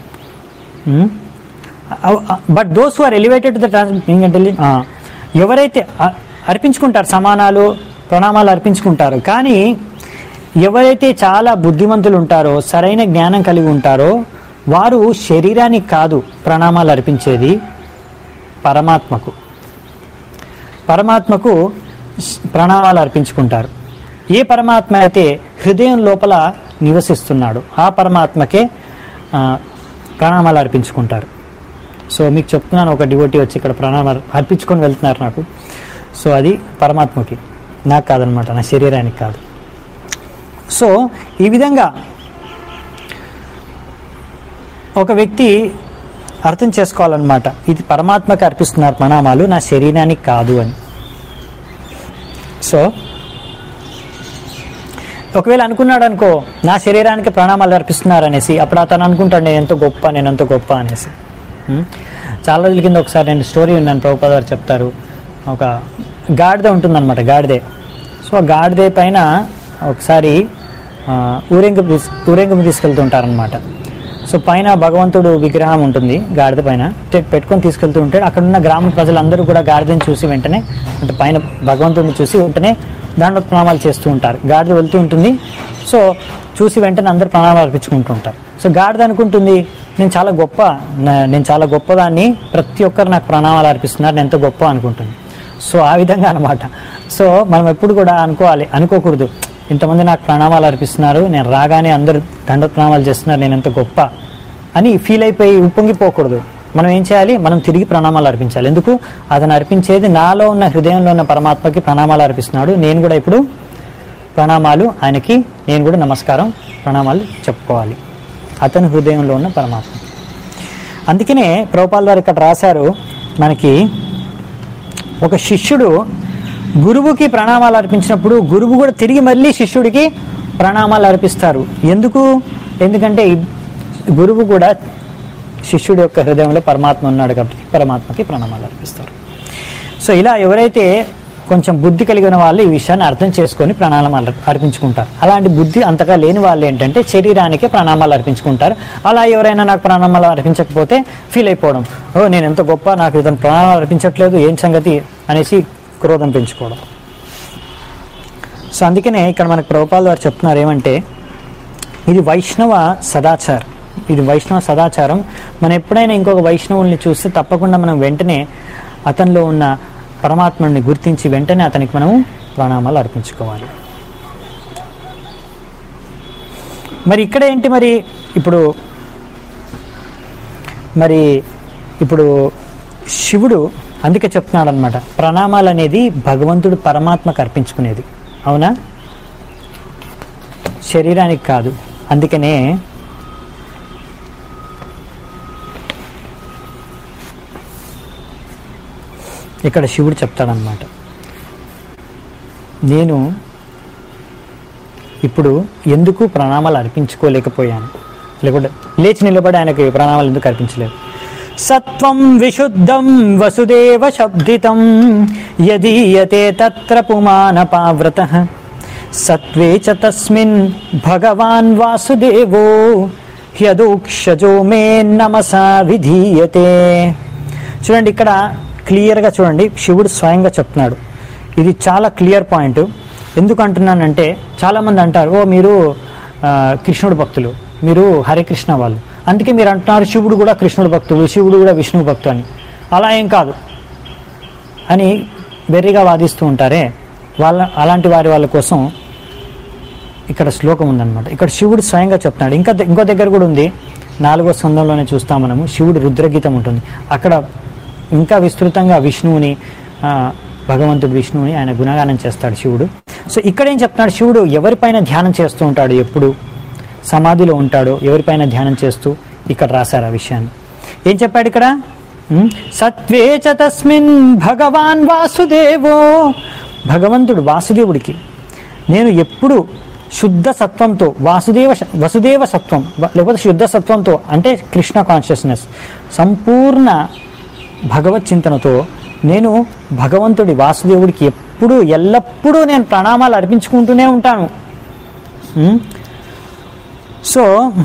but those who are elevated the intelligence ఎవరైతే అ- అర్పించుకుంటారు సమానాలు ప్రణామాలు అర్పించుకుంటారు కానీ ఎవరైతే చాలా బుద్ధిమంతులు ఉంటారో సరైన జ్ఞానం కలిగి ఉంటారో వారు శరీరానికి కాదు ప్రణామాలు అర్పించేది పరమాత్మకు పరమాత్మకు స్- ప్రణామాలు అర్పించుకుంటారు ఏ పరమాత్మ అయితే హృదయం లోపల నివసిస్తున్నాడు ఆ పరమాత్మకే ఆ, ప్రణామాలు అర్పించుకుంటారు సో మీకు చెప్తున్నాను ఒక డివోటీ వచ్చి ఇక్కడ ప్రణామాలు అర్పించుకొని వెళ్తున్నారు నాకు సో అది పరమాత్మకి నాకు కాదనమాట నా శరీరానికి కాదు సో ఈ విధంగా ఒక వ్యక్తి అర్థం చేసుకోవాలన్నమాట ఇది పరమాత్మకి అర్పిస్తున్నారు ప్రణామాలు నా శరీరానికి కాదు అని సో ఒకవేళ అనుకున్నాడు అనుకో నా శరీరానికి ప్రణామాలు అర్పిస్తున్నారు అనేసి అప్పుడు అతను అనుకుంటాడు నేను ఎంతో గొప్ప నేను ఎంతో గొప్ప అనేసి ఉం? చాలా రోజుల కింద ఒకసారి నేను స్టోరీ ఉన్నాను ప్రభుపాద గారు చెప్తారు ఒక గాడిద ఉంటుందన్నమాట గాడిదే సో ఆ గాడిదే పైన ఒకసారి ఆ, ఊరేగింపు తీస్- ఊరేగింపు తీసుకెళ్తూ ఉంటారనమాట సో పైన భగవంతుడు విగ్రహం ఉంటుంది గాడిద పైన తె- పెట్టుకొని తీసుకెళ్తూ ఉంటే అక్కడ ఉన్న గ్రామ ప్రజలందరూ కూడా గాడిదని చూసి వెంటనే అంటే పైన భగవంతుడిని చూసి వెంటనే దాంట్లో ప్రణామాలు చేస్తూ ఉంటారు గాడిద వెళ్తూ ఉంటుంది సో చూసి వెంటనే అందరు ప్రణామాలు అర్పించుకుంటూ ఉంటారు సో గాడిద అనుకుంటుంది నేను చాలా గొప్ప నా- నేను చాలా గొప్పదాన్ని ప్రతి ఒక్కరు నాకు ప్రణామాలు అర్పిస్తున్నారు నేను ఎంత గొప్ప అనుకుంటుంది సో ఆ విధంగా అనమాట సో మనం ఎప్పుడు కూడా అనుకోవాలి అనుకోకూడదు ఇంతమంది నాకు ప్రణామాలు అర్పిస్తున్నారు నేను రాగానే అందరూ దండ ప్రణామాలు చేస్తున్నారు నేను ఎంత గొప్ప అని ఫీల్ అయిపోయి ఉప్పొంగిపోకూడదు మనం ఏం చేయాలి మనం తిరిగి ప్రణామాలు అర్పించాలి ఎందుకు అతను అర్పించేది నాలో ఉన్న హృదయంలో ఉన్న పరమాత్మకి ప్రణామాలు అర్పిస్తున్నాడు నేను కూడా ఇప్పుడు ప్రణామాలు ఆయనకి నేను కూడా నమస్కారం ప్రణామాలు చెప్పుకోవాలి అతని హృదయంలో ఉన్న పరమాత్మ అందుకనే ప్రభుపాల్ వారు ఇక్కడ రాశారు మనకి ఒక శిష్యుడు గురువుకి ప్రణామాలు అర్పించినప్పుడు గురువు కూడా తిరిగి మళ్ళీ శిష్యుడికి ప్రణామాలు అర్పిస్తారు ఎందుకు ఎందుకంటే ఈ గురువు కూడా శిష్యుడి యొక్క హృదయంలో పరమాత్మ ఉన్నాడు కాబట్టి పరమాత్మకి ప్రణామాలు అర్పిస్తారు సో ఇలా ఎవరైతే కొంచెం బుద్ధి కలిగిన వాళ్ళు ఈ విషయాన్ని అర్థం చేసుకొని ప్రణామాలు అర్పించుకుంటారు అలాంటి బుద్ధి అంతగా లేని వాళ్ళు ఏంటంటే శరీరానికే ప్రణామాలు అర్పించుకుంటారు అలా ఎవరైనా నాకు ప్రణామాలు అర్పించకపోతే ఫీల్ అయిపోవడం ఓ నేను ఎంత గొప్ప నాకు ఇతను ప్రణామాలు అర్పించట్లేదు ఏం సంగతి అనేసి క్రోధం పెంచుకోవడం సో అందుకనే ఇక్కడ మనకు ప్రభుపాల్ వారు చెప్తున్నారు ఏమంటే ఇది వైష్ణవ సదాచారం ఇది వైష్ణవ సదాచారం మనం ఎప్పుడైనా ఇంకొక వైష్ణవుల్ని చూస్తే తప్పకుండా మనం వెంటనే అతనిలో ఉన్న పరమాత్మని గుర్తించి వెంటనే అతనికి మనము ప్రణామాలు అర్పించుకోవాలి మరి ఇక్కడ ఏంటి మరి ఇప్పుడు మరి ఇప్పుడు శివుడు అందుకే చెప్తున్నాడు అనమాట ప్రణామాలు అనేది భగవంతుడు పరమాత్మకు అర్పించుకునేది అవునా శరీరానికి కాదు అందుకనే ఇక్కడ శివుడు చెప్తాడనమాట నేను ఇప్పుడు ఎందుకు ప్రణామాలు అర్పించుకోలేకపోయాను లేకుంటే లేచి నిలబడి ఆయనకి ప్రణామాలు ఎందుకు అర్పించలేదు సత్వం విశుద్ధం వసుదేవ శబ్దితం యదీయతే తత్ర పుమానపావ్రత సత్వే చ తస్మిన్ భగవాన్ వాసుదేవో హ్యదోక్షజో మే నమసా విధీయతే చూడండి ఇక్కడ క్లియర్గా చూడండి శివుడు స్వయంగా చెప్తున్నాడు ఇది చాలా క్లియర్ పాయింట్ ఎందుకు అంటున్నానంటే చాలామంది అంటారు ఓ మీరు ఆ, కృష్ణుడు భక్తులు మీరు హరికృష్ణ వాళ్ళు అందుకే మీరు అంటున్నారు శివుడు కూడా కృష్ణుడు భక్తుడు శివుడు కూడా విష్ణువు భక్తు అని అలా ఏం కాదు అని వెర్రిగా వాదిస్తూ ఉంటారే వాళ్ళ అలాంటి వారి వాళ్ళ కోసం ఇక్కడ శ్లోకం ఉందన్నమాట ఇక్కడ శివుడు స్వయంగా చెప్తున్నాడు ఇంకా ద- ఇంకో దగ్గర కూడా ఉంది నాలుగో స్కందంలోనే చూస్తాం మనము శివుడు రుద్రగీతం ఉంటుంది అక్కడ ఇంకా విస్తృతంగా విష్ణువుని ఆ, భగవంతుడు విష్ణువుని ఆయన గుణగానం చేస్తాడు శివుడు సో ఇక్కడ ఏం చెప్తున్నాడు శివుడు ఎవరిపైన ధ్యానం చేస్తూ ఉంటాడు ఎప్పుడు సమాధిలో ఉంటాడో ఎవరిపైన ధ్యానం చేస్తూ ఇక్కడ రాశారు ఆ విషయాన్ని ఏం చెప్పాడు ఇక్కడ ఉమ్, సత్వే చ తస్మిన్ భగవాన్ వాసుదేవో భగవంతుడు వాసుదేవుడికి నేను ఎప్పుడు శుద్ధ సత్వంతో వాసుదేవ వసుదేవ సత్వం వ- లేకపోతే శుద్ధ సత్వంతో అంటే కృష్ణ కాన్షియస్నెస్ సంపూర్ణ భగవత్ చింతనతో నేను భగవంతుడి వాసుదేవుడికి ఎప్పుడూ ఎల్లప్పుడూ నేను ప్రణామాలు అర్పించుకుంటూనే ఉంటాను ఉమ్. సో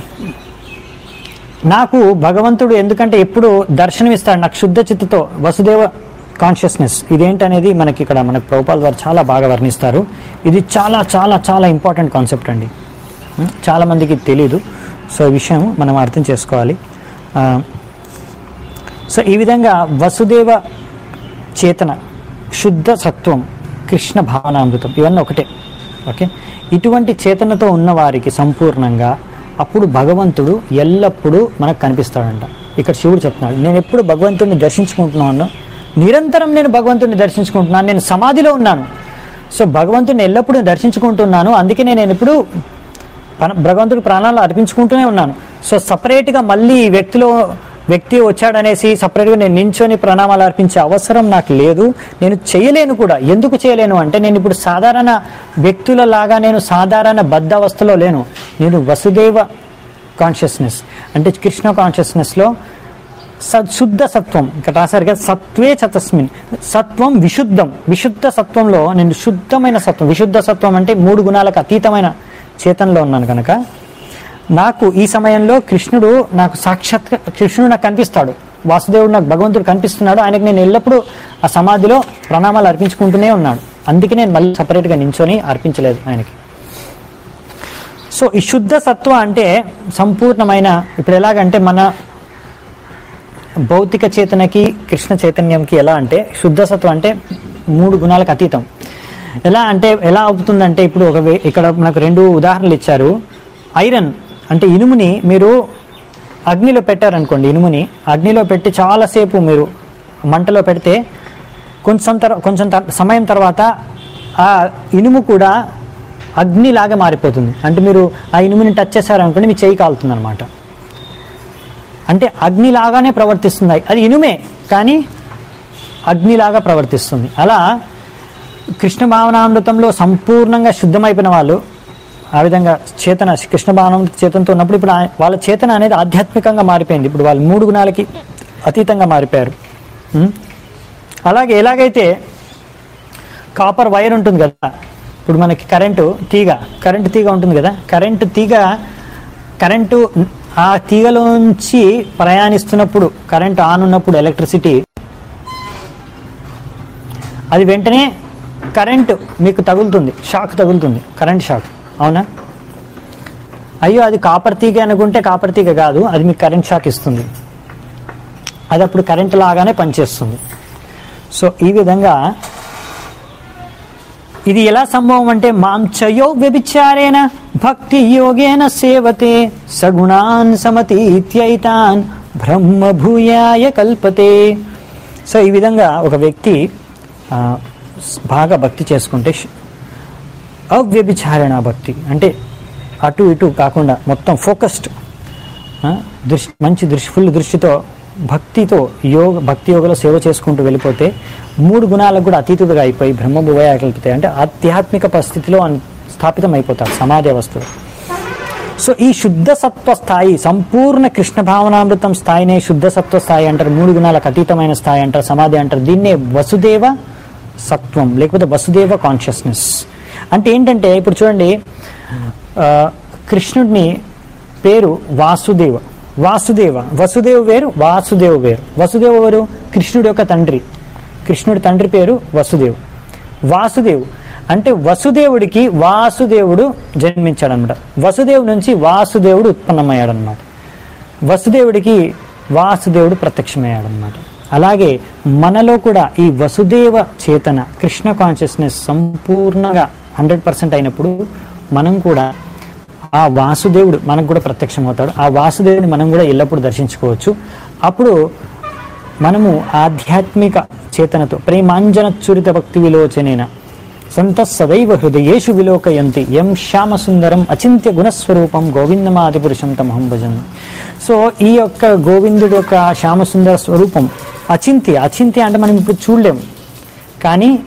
నాకు భగవంతుడు ఎందుకంటే ఎప్పుడు దర్శనమిస్తాడు నాకు శుద్ధ చిత్తతో వసుదేవ కాన్షియస్నెస్ ఇదేంటనేది మనకి ఇక్కడ మనకు ప్రభుపాల్ వారు చాలా బాగా వర్ణిస్తారు ఇది చాలా చాలా చాలా ఇంపార్టెంట్ కాన్సెప్ట్ అండి ఉం? చాలా మందికి తెలియదు సో ఈ విషయం మనం అర్థం చేసుకోవాలి ఆ, సో ఈ విధంగా వసుదేవ చేతన శుద్ధ సత్వం కృష్ణ భావనామృతం ఇవన్నీ ఒకటే ఓకే ఇటువంటి చేతనతో ఉన్న వారికి సంపూర్ణంగా అప్పుడు భగవంతుడు ఎల్లప్పుడూ మనకు కనిపిస్తాడంట ఇక్కడ శివుడు చెప్తున్నాడు నేను ఎప్పుడు భగవంతుడిని దర్శించుకుంటున్నాను నిరంతరం నేను భగవంతుడిని దర్శించుకుంటున్నాను నేను సమాధిలో ఉన్నాను సో భగవంతుడిని ఎల్లప్పుడూ దర్శించుకుంటున్నాను అందుకే నేను ఎప్పుడు పన- భగవంతుడి ప్రాణాలు అర్పించుకుంటూనే ఉన్నాను సో సపరేట్గా మళ్ళీ ఈ వ్యక్తిలో వ్యక్తి వచ్చాడనేసి సపరేట్గా నేను నించొని ప్రణామాలు అర్పించే అవసరం నాకు లేదు నేను చేయలేను కూడా ఎందుకు చేయలేను అంటే నేను ఇప్పుడు సాధారణ వ్యక్తుల లాగా నేను సాధారణ బద్ధ అవస్థలో లేను నేను వసుదేవ కాన్షియస్నెస్ అంటే కృష్ణ కాన్షియస్నెస్లో స- శుద్ధ సత్వం ఇక్కడ రాశారు కదా సత్వే చతస్మిన్ సత్వం విశుద్ధం విశుద్ధ సత్వంలో నేను శుద్ధమైన సత్వం విశుద్ధ సత్వం అంటే మూడు గుణాలకు అతీతమైన చేతనలో ఉన్నాను కనుక నాకు ఈ సమయంలో కృష్ణుడు నాకు సాక్షాత్ కృష్ణుడు నాకు కనిపిస్తాడు వాసుదేవుడు నాకు భగవంతుడు కనిపిస్తున్నాడు ఆయనకు నేను ఎల్లప్పుడూ ఆ సమాధిలో ప్రణామాలు అర్పించుకుంటూనే ఉన్నాడు అందుకే నేను మళ్ళీ సపరేట్గా నించొని అర్పించలేదు ఆయనకి సో ఈ శుద్ధ సత్వ అంటే సంపూర్ణమైన ఇప్పుడు ఎలాగంటే మన భౌతిక చేతనకి కృష్ణ చైతన్యంకి ఎలా అంటే శుద్ధ సత్వం అంటే మూడు గుణాలకు అతీతం ఎలా అంటే ఎలా అవుతుందంటే ఇప్పుడు ఒక వే- ఇక్కడ మనకు రెండు ఉదాహరణలు ఇచ్చారు ఐరన్ అంటే ఇనుముని మీరు అగ్నిలో పెట్టారనుకోండి ఇనుముని అగ్నిలో పెట్టి చాలాసేపు మీరు మంటలో పెడితే కొంచెం తర్ కొంచెం తర్- సమయం తర్వాత ఆ ఇనుము కూడా అగ్నిలాగా మారిపోతుంది అంటే మీరు ఆ ఇనుముని టచ్ చేశారనుకోండి మీ చేయి కాలుతుంది అనమాట అంటే అగ్నిలాగానే ప్రవర్తిస్తుంది అది ఇనుమే కానీ అగ్నిలాగా ప్రవర్తిస్తుంది అలా కృష్ణ భావనామృతంలో సంపూర్ణంగా శుద్ధమైపోయిన వాళ్ళు ఆ విధంగా చేతన కృష్ణ భావనామృత చేతనతో ఉన్నప్పుడు ఇప్పుడు ఆ- వాళ్ళ చేతన అనేది ఆధ్యాత్మికంగా మారిపోయింది ఇప్పుడు వాళ్ళు మూడు గుణాలకి అతీతంగా మారిపోయారు ఉం? అలాగే ఎలాగైతే కాపర్ వైర్ ఉంటుంది కదా ఇప్పుడు మనకి కరెంటు తీగ కరెంటు తీగ ఉంటుంది కదా కరెంటు తీగ కరెంటు ఆ తీగలోంచి ప్రయాణిస్తున్నప్పుడు కరెంట్ ఆన్ ఉన్నప్పుడు ఎలక్ట్రిసిటీ అది వెంటనే కరెంటు మీకు తగులుతుంది షాక్ తగులుతుంది కరెంట్ షాక్ అవునా అయ్యో అది కాపర్ తీగ అనుకుంటే కాపర్ తీగ కాదు అది మీకు కరెంట్ షాక్ ఇస్తుంది అది అప్పుడు కరెంట్ లాగానే పనిచేస్తుంది సో ఈ విధంగా ఇది ఎలా సంభవం అంటే మాం చయో వ్యభిచారేణ భక్తి యోగేన సేవతే సగుణాన్ సమతీత్యైతాన్ బ్రహ్మ భూయాయ కల్పతే సో ఈ విధంగా ఒక వ్యక్తి ఆ, బాగా భక్తి చేసుకుంటే శ్- అవ్యభిచారణ భక్తి అంటే అటు ఇటు కాకుండా మొత్తం ఫోకస్డ్ దృష్టి మంచి దృష్టి ఫుల్ దృష్టితో భక్తితో యోగ భక్తి యోగలో సేవ చేసుకుంటూ వెళ్ళిపోతే మూడు గుణాలకు కూడా అతీతుడుగా అయిపోయి బ్రహ్మభువయ కల్పితాయి అంటే ఆధ్యాత్మిక పరిస్థితిలో అన్- స్థాపితం అయిపోతాడు సమాధి అవస్థలో సో ఈ శుద్ధ సత్వ స్థాయి సంపూర్ణ కృష్ణ భావనామృతం స్థాయినే శుద్ధ సత్వ స్థాయి అంటారు మూడు గుణాలకు అతీతమైన స్థాయి అంటారు సమాధి అంటారు దీన్నే వసుదేవ సత్వం లేకపోతే వసుదేవ కాన్షియస్నెస్ అంటే ఏంటంటే ఇప్పుడు చూడండి ఆ, కృష్ణుడిని పేరు వాసుదేవ వాసుదేవ వసుదేవ వేరు వాసుదేవ వేరు వసుదేవ వేరు కృష్ణుడి యొక్క తండ్రి కృష్ణుడి తండ్రి పేరు వసుదేవ్ వాసుదేవ్ అంటే వసుదేవుడికి వాసుదేవుడు జన్మించాడు అనమాట వసుదేవు నుంచి వాసుదేవుడు ఉత్పన్నమయ్యాడు అనమాట వసుదేవుడికి వాసుదేవుడు ప్రత్యక్షమయ్యాడు అనమాట అలాగే మనలో కూడా ఈ వసుదేవ చేతన కృష్ణ కాన్షియస్నెస్ సంపూర్ణంగా హండ్రెడ్ పర్సెంట్ అయినప్పుడు మనం కూడా ఆ వాసుదేవుడు మనకు కూడా ప్రత్యక్షమవుతాడు ఆ వాసుదేవుని మనం కూడా ఎల్లప్పుడూ దర్శించుకోవచ్చు అప్పుడు మనము ఆధ్యాత్మిక చేతనతో ప్రేమాంజన చురిత భక్తి విలోచనేన సంత సదైవ హృదయేషు విలోకయంతి ఎం శ్యామ సుందరం అచింత్య గుణస్వరూపం గోవిందమాది పురుషం తమహం భజన్ సో ఈ యొక్క గోవిందుడు యొక్క శ్యామసుందర స్వరూపం అచింత్య అచింత్య అంటే మనం ఇప్పుడు చూడలేము కానీ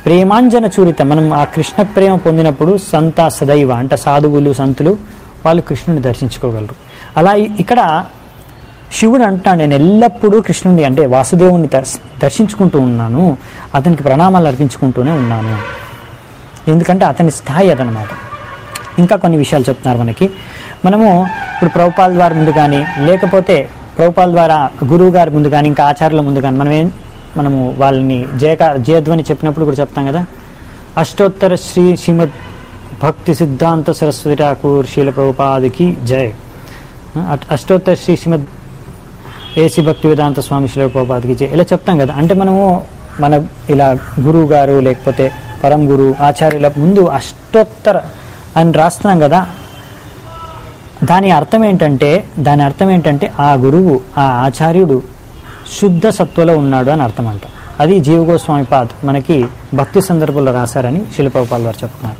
ప్రేమాంజన చూరిత మనం ఆ కృష్ణ ప్రేమ పొందినప్పుడు సంత సదైవ అంటే సాధువులు సంతులు వాళ్ళు కృష్ణుని దర్శించుకోగలరు అలా ఇ- ఇక్కడ శివుడు అంటున్నాడు నేను ఎల్లప్పుడూ కృష్ణుని అంటే వాసుదేవుని దర్శ- దర్శించుకుంటూ ఉన్నాను అతనికి ప్రణామాలు అర్పించుకుంటూనే ఉన్నాను ఎందుకంటే అతని స్థాయి అదనమాట ఇంకా కొన్ని విషయాలు చెప్తున్నారు మనకి మనము ఇప్పుడు ప్రభుపాల్ ద్వారా ముందు కానీ లేకపోతే ప్రభుపాల్ ద్వారా గురువు గారి ముందు కానీ ఇంకా ఆచార్యుల ముందు కానీ మనం ఏం మనము వాళ్ళని జయక జయధ్వని చెప్పినప్పుడు కూడా చెప్తాం కదా అష్టోత్తర శ్రీ శ్రీమద్ భక్తి సిద్ధాంత సరస్వతి ఠాకూర్ శీల ప్రభుపాదికి జయ అట్- అష్టోత్తర శ్రీ శ్రీమద్ ఏసీ భక్తి వేదాంత స్వామి శిల ప్రభుపాదికి జయ ఇలా చెప్తాం కదా అంటే మనము మన ఇలా గురువు గారు లేకపోతే పరం గురు ఆచార్యుల ముందు అష్టోత్తర అని రాస్తున్నాం కదా దాని అర్థం ఏంటంటే దాని అర్థం ఏంటంటే ఆ గురువు ఆ ఆచార్యుడు శుద్ధ సత్వలో ఉన్నాడు అని అర్థం అంట అది జీవగోస్వామి పాద్ మనకి భక్తి సందర్భంలో రాశారని శిల్పపాల్ వారు చెప్తున్నారు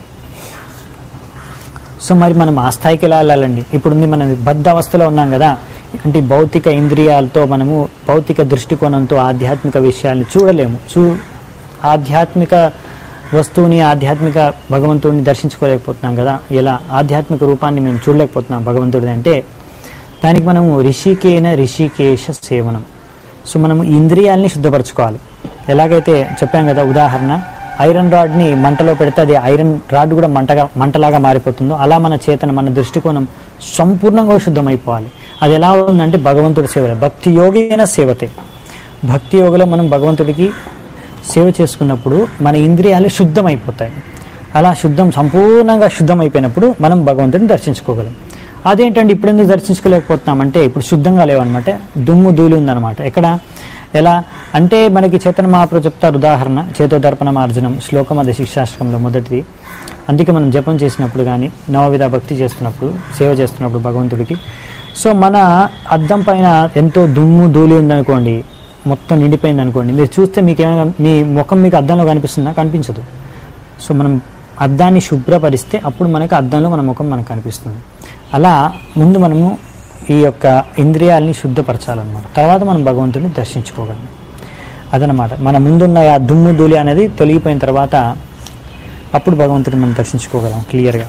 సో మరి మనం ఆ స్థాయికి ఎలా వెళ్ళాలండి ఇప్పుడు మనం బద్ధ అవస్థలో ఉన్నాం కదా అంటే ఈ భౌతిక ఇంద్రియాలతో మనము భౌతిక దృష్టికోణంతో ఆధ్యాత్మిక విషయాల్ని చూడలేము చూ ఆధ్యాత్మిక వస్తువుని ఆధ్యాత్మిక భగవంతుడిని దర్శించుకోలేకపోతున్నాం కదా ఇలా ఆధ్యాత్మిక రూపాన్ని మేము చూడలేకపోతున్నాం భగవంతుడిది అంటే దానికి మనము రిషికేన రిషికేశ సేవనం సో మనము ఈ ఇంద్రియాల్ని శుద్ధపరచుకోవాలి ఎలాగైతే చెప్పాం కదా ఉదాహరణ ఐరన్ రాడ్ని మంటలో పెడితే అది ఐరన్ రాడ్ కూడా మంటగా మంటలాగా మారిపోతుందో అలా మన చేతన మన దృష్టికోణం సంపూర్ణంగా శుద్ధమైపోవాలి అది ఎలా ఉందంటే భగవంతుడి సేవ భక్తి యోగైన సేవతే భక్తి యోగలో మనం భగవంతుడికి సేవ చేసుకున్నప్పుడు మన ఇంద్రియాలు శుద్ధమైపోతాయి అలా శుద్ధం సంపూర్ణంగా శుద్ధమైపోయినప్పుడు మనం భగవంతుడిని దర్శించుకోగలం అదేంటండి ఇప్పుడు ఎందుకు దర్శించుకోలేకపోతున్నామంటే ఇప్పుడు శుద్ధంగా లేవన్నమాట దుమ్ము ధూళి ఉందన్నమాట ఎక్కడ ఎలా అంటే మనకి చేతన మహాప్రభు చెప్తారు ఉదాహరణ చేతో దర్పణ మార్జనం శ్లోకం అది శిక్షాశ్రమంలో మొదటిది అందుకే మనం జపం చేసినప్పుడు కానీ నవవిధ భక్తి చేస్తున్నప్పుడు సేవ చేస్తున్నప్పుడు భగవంతుడికి సో మన అద్దం పైన ఎంతో దుమ్ము ధూళి ఉందనుకోండి మొత్తం నిండిపోయింది అనుకోండి మీరు చూస్తే మీకు ఏమైనా మీ ముఖం మీకు అద్దంలో కనిపిస్తుందా కనిపించదు సో మనం అద్దాన్ని శుభ్రపరిస్తే అప్పుడు మనకి అద్దంలో మన ముఖం మనకు కనిపిస్తుంది అలా ముందు మనము ఈ యొక్క ఇంద్రియాలని శుద్ధపరచాలన్నమాట తర్వాత మనం భగవంతుడిని దర్శించుకోగలం అదనమాట మన ముందున్న ఆ దుమ్ము ధూళి అనేది తొలగిపోయిన తర్వాత అప్పుడు భగవంతుడిని మనం దర్శించుకోగలం క్లియర్గా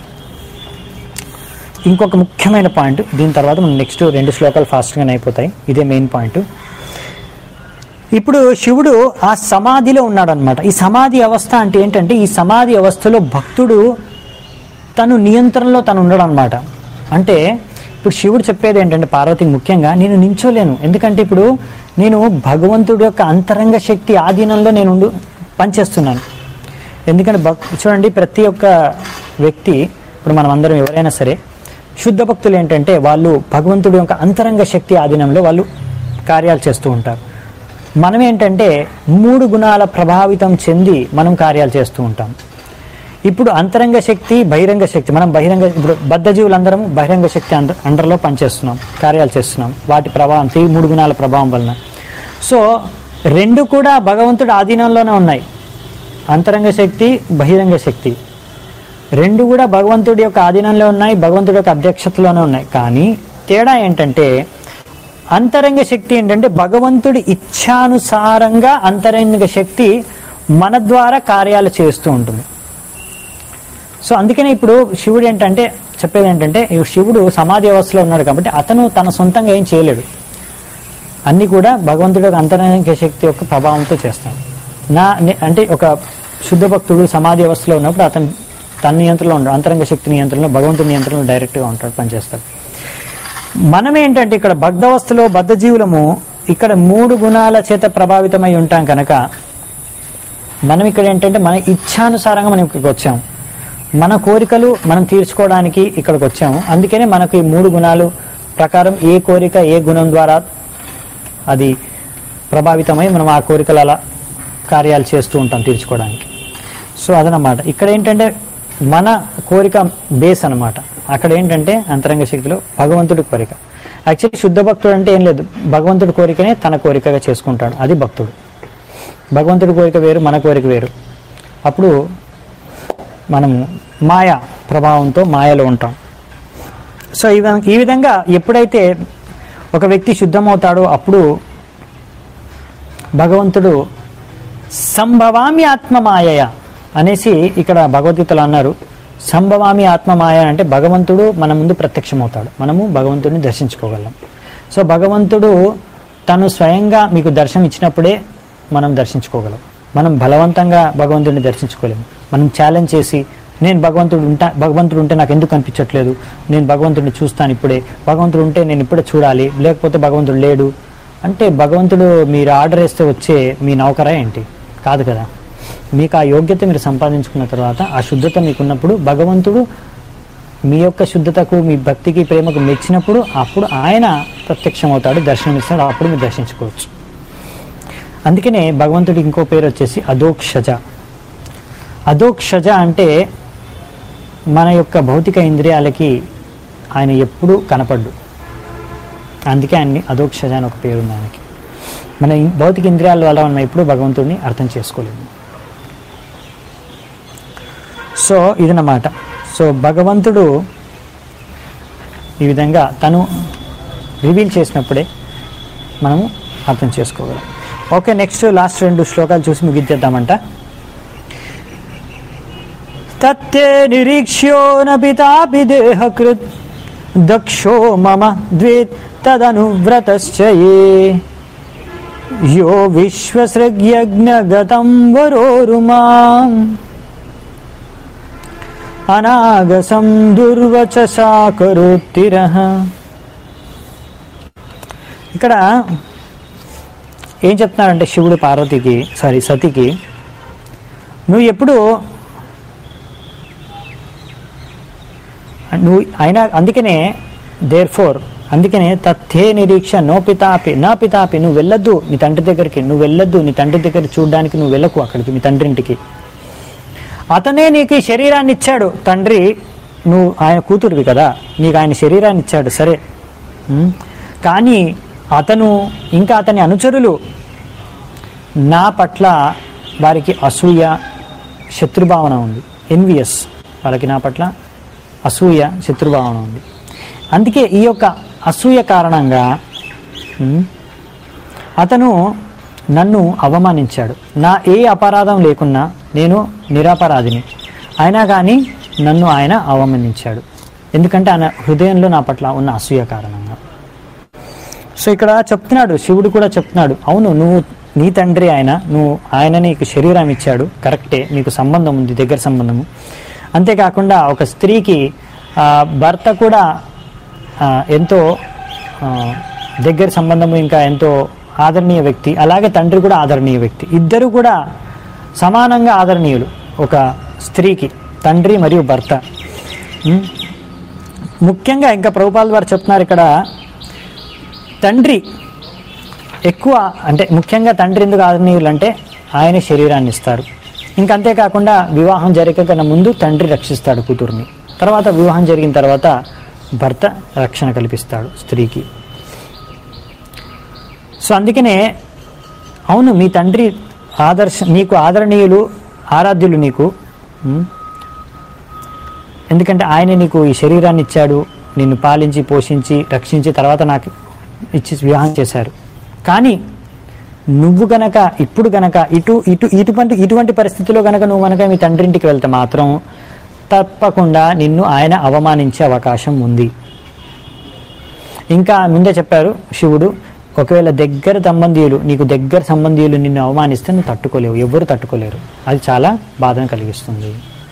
ఇంకొక ముఖ్యమైన పాయింట్ దీని తర్వాత మనం నెక్స్ట్ రెండు శ్లోకాలు ఫాస్ట్గానే అయిపోతాయి ఇదే మెయిన్ పాయింట్ ఇప్పుడు శివుడు ఆ సమాధిలో ఉన్నాడు అనమాట ఈ సమాధి అవస్థ అంటే ఏంటంటే ఈ సమాధి అవస్థలో భక్తుడు తను నియంత్రణలో తను ఉండడం అనమాట అంటే ఇప్పుడు శివుడు చెప్పేది ఏంటంటే పార్వతికి ముఖ్యంగా నేను నించోలేను ఎందుకంటే ఇప్పుడు నేను భగవంతుడి యొక్క అంతరంగ శక్తి ఆధీనంలో నేను ఉండు పనిచేస్తున్నాను ఎందుకంటే భక్ చూడండి ప్రతి ఒక్క వ్యక్తి ఇప్పుడు మనం అందరం ఎవరైనా సరే శుద్ధ భక్తులు ఏంటంటే వాళ్ళు భగవంతుడి యొక్క అంతరంగ శక్తి ఆధీనంలో వాళ్ళు కార్యాలు చేస్తూ ఉంటారు మనం ఏంటంటే మూడు గుణాల ప్రభావితం చెంది మనం కార్యాలు చేస్తూ ఉంటాం ఇప్పుడు అంతరంగ శక్తి బహిరంగ శక్తి మనం బహిరంగ ఇప్పుడు బద్ధ జీవులందరం బహిరంగ శక్తి అండ అండర్లో పనిచేస్తున్నాం కార్యాలు చేస్తున్నాం వాటి ప్రభావం ఈ మూడు గుణాల ప్రభావం వలన సో రెండు కూడా భగవంతుడి ఆధీనంలోనే ఉన్నాయి అంతరంగ శక్తి బహిరంగ శక్తి రెండు కూడా భగవంతుడి యొక్క ఆధీనంలో ఉన్నాయి భగవంతుడి యొక్క అధ్యక్షతలోనే ఉన్నాయి కానీ తేడా ఏంటంటే అంతరంగ శక్తి ఏంటంటే భగవంతుడి ఇచ్ఛానుసారంగా అంతరంగ శక్తి మన ద్వారా కార్యాలు చేస్తూ ఉంటుంది సో అందుకనే ఇప్పుడు శివుడు ఏంటంటే చెప్పేది ఏంటంటే ఈ శివుడు సమాధి అవస్థలో ఉన్నాడు కాబట్టి అతను తన సొంతంగా ఏం చేయలేడు అన్ని కూడా భగవంతుడి యొక్క అంతరంగ శక్తి యొక్క ప్రభావంతో చేస్తాడు నా నే- అంటే ఒక శుద్ధ భక్తుడు సమాధి అవస్థలో ఉన్నప్పుడు అతను తన నియంత్రణలో ఉంటాడు అంతరంగ శక్తి నియంత్రణలో భగవంతుడి నియంత్రణలో డైరెక్ట్గా ఉంటాడు పనిచేస్తాడు మనం ఏంటంటే ఇక్కడ బద్ధవస్థలో బద్ధ జీవులము ఇక్కడ మూడు గుణాల చేత ప్రభావితమై ఉంటాం కనుక మనం ఇక్కడ ఏంటంటే మన ఇచ్ఛానుసారంగా మనం ఇక్కడికి వచ్చాము మన కోరికలు మనం తీర్చుకోవడానికి ఇక్కడికి వచ్చాము అందుకనే మనకు ఈ మూడు గుణాలు ప్రకారం ఏ కోరిక ఏ గుణం ద్వారా అది ప్రభావితమై మనం ఆ కోరికలు అలా కార్యాలు చేస్తూ ఉంటాం తీర్చుకోవడానికి సో అదనమాట ఇక్కడ ఏంటంటే మన కోరిక బేస్ అన్నమాట అక్కడ ఏంటంటే అంతరంగ శక్తిలో భగవంతుడి కోరిక యాక్చువల్లీ శుద్ధ భక్తుడు అంటే ఏం లేదు భగవంతుడి కోరికనే తన కోరికగా చేసుకుంటాడు అది భక్తుడు భగవంతుడి కోరిక వేరు మన కోరిక వేరు అప్పుడు మనము మాయ ప్రభావంతో మాయలో ఉంటాం సో ఈ విధంగా- ఈ విధంగా ఎప్పుడైతే ఒక వ్యక్తి శుద్ధమవుతాడో అప్పుడు భగవంతుడు సంభవామి ఆత్మమాయ అనేసి ఇక్కడ భగవద్గీతలో అన్నారు సంభవామి ఆత్మమాయ అంటే భగవంతుడు మన ముందు ప్రత్యక్షమవుతాడు మనము భగవంతుడిని దర్శించుకోగలం సో భగవంతుడు తను స్వయంగా మీకు దర్శనం ఇచ్చినప్పుడే మనం దర్శించుకోగలం మనం బలవంతంగా భగవంతుడిని దర్శించుకోలేము మనం ఛాలెంజ్ చేసి నేను భగవంతుడు ఉంటా భగవంతుడు ఉంటే నాకు ఎందుకు కనిపించట్లేదు నేను భగవంతుడిని చూస్తాను ఇప్పుడే భగవంతుడు ఉంటే నేను ఇప్పుడే చూడాలి లేకపోతే భగవంతుడు లేడు అంటే భగవంతుడు మీరు ఆర్డర్ వేస్తే వచ్చే మీ నౌకరా ఏంటి కాదు కదా మీకు ఆ యోగ్యత మీరు సంపాదించుకున్న తర్వాత ఆ శుద్ధత మీకున్నప్పుడు భగవంతుడు మీ యొక్క శుద్ధతకు మీ భక్తికి ప్రేమకు మెచ్చినప్పుడు అప్పుడు ఆయన ప్రత్యక్షమవుతాడు దర్శనమిస్తాడు అప్పుడు మీరు దర్శించుకోవచ్చు అందుకనే భగవంతుడి ఇంకో పేరు వచ్చేసి అదోక్షజ అదోక్షజ అంటే మన యొక్క భౌతిక ఇంద్రియాలకి ఆయన ఎప్పుడూ కనపడ్డు అందుకే ఆయన్ని అదోక్షజ అని ఒక పేరు ఉంది ఆయనకి మన ఇం- భౌతిక ఇంద్రియాల వల్ల మనం ఎప్పుడూ భగవంతుడిని అర్థం చేసుకోలేము సో ఇదన్నమాట సో భగవంతుడు ఈ విధంగా తను రివీల్ చేసినప్పుడే మనము అర్థం చేసుకోగలం ఓకే నెక్స్ట్ లాస్ట్ రెండు శ్లోకాలు చూసి ముగించేద్దామంట తత్తే నిరీక్ష్యో నపితాపి దేహకృత్ దక్షో మమ ద్వేత్ తదనువ్రతశ్చయే యో విశ్వసృగ్యజ్ఞగతం వరోరుమాం అనాగసం దుర్వచసా కరోత్తిర ఇక్కడ ఏం చెప్తున్నాడంటే శివుడు పార్వతికి సారీ సతికి నువ్వు ఎప్పుడు నువ్వు అయినా అందుకనే దేర్ ఫోర్ అందుకనే తథ్యే నిరీక్ష నో పితాపి నా పితాపి నువ్వు వెళ్ళొద్దు నీ తండ్రి దగ్గరికి నువ్వు వెళ్ళొద్దు నీ తండ్రి దగ్గర చూడడానికి నువ్వు వెళ్ళకు అక్కడికి మీ తండ్రి ఇంటికి అతనే నీకు ఈ శరీరాన్ని ఇచ్చాడు తండ్రి నువ్వు ఆయన కూతురువి కదా నీకు ఆయన శరీరాన్ని ఇచ్చాడు సరే ఉం? కానీ అతను ఇంకా అతని అనుచరులు నా పట్ల వారికి అసూయ శత్రుభావన ఉంది ఎన్వియస్ వాళ్ళకి నా పట్ల అసూయ శత్రుభావన ఉంది అందుకే ఈ యొక్క అసూయ కారణంగా ఉం, అతను నన్ను అవమానించాడు నా ఏ అపరాధం లేకున్నా నేను నిరపరాధిని అయినా కానీ నన్ను ఆయన అవమానించాడు ఎందుకంటే ఆయన హృదయంలో నా పట్ల ఉన్న అసూయ కారణంగా సో ఇక్కడ చెప్తున్నాడు శివుడు కూడా చెప్తున్నాడు అవును నువ్వు నీ తండ్రి ఆయన నువ్వు ఆయన నీకు శరీరం ఇచ్చాడు కరెక్టే నీకు సంబంధం ఉంది దగ్గర సంబంధము అంతేకాకుండా ఒక స్త్రీకి ఆ, భర్త కూడా ఆ, ఎంతో ఆ, దగ్గర సంబంధము ఇంకా ఎంతో ఆదరణీయ వ్యక్తి అలాగే తండ్రి కూడా ఆదరణీయ వ్యక్తి ఇద్దరు కూడా సమానంగా ఆదరణీయులు ఒక స్త్రీకి తండ్రి మరియు భర్త ఉం? ముఖ్యంగా ఇంకా ప్రభుపాల్ వారు చెప్తున్నారు ఇక్కడ తండ్రి ఎక్కువ అంటే ముఖ్యంగా తండ్రి ఎందుకు ఆదరణీయులు అంటే ఆయన శరీరాన్ని ఇస్తారు ఇంకా అంతేకాకుండా వివాహం జరగకన్నా ముందు తండ్రి రక్షిస్తాడు కూతుర్ని తర్వాత వివాహం జరిగిన తర్వాత భర్త రక్షణ కల్పిస్తాడు స్త్రీకి సో అందుకనే అవును మీ తండ్రి ఆదర్శ నీకు ఆదరణీయులు ఆరాధ్యులు నీకు ఉం? ఎందుకంటే ఆయన నీకు ఈ శరీరాన్ని ఇచ్చాడు నిన్ను పాలించి పోషించి రక్షించి తర్వాత నాకు ఇచ్చి వివాహం చేశారు కానీ నువ్వు గనక ఇప్పుడు గనక ఇటు ఇటు ఇటువంటి ఇటువంటి పరిస్థితిలో గనక నువ్వు గనక మీ తండ్రింటికి వెళ్తే మాత్రం తప్పకుండా నిన్ను ఆయన అవమానించే అవకాశం ఉంది ఇంకా ముందే చెప్పారు శివుడు ఒకవేళ దగ్గర సంబంధీయులు నీకు దగ్గర సంబంధీయులు నిన్ను అవమానిస్తే నువ్వు తట్టుకోలేవు ఎవరు తట్టుకోలేరు అది చాలా బాధను కలిగిస్తుంది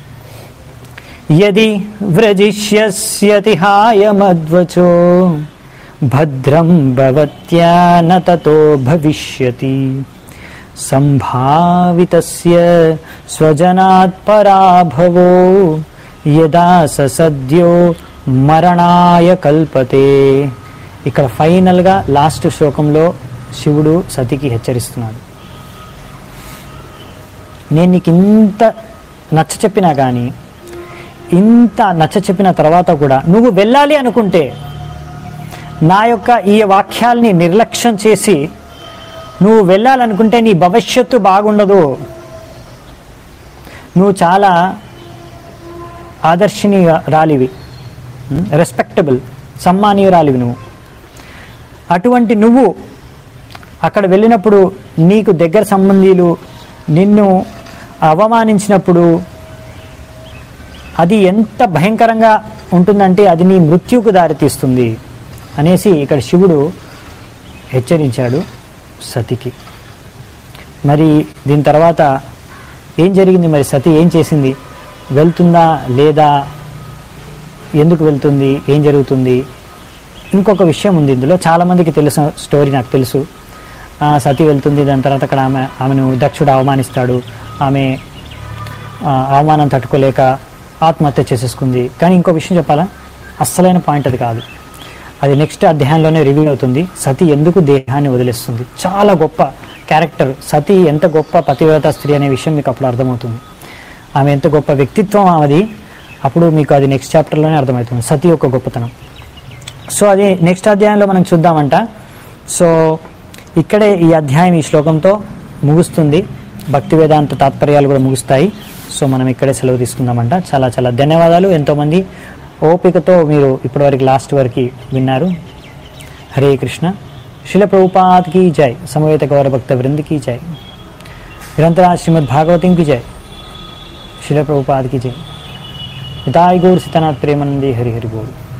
యది వ్రజిష్యస్యతి హాయమద్వచో భద్రం భవత్యా న తతో భవిష్యతి సంభావితస్య స్వజనాత్ పరాభవో యదా స సద్యో మరణాయ కల్పతే ఇక్కడ ఫైనల్గా లాస్ట్ శ్లోకంలో శివుడు సతికి హెచ్చరిస్తున్నాడు నేను నీకు ఇంత నచ్చ చెప్పినా కానీ ఇంత నచ్చ చెప్పిన తర్వాత కూడా నువ్వు వెళ్ళాలి అనుకుంటే నా యొక్క ఈ వాక్యాల్ని నిర్లక్ష్యం చేసి నువ్వు వెళ్ళాలనుకుంటే నీ భవిష్యత్తు బాగుండదు నువ్వు చాలా ఆదర్శనీయురాలివి రెస్పెక్టబుల్ సమ్మానీయురాలివి నువ్వు అటువంటి నువ్వు అక్కడ వెళ్ళినప్పుడు నీకు దగ్గర సంబంధీయులు నిన్ను అవమానించినప్పుడు అది ఎంత భయంకరంగా ఉంటుందంటే అది నీ మృత్యుకు దారితీస్తుంది అనేసి ఇక్కడ శివుడు హెచ్చరించాడు సతికి మరి దీని తర్వాత ఏం జరిగింది మరి సతి ఏం చేసింది వెళ్తుందా లేదా ఎందుకు వెళ్తుంది ఏం జరుగుతుంది ఇంకొక విషయం ఉంది ఇందులో చాలామందికి తెలుసు స్టోరీ నాకు తెలుసు ఆ, సతి వెళ్తుంది దాని తర్వాత అక్కడ ఆమె ఆమెను దక్షుడు అవమానిస్తాడు ఆమె ఆ, అవమానం తట్టుకోలేక ఆత్మహత్య చేసేసుకుంది కానీ ఇంకో విషయం చెప్పాలా అస్సలైన పాయింట్ అది కాదు అది నెక్స్ట్ అధ్యాయంలోనే రివ్యూ అవుతుంది సతి ఎందుకు దేహాన్ని వదిలేస్తుంది చాలా గొప్ప క్యారెక్టర్ సతి ఎంత గొప్ప పతివ్రత స్త్రీ అనే విషయం మీకు అప్పుడు అర్థమవుతుంది ఆమె ఎంత గొప్ప వ్యక్తిత్వం ఆమెది అప్పుడు మీకు అది నెక్స్ట్ చాప్టర్లోనే అర్థమవుతుంది సతి యొక్క గొప్పతనం సో అది నెక్స్ట్ అధ్యాయంలో మనం చూద్దామంట సో ఇక్కడే ఈ అధ్యాయం ఈ శ్లోకంతో ముగుస్తుంది భక్తి వేదాంత తాత్పర్యాలు కూడా ముగుస్తాయి సో మనం ఇక్కడే సెలవు తీసుకుందామంట చాలా చాలా ధన్యవాదాలు ఎంతోమంది ఓపికతో మీరు ఇప్పటివరకు లాస్ట్ వరకు విన్నారు హరే కృష్ణ శిల ప్రభుపాద్ की जय समवेत गौर भक्त वृंद की जय निरंतरा श्रीमद् भागवती की जय शिल प्रभुपाद की जय हिताय गौर सीतानाथ प्रेमानंदी हरि हरि बोल